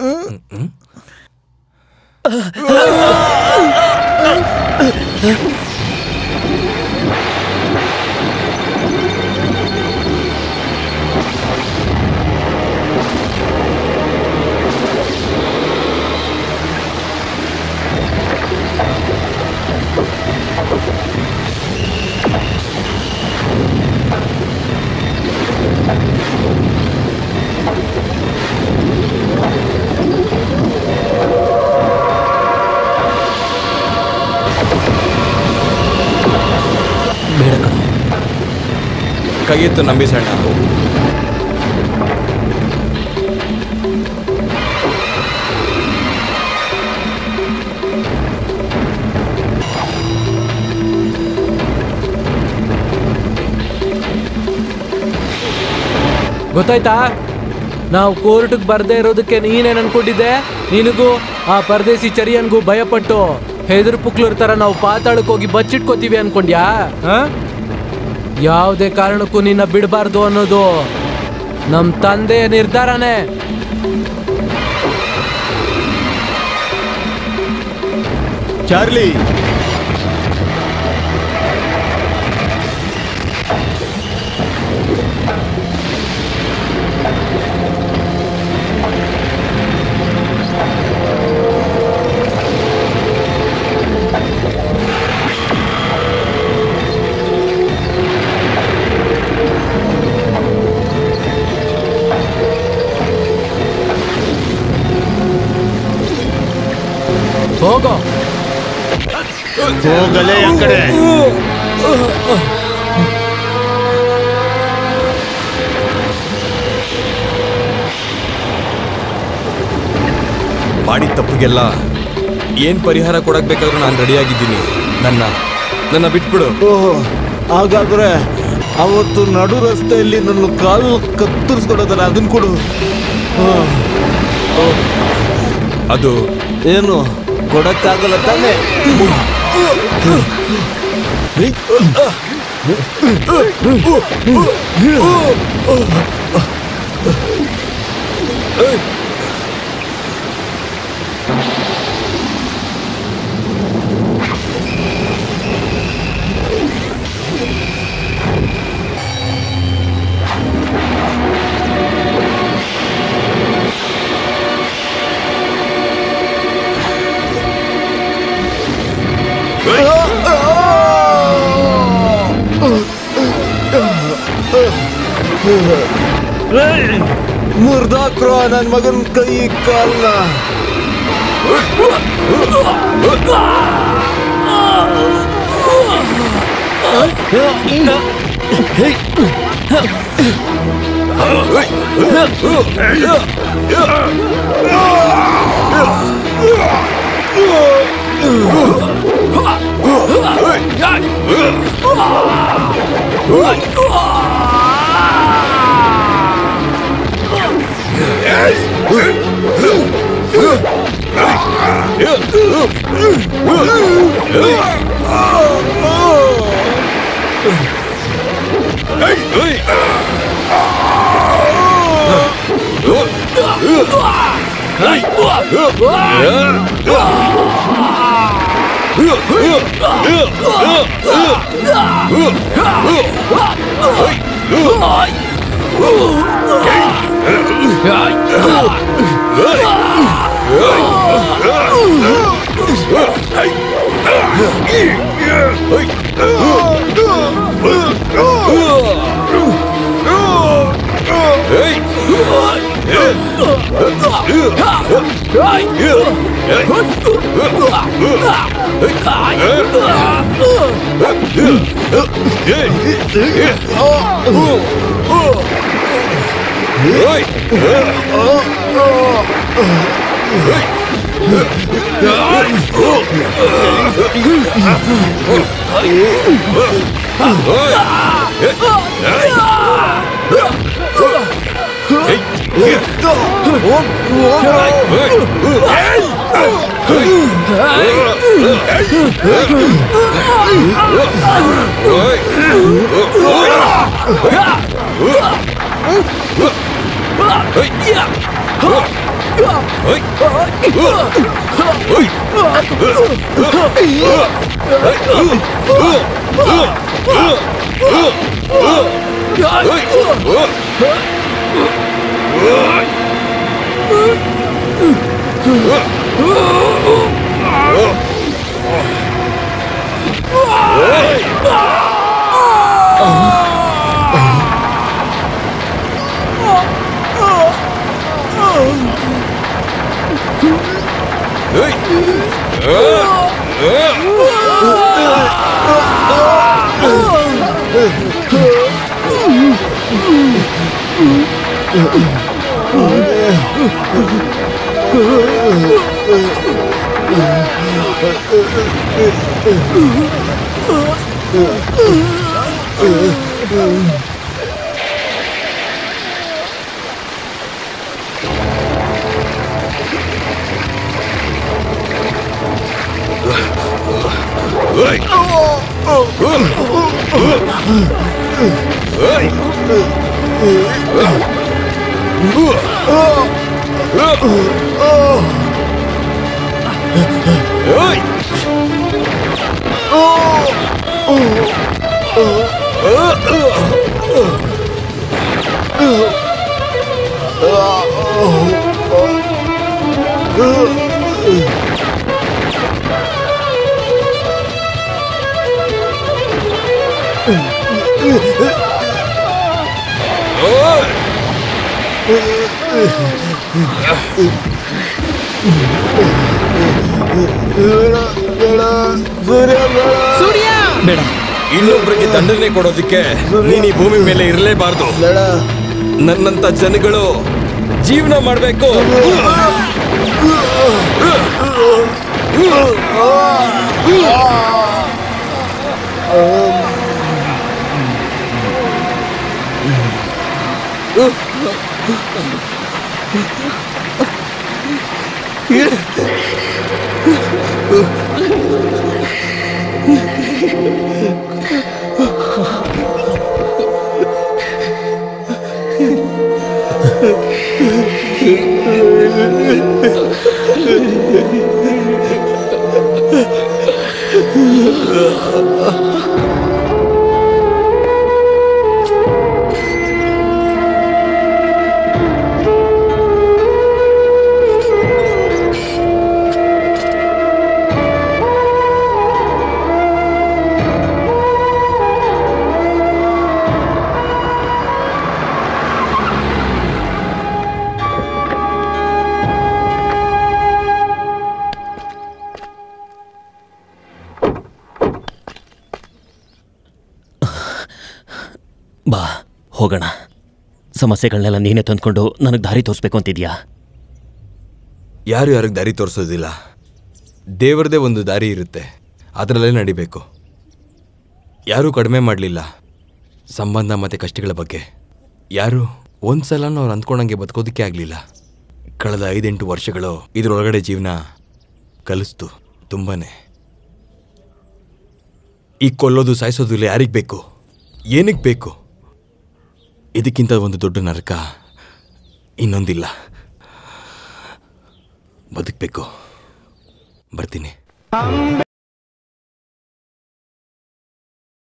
ಕೈ ಎತ್ತು ನಂಬೀಸಣ್ಣ ಗೊತ್ತಾಯ್ತಾ ನಾವು ಕೋರ್ಟ್ಗೆ ಬರ್ದೇ ಇರೋದಕ್ಕೆ ನೀನೇನ್ ಅನ್ಕೊಂಡಿದ್ದೆ ನಿನಗೂ ಆ ಪರದೇಸಿ ಚರಿಯನ್ಗೂ ಭಯಪಟ್ಟು ಹೆದರು ಪುಕ್ಲೂರ್ ತರ ನಾವು ಪಾತಾಳಕ್ಕೆ ಹೋಗಿ ಬಚ್ಚಿಟ್ಕೋತೀವಿ ಅನ್ಕೊಂಡ್ಯಾ ಆ? ಯಾವುದೇ ಕಾರಣಕ್ಕೂ ನಿನ್ನ ಬಿಡಬಾರ್ದು ಅನ್ನೋದು ನಮ್ ತಂದೆಯ ನಿರ್ಧಾರನೇ ಚಾರ್ಲಿ ಹೋಗೋ ಹೋಗಲೇ ಆ ಕಡೆ ಮಾಡಿದ ತಪ್ಪಿಗೆಲ್ಲ ಏನ್ ಪರಿಹಾರ ಕೊಡಕ್ ಬೇಕಾದ್ರೂ ನಾನು ರೆಡಿಯಾಗಿದ್ದೀನಿ ನನ್ನ ನನ್ನ ಬಿಟ್ಬಿಡು ಓಹೋ ಹಾಗಾದ್ರೆ ಅವತ್ತು ನಡು ರಸ್ತೆಯಲ್ಲಿ ನನ್ನ ಕಾಲು ಕತ್ತರಿಸ್ಕೊಡೋದಲ್ಲ ಅದನ್ನ ಕೊಡು ಆ, ಅದು ಏನು ಕೊಡಕ್ಕಾಗಲ್ಲ ತಾನೆ ಮುರ್ದಾಕ್ರೋ ನನ್ನ ಮಗನ ಕೈ ಕಾಲ್ನ Hey! ಸೂರ್ಯ ಬೇಡ ಇನ್ನೊಬ್ಬರಿಗೆ ದಂಡನೆ ಕೊಡೋದಕ್ಕೆ ನೀನ್ ಈ ಭೂಮಿ ಮೇಲೆ ಇರಲೇಬಾರ್ದು ನನ್ನಂತ ಜನಗಳು ಜೀವನ ಮಾಡಬೇಕು ಬಾ ಹೋಗೋಣ ಸಮಸ್ಯೆಗಳನ್ನೆಲ್ಲ ನೀನೇ ತಂದ್ಕೊಂಡು ನನಗೆ ದಾರಿ ತೋರಿಸ್ಬೇಕು ಅಂತಿದ್ಯಾ ಯಾರು ಯಾರಿಗೆ ದಾರಿ ತೋರಿಸೋದಿಲ್ಲ ದೇವರದೇ ಒಂದು ದಾರಿ ಇರುತ್ತೆ ಅದರಲ್ಲೇ ನಡಿಬೇಕು ಯಾರೂ ಕಡಿಮೆ ಮಾಡಲಿಲ್ಲ ಸಂಬಂಧ ಮತ್ತು ಕಷ್ಟಗಳ ಬಗ್ಗೆ ಯಾರು ಒಂದ್ಸಲನೂ ಅವ್ರು ಅಂದ್ಕೊಂಡಂಗೆ ಬದುಕೋದಕ್ಕೆ ಆಗಲಿಲ್ಲ ಕಳೆದ ಐದೆಂಟು ವರ್ಷಗಳು ಇದರೊಳಗಡೆ ಜೀವನ ಕಲಿಸ್ತು ತುಂಬಾನೇ ಈ ಕೊಲ್ಲೋದು ಸಾಯಿಸೋದು ಇಲ್ಲ ಯಾರಿಗೆ ಬೇಕು ಏನಕ್ಕೆ ಬೇಕು ಇದಕ್ಕಿಂತ ಒಂದು ದೊಡ್ಡ ನರಕ ಇನ್ನೊಂದಿಲ್ಲ ಬದುಕಬೇಕು ಬರ್ತೀನಿ